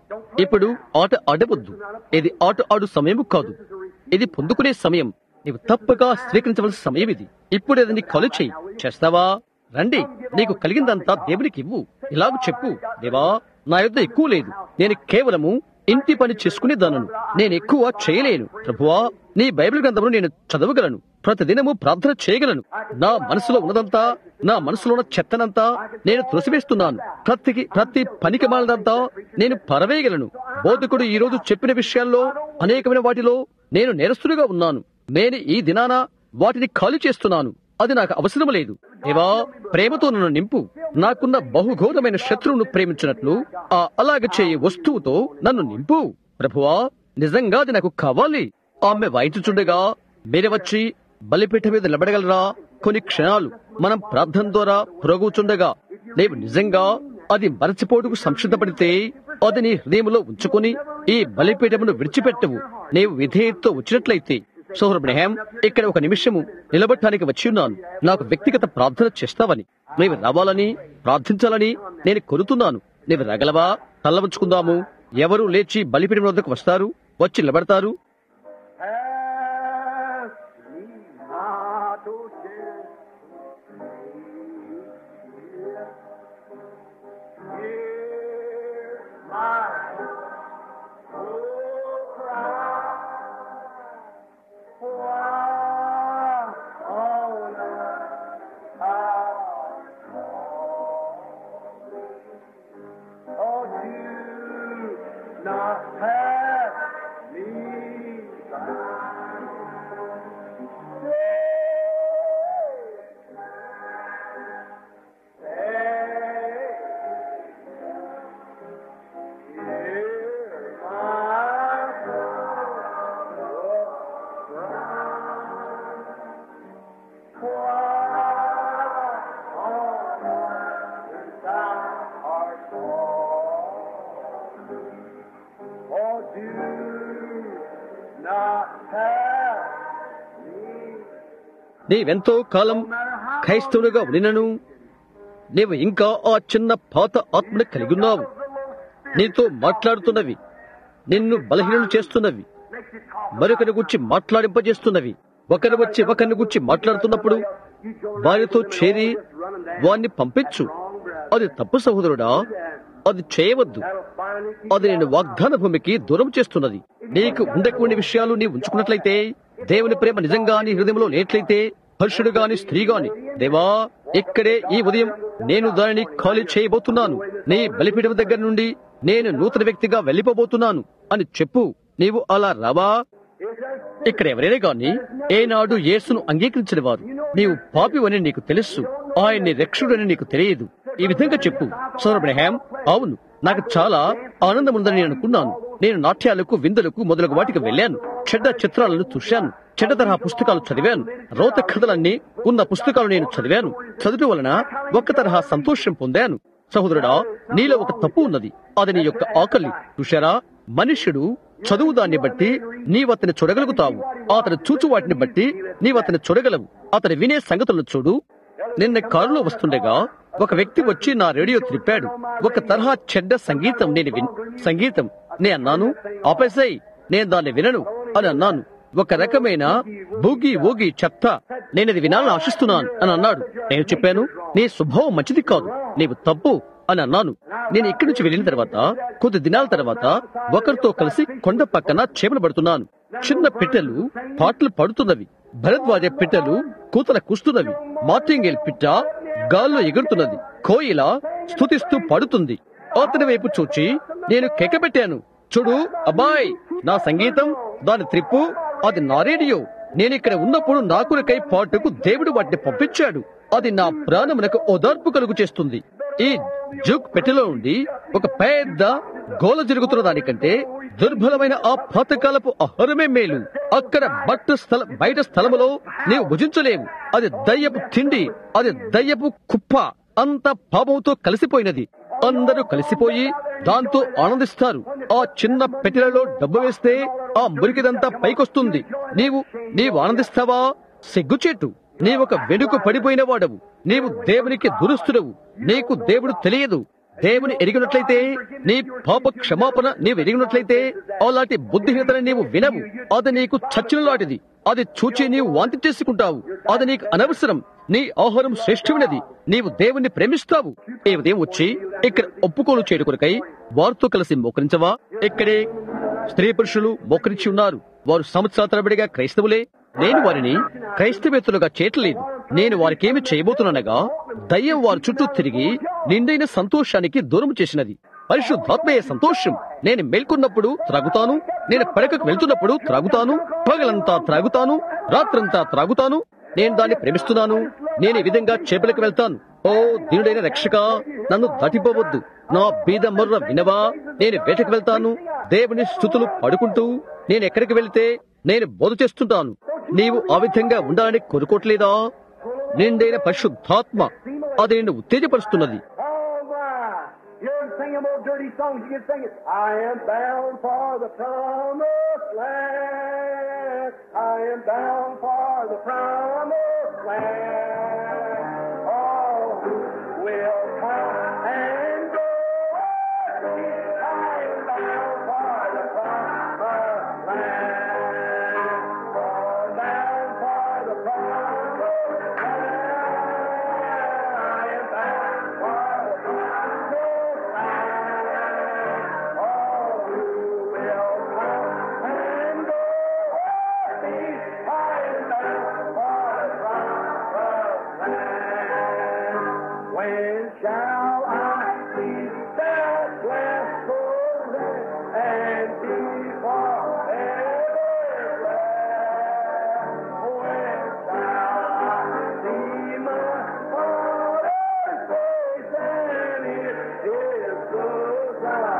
A: ఇప్పుడు ఆట ఆడవద్దు ఇది ఆట ఆడు సమయం కాదు ఇది పొందుకునే సమయం నీవు తప్పక స్వీకరించవలసిన సమయం ఇది ఇప్పుడు ఇది నీ కలు చేయి చేస్తావా రండి నీకు కలిగిందంతా దేవునికి ఇవ్వు ఇలాగ చెప్పు దేవా నా యొద్ద ఎక్కువ లేదు నేను కేవలము ఇంటి పని చేసుకునే దానను నేను ఎక్కువ చేయలేను ప్రభువా నీ బైబిల్ గ్రంథమును నేను చదవగలను ప్రతిదినము ప్రార్థన చేయగలను నా మనసులో ఉన్నదంతా నా మనసులో ఉన్న చెత్తనంతా నేను త్రోసివేస్తున్నాను ప్రతి ప్రతి పనికి మాలదంతా నేను పరవేయగలను బోధకుడు ఈ రోజు చెప్పిన విషయాల్లో అనేకమైన వాటిలో నేను నేరస్తుడిగా ఉన్నాను నేను ఈ దినాన వాటిని ఖాళీ చేస్తున్నాను అది నాకు అవసరం లేదు దేవా ప్రేమతో నన్ను నింపు నాకున్న బహుఘోరమైన శత్రువును ప్రేమించినట్లు ఆ అలాగ చేయి వస్తువుతో నన్ను నింపు ప్రభువా నిజంగా అది నాకు కావాలి ఆమె వాయించుచుండగా మీరే వచ్చి బలిపీఠ మీద నిలబడగలరా కొన్ని క్షణాలు మనం ప్రార్థన ద్వారా పురోగుచుండగా నీవు నిజంగా అది మరచిపోటుకు సంసిద్ధపడితే అది నీ హృదయంలో ఉంచుకొని ఈ బలిపీఠమును విడిచిపెట్టవు నీవు విధేయతతో వచ్చినట్లయితే సోహరబ్రహాం ఇక్కడ ఒక నిమిషము నిలబడటానికి వచ్చి ఉన్నాను నాకు వ్యక్తిగత ప్రార్థన చేస్తావని నీవు రావాలని ప్రార్థించాలని నేను కోరుతున్నాను నీవు రాగలవా తల్ల ఉంచుకుందాము ఎవరు లేచి బలిపీఠం వద్దకు వస్తారు వచ్చి నిలబడతారు
C: Ask me not to share. Hear my oh cry. Why on earth I Oh, do not pass me Oh, do not pass me
A: నీవెంతో కాలం క్రైస్తవునిగా ఉండినను నీవు ఇంకా ఆ చిన్న పాత ఆత్మని కలిగి ఉన్నావు నీతో మాట్లాడుతున్నవి నిన్ను బలహీనలు చేస్తున్నవి మరొకరి గురించి మాట్లాడింపజేస్తున్నవి ఒకరి వచ్చి ఒకరిని గురించి మాట్లాడుతున్నప్పుడు వారితో చేరి వారిని పంపించు అది తప్పు సహోదరుడా అది చేయవద్దు అది నేను వాగ్దాన భూమికి దూరం చేస్తున్నది నీకు ఉండకూడని విషయాలు నీ ఉంచుకున్నట్లయితే దేవుని ప్రేమ నిజంగా నీ హృదయంలో లేట్లయితే పురుషుడు గాని స్త్రీ గాని దేవా ఇక్కడే ఈ ఉదయం నేను దానిని ఖాళీ చేయబోతున్నాను నీ బలిపీఠం దగ్గర నుండి నేను నూతన వ్యక్తిగా వెళ్ళిపోబోతున్నాను అని చెప్పు నీవు అలా రావా ఇక్కడ ఎవరైనా గాని ఏనాడు యేసును అంగీకరించిన వారు నీవు పాపివని నీకు తెలుసు ఆయన్ని రక్షుడని నీకు తెలియదు ఈ విధంగా చెప్పు సౌరబ్రహాం అవును నాకు చాలా ఆనందం ఉందని నేను అనుకున్నాను నేను నాట్యాలకు విందులకు మొదలగు వాటికి వెళ్ళాను చెడ్డ చిత్రాలను చూశాను చెడ్డ తరహా పుస్తకాలు చదివాను రోత కథలన్నీ ఉన్న పుస్తకాలు నేను చదివాను చదువు వలన ఒక్క తరహా సంతోషం పొందాను సహోదరుడా నీలో ఒక తప్పు ఉన్నది అది నీ యొక్క ఆకలి చూశారా మనుష్యుడు చదువు దాన్ని బట్టి నీవు అతని చూడగలుగుతావు అతను చూచు వాటిని బట్టి నీవు అతని చూడగలవు అతని వినే సంగతులను చూడు నిన్న కారులో వస్తుండగా ఒక వ్యక్తి వచ్చి నా రేడియో త్రిప్పాడు ఒక తరహా చెడ్డ సంగీతం నేను విన్ సంగీతం నే అన్నాను ఆపేసాయి నేను దాన్ని వినను అని అన్నాను ఒక రకమైన బూగి ఊగి చెత్త నేను ఇది వినాలని ఆశిస్తున్నాను అని అన్నాడు నేను చెప్పాను నీ స్వభావం మంచిది కాదు నీవు తప్పు అని అన్నాను నేను ఇక్కడి నుంచి వెళ్ళిన తర్వాత కొద్ది దినాల తర్వాత ఒకరితో కలిసి కొండ పక్కన చేపలు పడుతున్నాను చిన్న పిట్టలు పాటలు పడుతున్నవి భరద్వాజ పిట్టలు కూతల కూస్తున్నవి మార్టింగేల్ పిట్ట గాల్లో ఎగురుతున్నది కోయిల స్తుతిస్తూ పడుతుంది అతని వైపు చూచి నేను కెక్కబెట్టాను చూడు అబ్బాయ్ నా సంగీతం దాని త్రిప్పు అది నా రేడియో నేను ఇక్కడ ఉన్నప్పుడు నాకునకై పాటుకు దేవుడు వాటిని పంపించాడు అది నా ప్రాణమునకు ఓదార్పు కలుగు చేస్తుంది ఈ జుక్ పెట్టెలో నుండి ఒక పెద్ద గోల జరుగుతున్న దానికంటే దుర్బలమైన ఆ పాతకాలపు ఆహారమే మేలు అక్కడ బట్ట స్థల బయట స్థలములో నీవు భుజించలేవు అది దయ్యపు తిండి అది దయ్యపు కుప్ప అంత పాపంతో కలిసిపోయినది అందరూ కలిసిపోయి దాంతో ఆనందిస్తారు ఆ చిన్న పెట్టెలలో డబ్బు వేస్తే ఆ మురికిదంతా పైకొస్తుంది నీవు నీవు ఆనందిస్తావా సిగ్గుచేటు నీవొక వెనుక పడిపోయిన వాడవు నీవు దేవునికి దురుస్తుడవు నీకు దేవుడు తెలియదు దేవుని ఎరిగినట్లయితే నీ పాప క్షమాపణ నీవు ఎరిగినట్లయితే అలాంటి బుద్ధిహీనతని నీవు వినవు అది నీకు చచ్చిన లాంటిది అది చూచి నీవు వాంతి చేసుకుంటావు అది నీకు అనవసరం నీ ఆహారం శ్రేష్టమైనది నీవు దేవుణ్ణి ప్రేమిస్తావు ఈ ఉదయం వచ్చి ఇక్కడ ఒప్పుకోలు చేరుకొరకై వారితో కలిసి మోకరించవా ఇక్కడే స్త్రీ పురుషులు మోకరించి ఉన్నారు వారు సంవత్సరాల తరబడిగా క్రైస్తవులే నేను వారిని క్రైస్తవేతులుగా చేయట్లేదు నేను వారికేమి చేయబోతున్నానగా దయ్యం వారి చుట్టూ తిరిగి నిండైన సంతోషానికి దూరం చేసినది పరిశుద్ధాత్మయ సంతోషం నేను మేల్కొన్నప్పుడు త్రాగుతాను నేను పడకకు వెళ్తున్నప్పుడు త్రాగుతాను పగలంతా త్రాగుతాను రాత్రంతా త్రాగుతాను నేను దాన్ని ప్రేమిస్తున్నాను నేను ఈ విధంగా చేపలకు వెళ్తాను ఓ దీనుడైన రక్షక నన్ను దాటిపోవద్దు నా బీద మొర్ర వినవా నేను వేటకు వెళ్తాను దేవుని స్థుతులు పడుకుంటూ నేను ఎక్కడికి వెళ్తే నేను బోధ చేస్తుంటాను నీవు ఆ విధంగా ఉండాలని కోరుకోవట్లేదా నిండైన పరిశుద్ధాత్మ అది నిన్ను ఉత్తేజపరుస్తున్నది
C: Oh my! You're singing those dirty songs. You can sing it. I am bound for the promised land. I am bound for the promised land. All who will come and go. with me. I am bound for the promised land. For bound for the promised land. I am bound for the promised land. All who will come and go with me. I am bound for the promised land. When shall I see that blessed golden and be forever blessed? When shall I see my Father's face and it is good I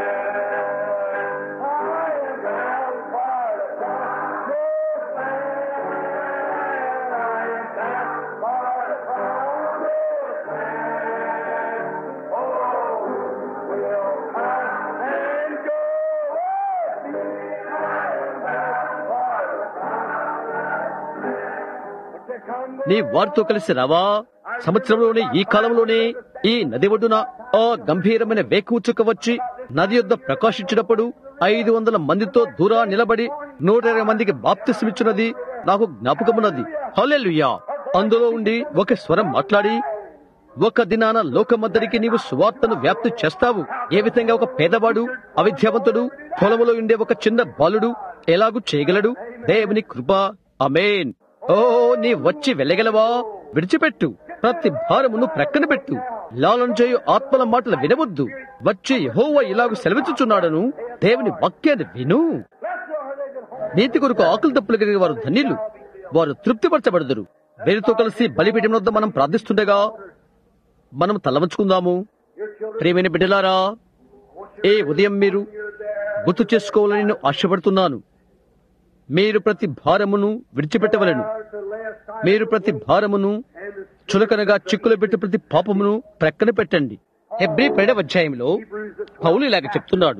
C: am bound for the promised land. I am bound for the promised land. Oh, will come and go with me. I am bound for the promised land. Would you come with
A: నీ వారితో కలిసి రావా సంవత్సరంలోనే ఈ కాలంలోనే ఈ నది ఒడ్డున ఆ గంభీరమైన వేకుచుక్క వచ్చి నది యొద్ద ప్రకాశించినప్పుడు ఐదు వందల మందితో దూరా నిలబడి నూట ఇరవై మందికి బాప్తిస్మిచ్చున్నది నాకు జ్ఞాపకమున్నది హల్లెలూయా అందులో ఉండి ఒక స్వరం మాట్లాడి ఒక దినాన లోకమందరికి నీవు సువార్తను వ్యాప్తి చేస్తావు ఏ విధంగా ఒక పేదవాడు అవిద్యావంతుడు పొలములో ఉండే ఒక చిన్న బాలుడు ఎలాగూ చేయగలడు దేవుని కృప అమేన్ ఓ నీ వచ్చి వెళ్ళగలవా విడిచిపెట్టు ప్రతి భారమును ప్రక్కన పెట్టు లాలం చేయు ఆత్మల మాటలు వినవద్దు వచ్చి యెహోవా ఇలాగ సెలవిచ్చుచున్నాడను దేవుని వాక్యాన్ని విను నీతి కొరకు ఆకులు తప్పులు కలిగిన వారు ధన్యులు వారు తృప్తిపరచబడదురు వీరితో కలిసి బలిపీఠం వద్ద మనం ప్రార్థిస్తుండగా మనం తలవంచుకుందాము ప్రియమైన బిడ్డలారా ఏ ఉదయం మీరు గుర్తు చేసుకోవాలని నేను ఆశపడుతున్నాను మీరు ప్రతి భారమును విడిచిపెట్టవలను మీరు ప్రతి భారమును చులకనగా చిక్కులు పెట్టి ప్రతి పాపమును ప్రక్కన పెట్టండి హెబ్రి పైడవ అధ్యాయంలో పౌలు ఇలాగ చెప్తున్నాడు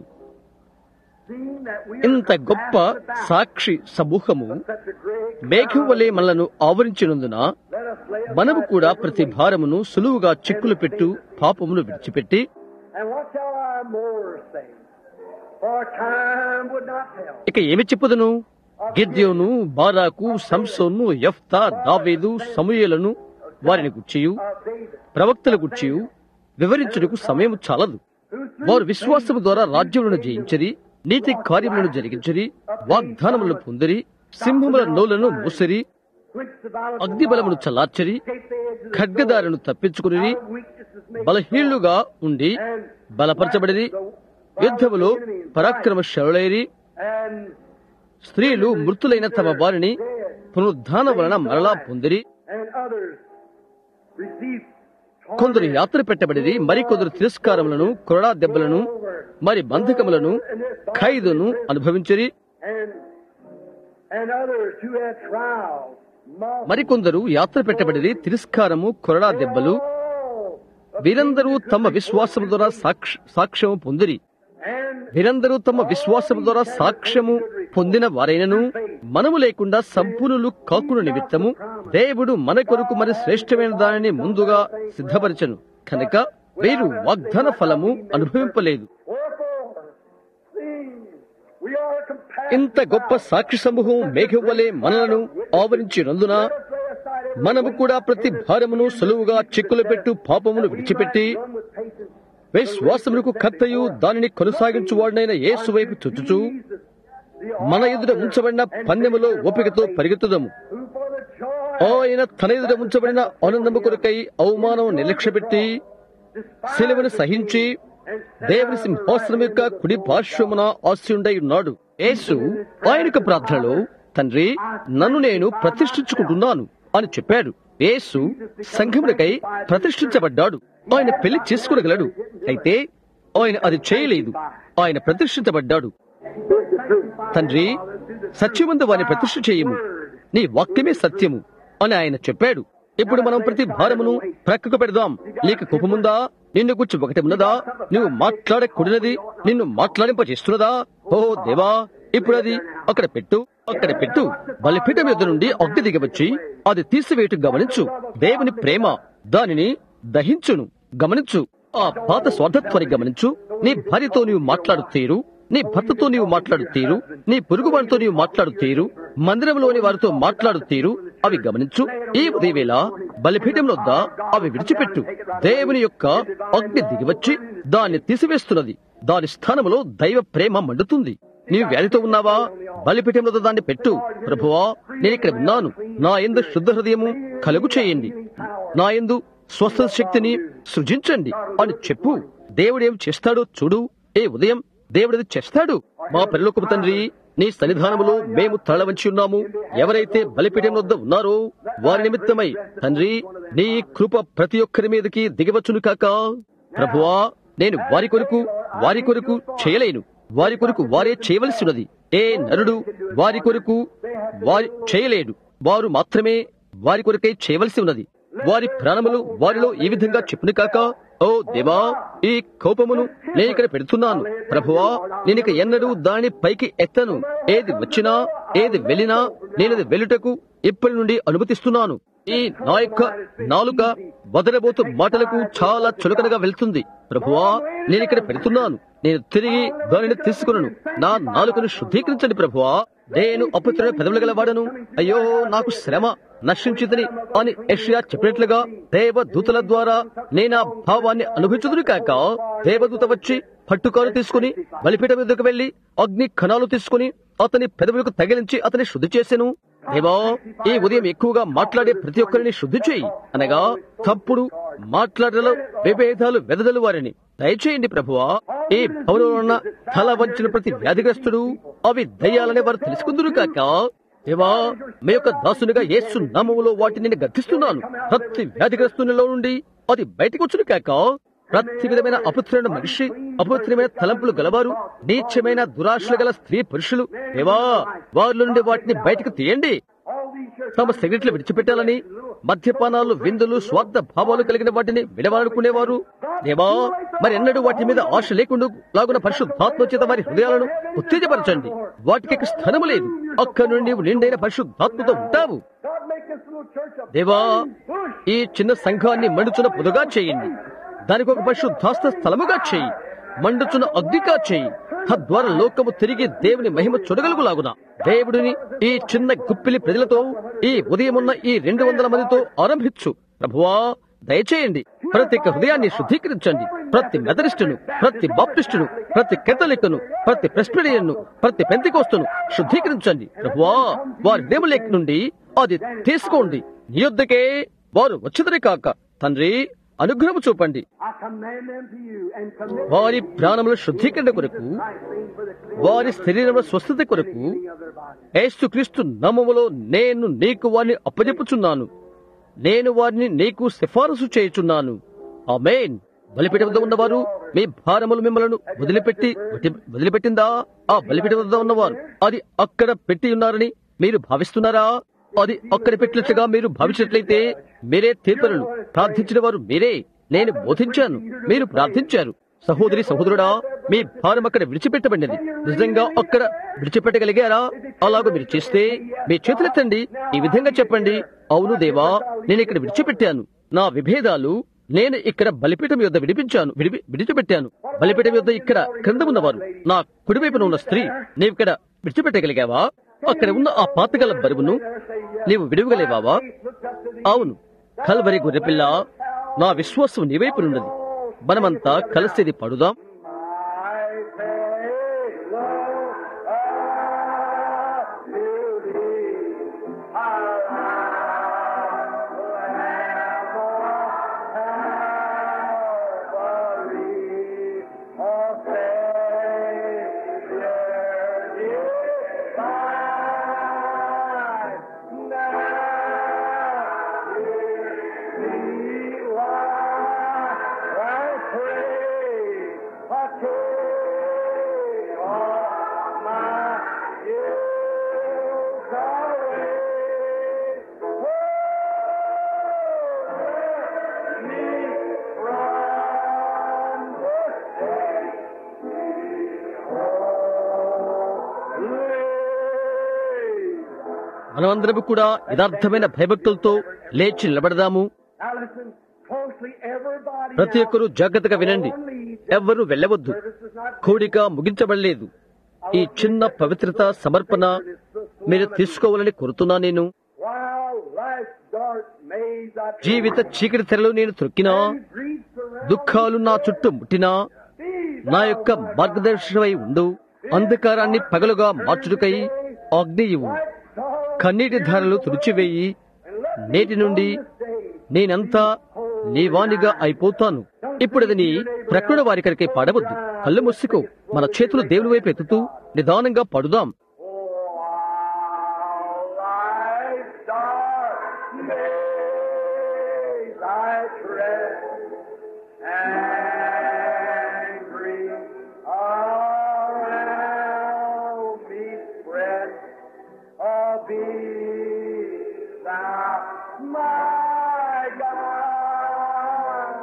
A: ఇంత గొప్ప సాక్షి సమూహము మేఘం వలె మనలను ఆవరించినందున మనము కూడా ప్రతి భారమును సులువుగా చిక్కులు పెట్టు పాపమును విడిచిపెట్టి
C: And what shall I more say? For time would not tell.
A: ఇక ఏమి చెప్పుదును గిద్యోను బారాకు సంసోను యఫ్తా దావేదు సమూయేలను వారిని గుర్చియు
C: Of David,
A: ప్రవక్తల గుర్చియు వివరించుటకు సమయం చాలదు వారు విశ్వాసము ద్వారా రాజ్యములను జయించరి నీతి కార్యములను జరిగించరి వాగ్దానములను పొందిరి సింహముల నోలను మూసిరి
C: quenched the violence of
A: అగ్ని బలమును చల్లార్చరి
C: escape the edge of the
A: ఖడ్గదారును తప్పించుకుని
C: weaknesses made
A: బలహీనులుగా ఉండి బలపరచబడిరి యుద్ధములో పరాక్రమశరులైరి
C: and
A: స్త్రీలు మృతులైన తమ వారిని పునరుద్ధాన వలన మరలా పొందిరి
C: and others received
A: కొందరు యాత్ర పెట్టబడిరి మరికొందరు తిరస్కారములను కొరడా దెబ్బలను మరి బంధకములను ఖైదును అనుభవించిరి
C: and and others who had trials, mocked.
A: మరికొందరు యాత్ర పెట్టబడిరి తిరస్కారము కొరడా దెబ్బలు వీరందరూ తమ విశ్వాసము ద్వారా సాక్ష సాక్ష్యము పొందిరి
C: and
A: వీరందరూ తమ విశ్వాసము ద్వారా సాక్ష్యము పొందిన వారైనను మనము లేకుండా సంపూర్ణులు కాకును నిమిత్తము దేవుడు మన కొరకు మరి శ్రేష్టమైన దానిని ముందుగా సిద్ధపరచను కనుక మీరు వాగ్దాన ఫలము అనుభవింపలేదు
C: Wherefore, seeing we are compassionate,
A: ఇంత గొప్ప సాక్షి సమూహం మేఘం వలె మనలను ఆవరించినందున
C: let us lay aside every
A: మనము కూడా ప్రతి భారమును సులువుగా చిక్కులు పెట్టు పాపమును విడిచిపెట్టి
C: run with patience
A: విశ్వాసమునకు కర్తయు దానిని కొనసాగించువాడనైన యేసు వైపు చుట్టుచూ
C: Jesus, the
A: మన ఎదుట ఉంచబడిన పందెములో ఓపికతో పరిగెత్తుదము
C: who for the joy
A: ఆయన తన ఎదుట ఉంచబడిన ఆనందము కొరకై అవమానం నిర్లక్ష్యపెట్టి శిలువను సహించి దేవుని సింహాసనం యొక్క కుడి పార్శ్వమున ఆస్యుండై ఉన్నాడు యేసు ఆయనకు ప్రార్థనలో తండ్రి నన్ను నేను ప్రతిష్ఠించుకుంటున్నాను అని చెప్పాడు యేసు సంఘములకై ప్రతిష్ఠించబడ్డాడు ఆయన పెళ్లి చేసుకునగలడు అయితే ఆయన అది చేయలేదు ఆయన ప్రతిష్ఠించబడ్డాడు తండ్రి సత్యమందు వారిని ప్రతిష్ఠ చేయము నీ వాక్యమే సత్యము అని ఆయన చెప్పాడు ఇప్పుడు మనం ప్రతి భారమును ప్రక్కకు పెడదాం నీకు కోపముందా నిన్ను గుర్చి ఒకటి ఉన్నదా నువ్వు మాట్లాడకూడనది నిన్ను మాట్లాడింప చేస్తున్నదా ఓ దేవా ఇప్పుడు అది అక్కడ పెట్టు అక్కడ పెట్టు బలిపీఠం యొద్ద నుండి అగ్ని దిగవచ్చి అది తీసివేయటం గమనించు దేవుని ప్రేమ దానిని దహించును గమనించు ఆ పాత స్వార్థత్వాన్ని గమనించు నీ భార్యతో నీవు మాట్లాడు తీరు నీ భర్తతో నీవు మాట్లాడు తీరు నీ పొరుగు వారితో నీవు మాట్లాడు తీరు మందిరంలోని వారితో మాట్లాడు తీరు అవి గమనించు ఈ ఉదయవేళ బలిపీఠం వద్ద అవి విడిచిపెట్టు దేవుని యొక్క అగ్ని దిగివచ్చి దాన్ని తీసివేస్తున్నది దాని స్థానంలో దైవ ప్రేమ మండుతుంది నీవు వ్యాధితో ఉన్నావా బలిపీఠం వద్ద దాన్ని పెట్టు ప్రభువా నేను ఇక్కడ ఉన్నాను నా ఎందు శుద్ధ హృదయము కలుగు చేయండి నా ఎందు స్వస్థ శక్తిని సృజించండి అని చెప్పు దేవుడు ఏం చేస్తాడో చూడు ఏ ఉదయం దేవుడిది చేస్తాడు మా పరిలోకపు తండ్రి నీ సన్నిధానములో మేము తల వంచి ఉన్నాము ఎవరైతే బలిపీఠం వద్ద ఉన్నారో వారి నిమిత్తమై తండ్రి నీ కృప ప్రతి ఒక్కరి మీదకి దిగవచ్చును కాక ప్రభువా నేను వారి కొరకు వారి కొరకు చేయలేను వారి కొరకు వారే చేయవలసి ఉన్నది ఏ నరుడు వారి కొరకు వారి చేయలేడు వారు మాత్రమే వారి కొరకై చేయవలసి ఉన్నది వారి ప్రాణములు వారిలో ఈ విధంగా చెప్పును కాక ఓ దేవా ఈ కోపమును నేను ఇక్కడ పెడుతున్నాను ప్రభువా నేను ఇక ఎన్నడూ దాని పైకి ఎత్తను ఏది వచ్చినా ఏది వెళ్ళినా నేనది వెళ్ళుటకు ఇప్పటి నుండి అనుమతిస్తున్నాను ఈ నా యొక్క నాలుక వదలబోతు మాటలకు చాలా చులకనగా వెళ్తుంది ప్రభువా నేను ఇక్కడ పెడుతున్నాను నేను తిరిగి దానిని తీసుకున్నాను నా నాలుకను శుద్ధీకరించండి ప్రభువా నేను అపుత్రుల పెదవులు గలవాడను అయ్యో నాకు శ్రమ నశించిదని అని యెషయా చెప్పినట్లుగా దేవదూతల ద్వారా నేను ఆ భావాన్ని అనుభవించుదును కాక దేవదూత వచ్చి పట్టుకారు తీసుకుని బలిపీఠం మీదకు వెళ్లి అగ్ని కణాలు తీసుకుని అతని పెదవులకు తగిలించి అతని శుద్ధి చేసెను దేవా ఈ ఉదయం ఎక్కువగా మాట్లాడే ప్రతి ఒక్కరిని శుద్ధి చేయి అనగా తప్పుడు మాట్లాడలో విభేదాలు వెదదలు వారిని దయచేయండి ప్రభువా ఈ భవనంలో ఉన్న తల వంచిన ప్రతి వ్యాధిగ్రస్తుడు అవి దయ్యాలనే వారు తెలుసుకుందురు కాక దేవా మీ యొక్క దాసునిగా యేసు నామములో వాటిని నేను గర్తిస్తున్నాను ప్రతి వ్యాధిగ్రస్తునిలో నుండి అది బయటకు వచ్చును కాక ప్రతి విధమైన అపవిత్రమైన మనిషి అపవిత్రమైన తలంపులు గలవారు నీచమైన దురాశలు గల స్త్రీ పురుషులు దేవా వారి నుండి వాటిని బయటకు తీయండి తమ సిగరెట్లు విడిచిపెట్టాలని మద్యపానాలు విందులు స్వార్థ భావాలు కలిగిన వాటిని విడవాలనుకునేవారు దేవా మరి ఎన్నడూ వాటి మీద ఆశ లేకుండా లాగున పరిశుద్ధాత్మ చేత వారి హృదయాలను ఉత్తేజపరచండి వాటికి ఇక స్థలము లేదు అక్కడి నుండి నీవు నిండైన పరిశుద్ధాత్మతో ఉంటావు
C: God make this little church a
A: దేవా
C: bush.
A: ఈ చిన్న సంఘాన్ని మండుచున్న పొదగా చేయండి దానికి ఒక పరిశుద్ధాస్త స్థలముగా చేయి మండుచున్న అగ్నిగా చేయి తద్వారా లోకము తిరిగి దేవుని మహిమ చూడగలుగులాగున దేవుడిని ఈ చిన్న గుప్పిలి ప్రజలతో ఈ ఉదయమున్న ఈ రెండు వందల మందితో ఆరంభించు ప్రభువా దయచేయండి ప్రతి ఒక్క హృదయాన్ని శుద్ధీకరించండి ప్రతి మెథడిస్టును ప్రతి బాప్టిస్టును ప్రతి కెథలిక్ను ప్రతి ప్రెస్పిరియన్ను ప్రతి పెంతికోస్తును శుద్ధీకరించండి ప్రభువా వారి దేవులేక్ నుండి అది తీసుకోండి నీ యొద్దకే వారు వచ్చిదరి కాక తండ్రి అనుగ్రహం చూపండి
C: I command them to you and commit
A: వారి ప్రాణముల శుద్ధీకరణ కొరకు
C: right thing for the cleansing
A: వారి శరీరముల స్వస్థత కొరకు
C: of their body.
A: యేసుక్రీస్తు నామములో నేను నీకు వారిని అప్పజెప్పుచున్నాను నేను వారిని నీకు సిఫారసు చేయుచున్నాను ఆమేన్ బలిపీఠం వద్ద ఉన్నవారు మీ భారములు మిమ్మలను వదిలిపెట్టి వదిలి- వదిలిపెట్టిందా ఆ బలిపీఠం వద్ద ఉన్నవారు అది అక్కడ పెట్టి ఉన్నారని మీరు భావిస్తున్నారా అది అక్కడ పెట్టినట్లుగా మీరు భావించినట్లయితే మీరే తీర్పరులు ప్రార్థించిన వారు మీరే నేను బోధించాను మీరు ప్రార్థించారు సహోదరి సహోదరుడా మీ భారం అక్కడ విడిచిపెట్టబడినది నిజంగా అక్కడ విడిచిపెట్టగలిగారా అలాగో మీరు చేస్తే మీ చేతులెత్తండి ఈ విధంగా చెప్పండి అవును దేవా నేను ఇక్కడ విడిచిపెట్టాను నా విభేదాలు నేను ఇక్కడ బలిపీఠం యొద్ద విడిపించాను విడిపి విడిచిపెట్టాను బలిపీఠం యొద్ద ఇక్కడ క్రింద ఉన్నవారు నా కుడివైపున ఉన్న స్త్రీ నీవిక్కడ విడిచిపెట్టగలిగావా అక్కడ ఉన్న ఆ పాతగల బరువును నీవు విడివగలేవావా అవును కల్వరి గొర్రెపిల్ల నా విశ్వాసం నీ వైపునున్నది మనమంతా కలిసేది పడుదాం మనమందరం కూడా యథార్థమైన భయభక్తులతో లేచి నిలబడదాము
C: Now listen closely, everybody.
A: ప్రతి ఒక్కరూ జాగ్రత్తగా వినండి ఎవ్వరూ వెళ్ళవద్దు కోడిక ముగించబడలేదు ఈ చిన్న పవిత్రత సమర్పణ మీరు తీసుకోవాలని కోరుతున్నా నేను
C: While life's dark maze I
A: జీవిత చీకటి తెరలు నేను త్రొక్కినా
C: grief surrounds
A: దుఃఖాలు నా చుట్టూ ముట్టినా నా యొక్క మార్గదర్శనమై ఉండు అంధకారాన్ని పగలుగా మార్చుటకై ఆగ్నేయువు కన్నీటి ధారలు తుడిచివేయి నేటి నుండి నేనంతా నీవానిగా అయిపోతాను ఇప్పుడు అది నీ ప్రకృతి వారి కరికై పాడవద్దు కళ్ళు మూసుకో మన చేతులు దేవుని వైపు ఎత్తుతూ నిదానంగా పడుదాం
C: life's dark maze I tread and grief around me spread. Oh, be thou my God.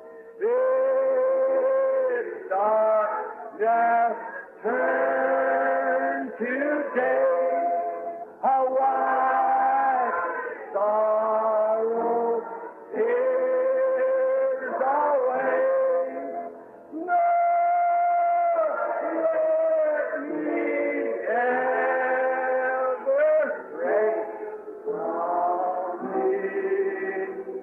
C: Bid darkness turn to day. How white sorrow tears away. No, let me ever stray from thee.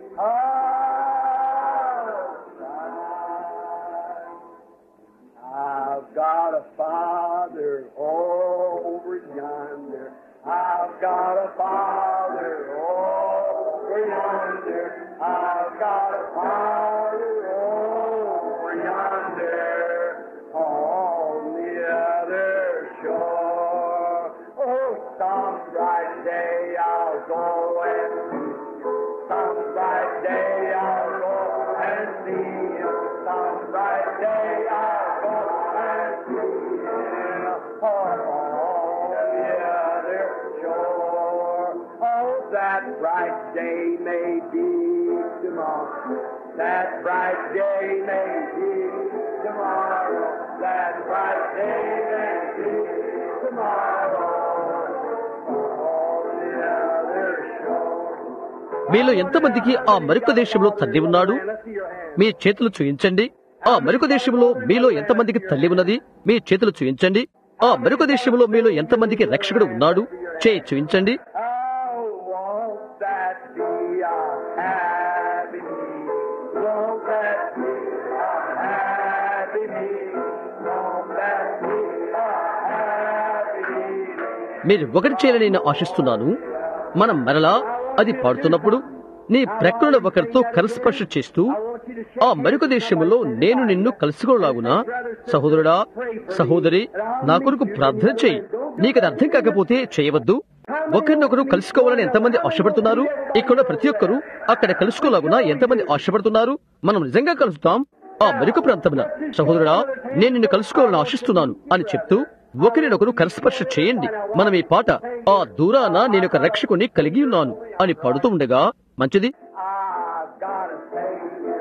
C: Outside. I've got a father over yonder. I've got a father over yonder. I've got a father over yonder on the other shore. Oh, some bright day I'll go and some bright day I'll go and see him. Some bright day I'll go and see him on the other shore. Oh, that bright day may be tomorrow. That bright day may be tomorrow. That bright day may be tomorrow on the other shore.
A: మీలో ఎంతమందికి ఆ మరొక దేశంలో తండ్రి ఉన్నాడు
C: Let's see your hands.
A: మీ చేతులు చూయించండి ఆ మరొక దేశంలో మీలో ఎంతమందికి తల్లి ఉన్నది మీ చేతులు చూయించండి ఆ మరొక దేశంలో మీలో ఎంతమందికి రక్షకుడు ఉన్నాడు చేయి చూయించండి
C: Oh, won't that be a happy me? Won't that be a happy me? Won't that be a happy me?
A: మీరు ఒకటి చేయాలని నేను ఆశిస్తున్నాను మనం మరలా అది పాడుతున్నప్పుడు నీ ప్రకృతి ఒకరితో కరస్పర్శ చేస్తూ ఆ మరొక దేశంలో నేను నిన్ను కలుసుకోలాగున సహోదరుడా సహోదరి నా కొరకు ప్రార్థన చేయి నీకు అది అర్థం కాకపోతే చేయవద్దు ఒకరినొకరు కలుసుకోవాలని ఎంతమంది ఆశపడుతున్నారు ఇక్కడ ప్రతి ఒక్కరు అక్కడ కలుసుకోలాగున ఎంతమంది ఆశపడుతున్నారు మనం నిజంగా కలుస్తాం ఆ మరొక ప్రాంతమున సహోదరుడా నేను నిన్ను కలుసుకోవాలని ఆశిస్తున్నాను అని చెప్తూ ఒకరినొకరు కరస్పర్శ చేయండి మనం ఈ పాట ఆ దూరాన నేను ఒక రక్షకుని కలిగి ఉన్నాను అని పాడుతూ ఉండగా మంచిది
C: I've got a Savior.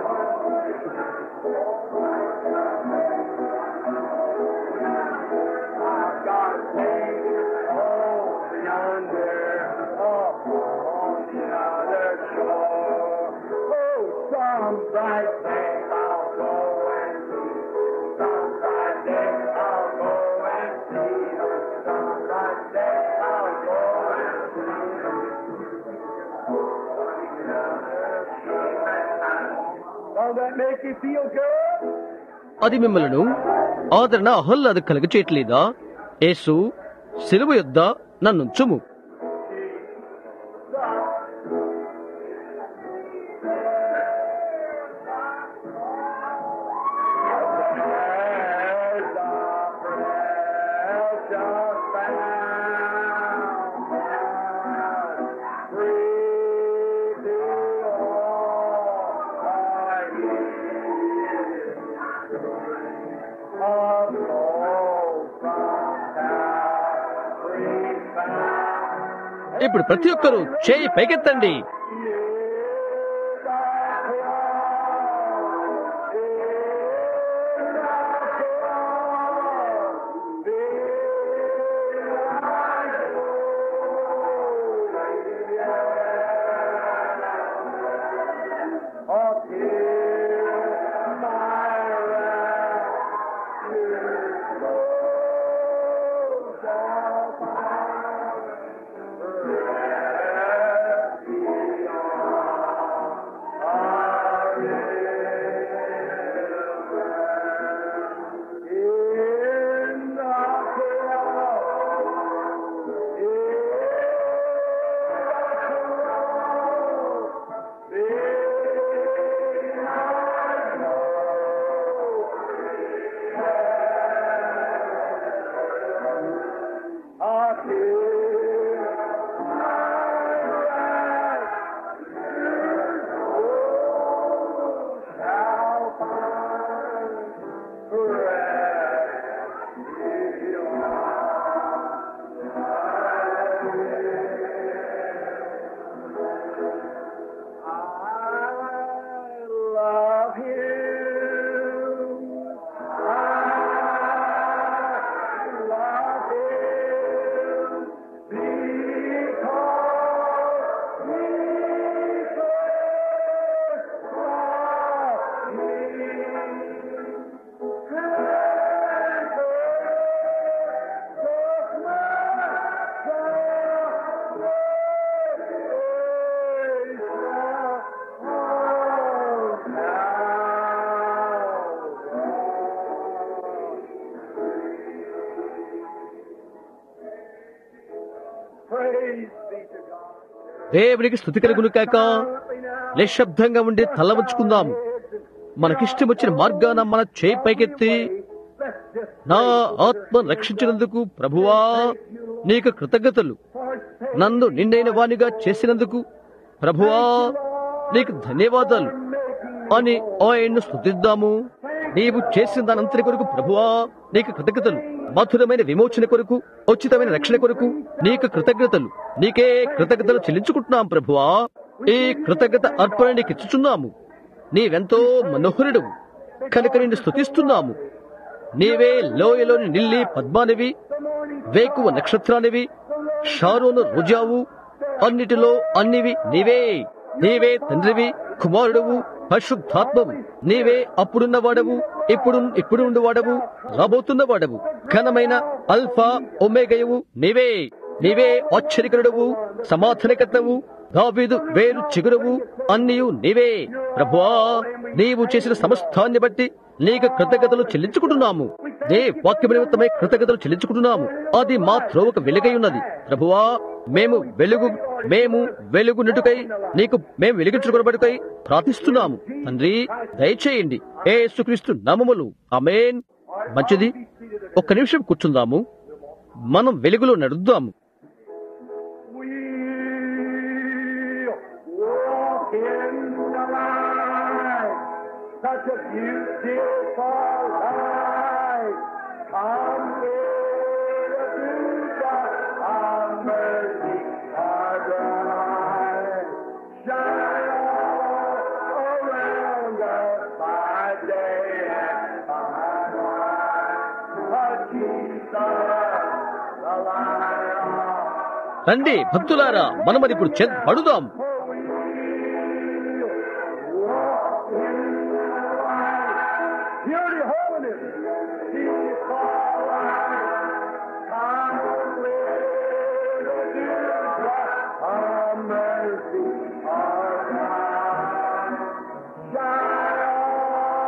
C: I've got a Savior over yonder, up on the other shore. Oh, some make you feel good?
A: అది మిమ్మలను ఆదరణ ఆహ్లాద కలుగ చేయట్లేదా యేసు సిలువ యొద్ద నన్నుంచుము
C: As the precious fountain, free to all thy years, of gold from Calvary found.
A: ఇప్పుడు ప్రతి ఒక్కరూ చేయి పైకెత్తండి
C: love him. I love him because he first loved me. And purchased Praise be to God.
A: దేవునికి స్థుతి కలుగును కాక నిశ్శబ్దంగా ఉండి తల వంచుకుందాము మనకిష్టం వచ్చిన మార్గాన మన చేయి పైకెత్తి
C: Let's just
A: నా ఆత్మ రక్షించినందుకు ప్రభువా నీకు కృతజ్ఞతలు
C: forsake
A: నన్ను నిండైన వానిగా చేసినందుకు ప్రభువా నీకు ధన్యవాదాలు అని ఆయన్ను స్థుతిద్దాము నీవు చేసిన దానంతటి కొరకు ప్రభువా నీకు కృతజ్ఞతలు మధురమైన విమోచన కొరకు ఉచితమైన రక్షణ కొరకు నీకు కృతజ్ఞతలు నీకే కృతజ్ఞతలు చెల్లించుకుంటున్నాం ప్రభువా ఈ కృతజ్ఞత అర్పణ నీకు ఇచ్చుచున్నాము నీవెంతో మనోహరుడు కనుక నిన్ను స్థుతిస్తున్నాము నీవే లోయలోని నిల్లి పద్మానివి వేకువ నక్షత్రానివి షారోను రుజావు అన్నిటిలో అన్నివి నీవే నీవే తండ్రివి కుమారుడవు పరిశుద్ధాత్మవు నీవే అప్పుడున్న వాడవు ఇప్పుడు ఇప్పుడు వాడవు రాబోతున్న వాడవు ఘనమైన అల్ఫా ఒమేగయవు నీవే నీవే ఆశ్చర్యకరుడవు సమాధానకర్తవు దావీదు వేరు చిగురవు అన్నియు నీవే ప్రభువా నీవు చేసిన సమస్తాన్ని బట్టి నీకు కృతజ్ఞతలు చెల్లించుకుంటున్నాము నీ వాక్యము నిమిత్తమై కృతజ్ఞతలు చెల్లించుకుంటున్నాము అది మా త్రోవకు వెలుగై ఉన్నది ప్రభువా మేము వెలుగు మేము వెలుగు నిటుకై నీకు మేము వెలిగించుకునబడుకై ప్రార్థిస్తున్నాము తండ్రి దయచేయండి ఏ యేసుక్రీస్తు నామములు అమేన్ మంచిది ఒక్క నిమిషం కూర్చుందాము మనం వెలుగులో నడుద్దాము
C: We'll walk in the light, such a beautiful light. Come with a beautiful of mercy, our bright. Shine all around us by day and by night. But Jesus, the light of
A: రండి భక్తులారా మనమది ఇప్పుడు చె పడుదాం
C: Purity, holiness, peace, all right. Come with the dew of mercy, our God. Shine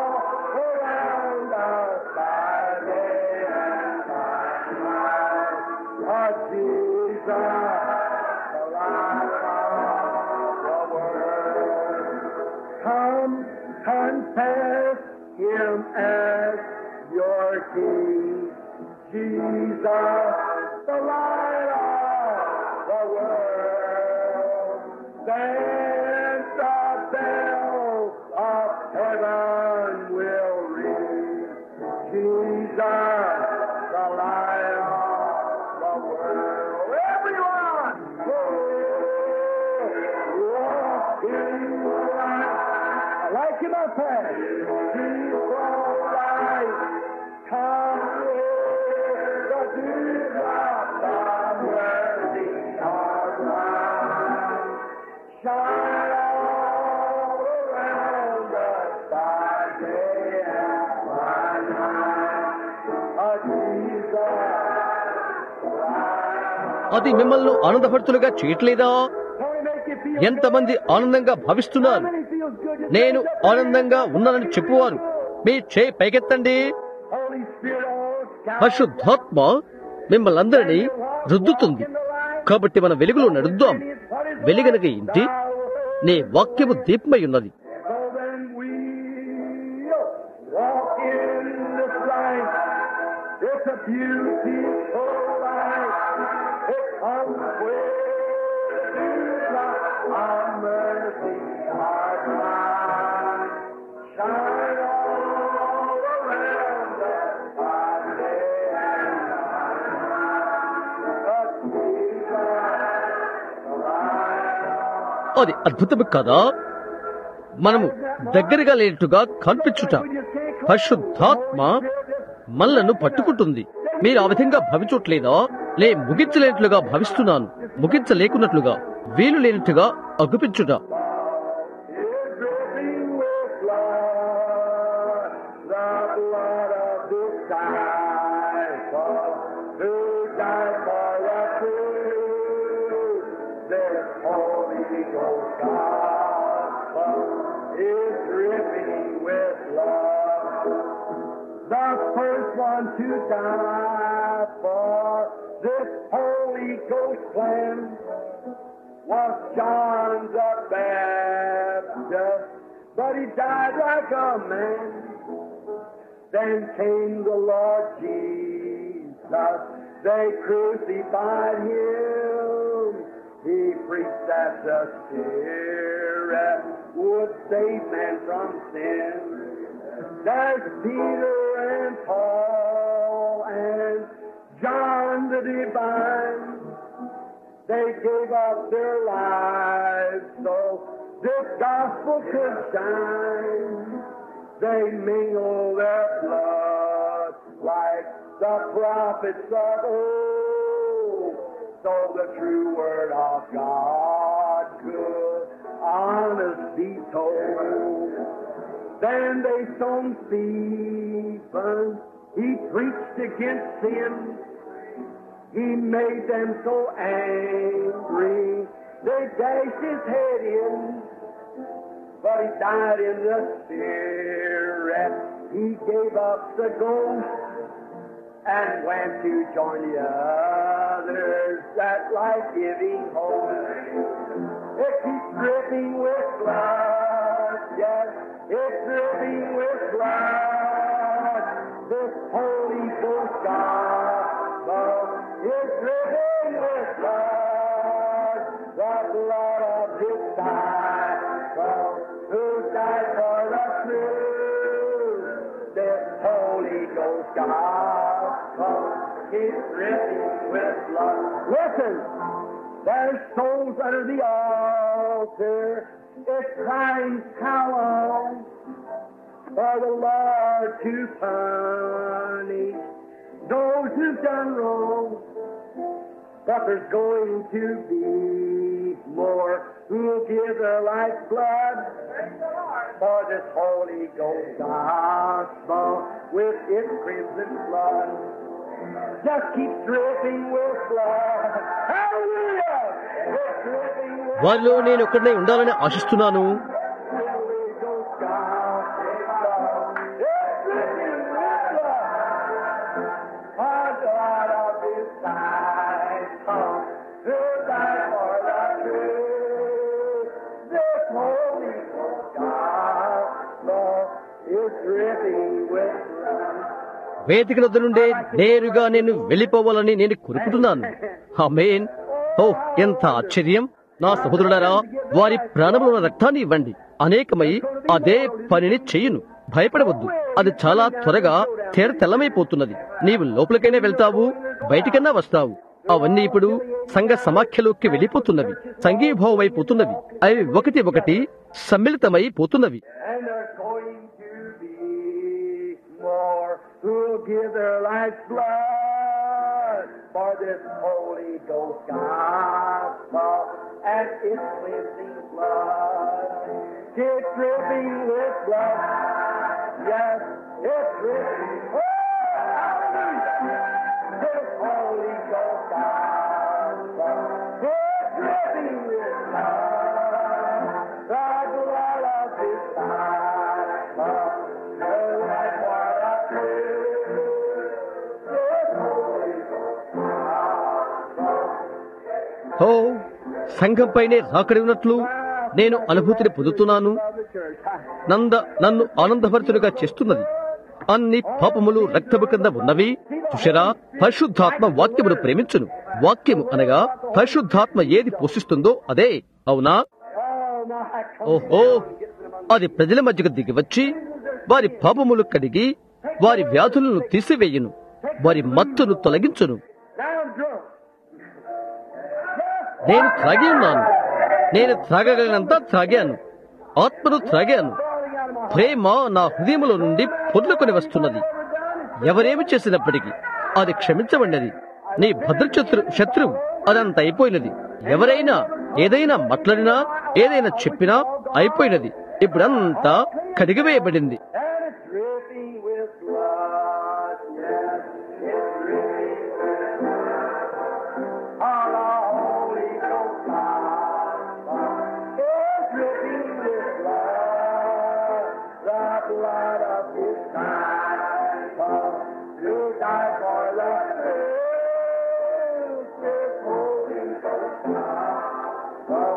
C: as your King. Jesus, the light of the world. Then the bells of heaven will ring. Jesus, the light of the world. Everyone, walk in the light. I like him up there. He's all right. Come with the dewdrops of mercy are bright. Shine all around us by day and by night. A Jesus.
A: అది మిమ్మల్ని ఆనందపడుతులుగా చేయట్లేదా
C: Don't it make you feel
A: ఎంతమంది ఆనందంగా భావిస్తున్నారు
C: How many feels good just
A: నేను
C: raise up your
A: ఆనందంగా
C: hand?
A: ఉన్నానని చెప్పువారు మీ చేయి పైకెత్తండి
C: Holy Spirit, oh, scour
A: పరిశుద్ధాత్మ మిమ్మల్ని అందరినీ రుద్దుతుంది కాబట్టి మన వెలుగులో నడుద్దాం వెలుగనక ఇంటి నీ వాక్యము దీపమై ఉన్నది
C: So then we'll walk in this light. It's a beautiful light. It comes with the dewdrop of mercy, our God. Shine all around us by day and by night. But Jesus, the light of
A: అది అద్భుతము కదా మనము దగ్గరగా లేనట్టుగా కనిపించుట పరిశుద్ధాత్మ మనలను పట్టుకుంటుంది మీరు ఆ విధంగా భావించట్లేదా లే ముగించలేనట్లుగా భావిస్తున్నాను ముగించలేకున్నట్లుగా వీలు లేనట్టుగా అగుపించుట
C: is dripping with blood, the blood of disciple who died for the truth. This Holy Ghost gospel is dripping with blood. The first one to die for this Holy Ghost plan was John the Baptist, but he died like a man. Then came the Lord Jesus, they crucified him. He preached that the Spirit would save man from sin. There's Peter and Paul and John the Divine. They gave up their lives so this gospel could shine. They mingle their blood like the prophets of old, so the true word of God could honest be told. Then they stoned Stephen. He preached against sin. He made them so angry, they dashed his head in. But he died in the spirit. He gave up the ghost and went to join the others, that life-giving host. It keeps dripping with blood, yes, it's dripping with blood. This Holy Ghost gospel is dripping with blood, the blood of disciple who died for the truth. This Holy Ghost gospel is dripping with blood. Listen, there's souls under the altar. It's crying, how long? For the Lord to punish those who've done wrong. But there's going to be more who'll give their life's blood for this Holy Ghost gospel with its crimson flood. Just keep dripping with blood. Hallelujah! It's dripping with
A: వారిలో నేను ఒక్కడనే ఉండాలని ఆశిస్తున్నాను
C: Holy Ghost gospel. It's dripping with blood. Our God of disciple who died for the truth. This Holy Ghost gospel is dripping with
A: వేదిక వద్ద నుండే నేరుగా నేను వెళ్ళిపోవాలని నేను కోరుకుంటున్నాను ఆమేన్ ఓ ఎంత ఆశ్చర్యం నా సహోదరులారా వారి ప్రాణంలో ఉన్న రక్తాన్ని ఇవ్వండి అనేకమై అదే పనిని చెయ్యును భయపడవద్దు అది చాలా త్వరగా తేర తెల్లమైపోతున్నది నీవు లోపలికైనా వెళ్తావు బయటికన్నా వస్తావు అవన్నీ ఇప్పుడు సంఘ సమాఖ్యలోకి వెళ్ళిపోతున్నవి సంఘీభావం అయిపోతున్నవి అవి ఒకటి ఒకటి సమ్మిళితమైపోతున్నవి
C: And there's going to be more who'll give their life's blood for this Holy Ghost gospel and its cleansing blood. It's dripping with blood. Yes, it's dripping. Oh, hallelujah. This Holy Ghost gospel. It's dripping with blood. The blood of His Son. The life what I live. This Holy Ghost gospel.
A: ఓ సంఘంపైనే రాకడి ఉన్నట్లు నేను అనుభూతిని పొందుతున్నాను
C: Of the church.
A: నంద నన్ను ఆనందభరితులుగా చేస్తున్నది అన్ని పాపములు రక్తము కింద ఉన్నవి చూశారా పరిశుద్ధాత్మ వాక్యమును ప్రేమించును వాక్యము అనగా పరిశుద్ధాత్మ ఏది పోషిస్తుందో అదే అవునా
C: Oh, my.
A: ఓహో అది ప్రజల మధ్యకు దిగి వచ్చి వారి పాపములు కడిగి వారి వ్యాధులను తీసివేయును వారి మత్తును తొలగించును
C: Now I'm drunk.
A: నేను త్రాగి ఉన్నాను నేను త్రాగగలనంతా త్రాగాను ఆత్మను త్రాగాను
C: Falling out of my
A: ప్రేమ నా హృదయములో నుండి పొర్లుకొని వస్తున్నది ఎవరేమి చేసినప్పటికీ అది క్షమించబడినది నీ భద్రశత్రు శత్రువు అదంతా అయిపోయినది ఎవరైనా ఏదైనా మాట్లాడినా ఏదైనా చెప్పినా అయిపోయినది ఇప్పుడంతా కడిగివేయబడింది
C: And it's dripping with blood, yes, it's dripping with blood. All our Holy Ghost gospel is dripping with blood, the blood of His Son, who died for the sins, this Holy Ghost gospel.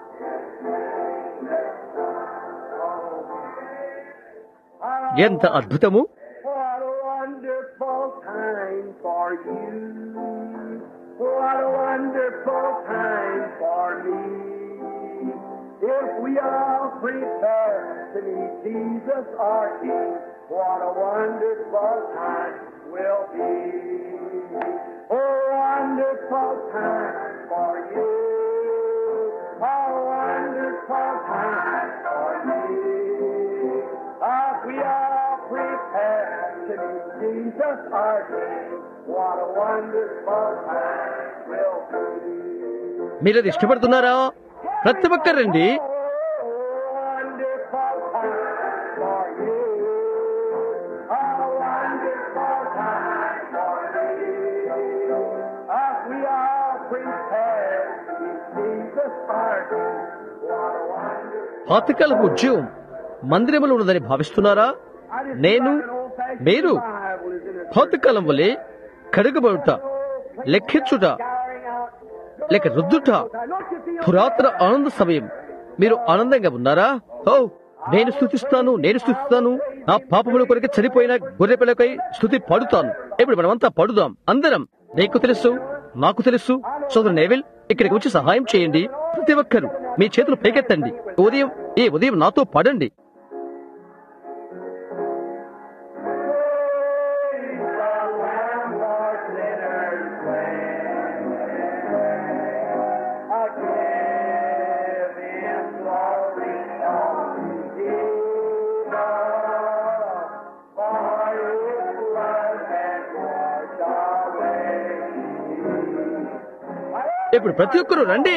A: ఎంత అద్భుతము
C: What a wonderful time for you. What a wonderful time for me. If we all prepare to meet Jesus our King, what a wonderful time will be. A wonderful time for you. A wonderful time for me. As we all prepare to meet Jesus our King, what a wonderful time will be.
A: మీరు అది ఇష్టపడుతున్నారా ప్రతి ఒక్కరండి
C: Oh, wonderful time for you. A wonderful time for me. As we all prepare to meet Jesus our King, what a wonderful
A: పాతకాలపు ఉద్యోగం మందిరములు ఉన్నదని భావిస్తున్నారా నేను మీరు పాతకాలం వలె కడుగబడుట లెక్కించుట లేక రుద్దుట పురాతన ఆనంద సమయం మీరు ఆనందంగా ఉన్నారా ఓ నేను స్థుతిస్తాను నేను స్థుతిస్తాను నా పాపముల కొరకు చనిపోయిన గొర్రె పిల్లకై స్థుతి పాడుతాను ఇప్పుడు మనమంతా పాడుదాం అందరం నీకు తెలుసు నాకు తెలుసు సోదరు నేవిల్ ఇక్కడికి వచ్చి సహాయం చేయండి ప్రతి ఒక్కరు మీ చేతులు పైకెత్తండి ఉదయం ఈ ఉదయం నాతో పాడండి ఇప్పుడు ప్రతి ఒక్కరు రండి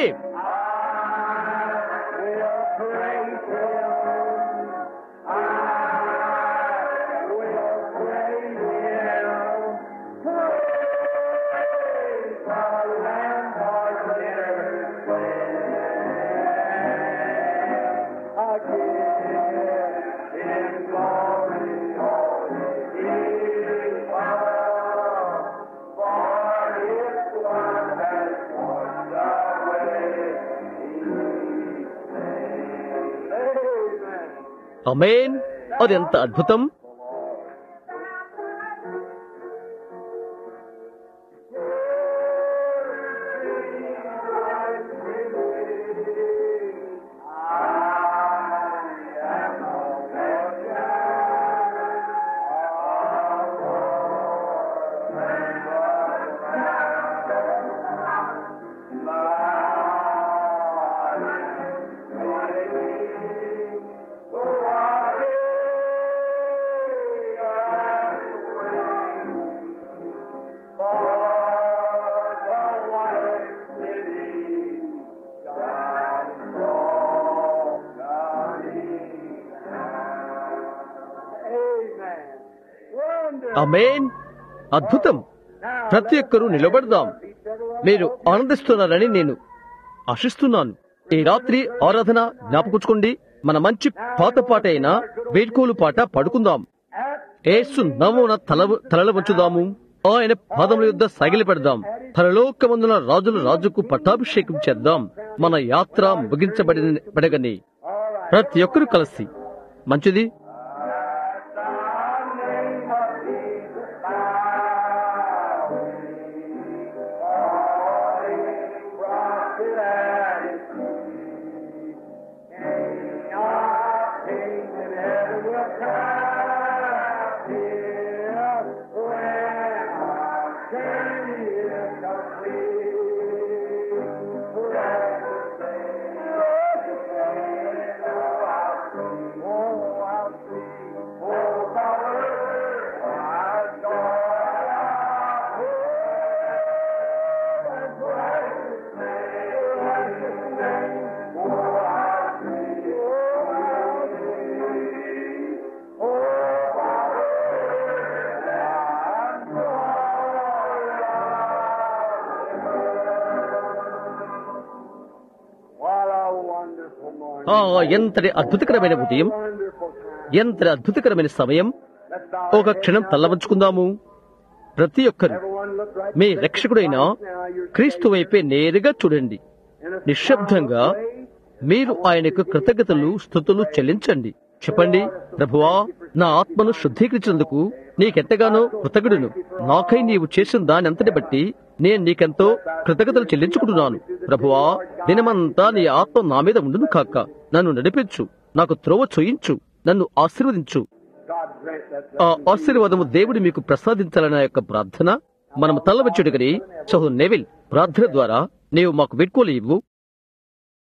A: అమేన్ అది ఎంత అద్భుతం అమేన్ అద్భుతం ప్రతి ఒక్కరూ నిలబడదాం మీరు ఆనందిస్తున్నారని నేను ఆశిస్తున్నాను ఈ రాత్రి ఆరాధన జ్ఞాపకుంచుకోండి మన మంచి పాత పాట అయిన వేడ్కోలు పాట పడుకుందాం ఏసు నమూన తల తలల వంచుదాము ఆయన పాదముల యుద్ధ సగిలి పెడదాం పరలోకమందున రాజుల రాజుకు పట్టాభిషేకం చేద్దాం మన యాత్ర ముగించబడిన బడగని ప్రతి ఒక్కరూ కలిసి మంచిది
C: What a wonderful morning.
A: ఆ ఎంతటి అద్భుతకరమైన ఉదయం
C: Wonderful time.
A: ఎంతటి అద్భుతకరమైన సమయం
C: Let's bow
A: ఒక
C: our heads
A: క్షణం
C: now.
A: తల్లవంచుకుందాము ప్రతి ఒక్కరు
C: Everyone look right
A: మీ
C: straight
A: రక్షకుడైన
C: to Christ now. You're
A: క్రీస్తు వైపే నేరుగా చూడండి
C: in a
A: నిశ్శబ్దంగా
C: silent way.
A: మీరు ఆయనకు కృతజ్ఞతలు స్థుతులు చెల్లించండి చెప్పండి ప్రభువా నా ఆత్మను శుద్ధీకరించినందుకు నీకెంతగానో కృతజ్ఞుడును నాకై నీవు చేసిన దాని అంతటి బట్టి నేను నీకెంతో కృతజ్ఞతలు చెల్లించుకుంటున్నాను ప్రభువా దినమంతా నీ ఆత్మ నా మీద ఉండును కాక నన్ను నడిపించు నాకు త్రోవ చూయించు నన్ను ఆశీర్వదించు
C: God grant that
A: ఆ ఆశీర్వాదము దేవుడు మీకు ప్రసాదించాలనే యొక్క ప్రార్థన మనము తల్లవచ్చుడుగని సహోదరు నెవిల్ ప్రార్థన ద్వారా నీవు మాకు వెట్టుకోలు ఇవ్వు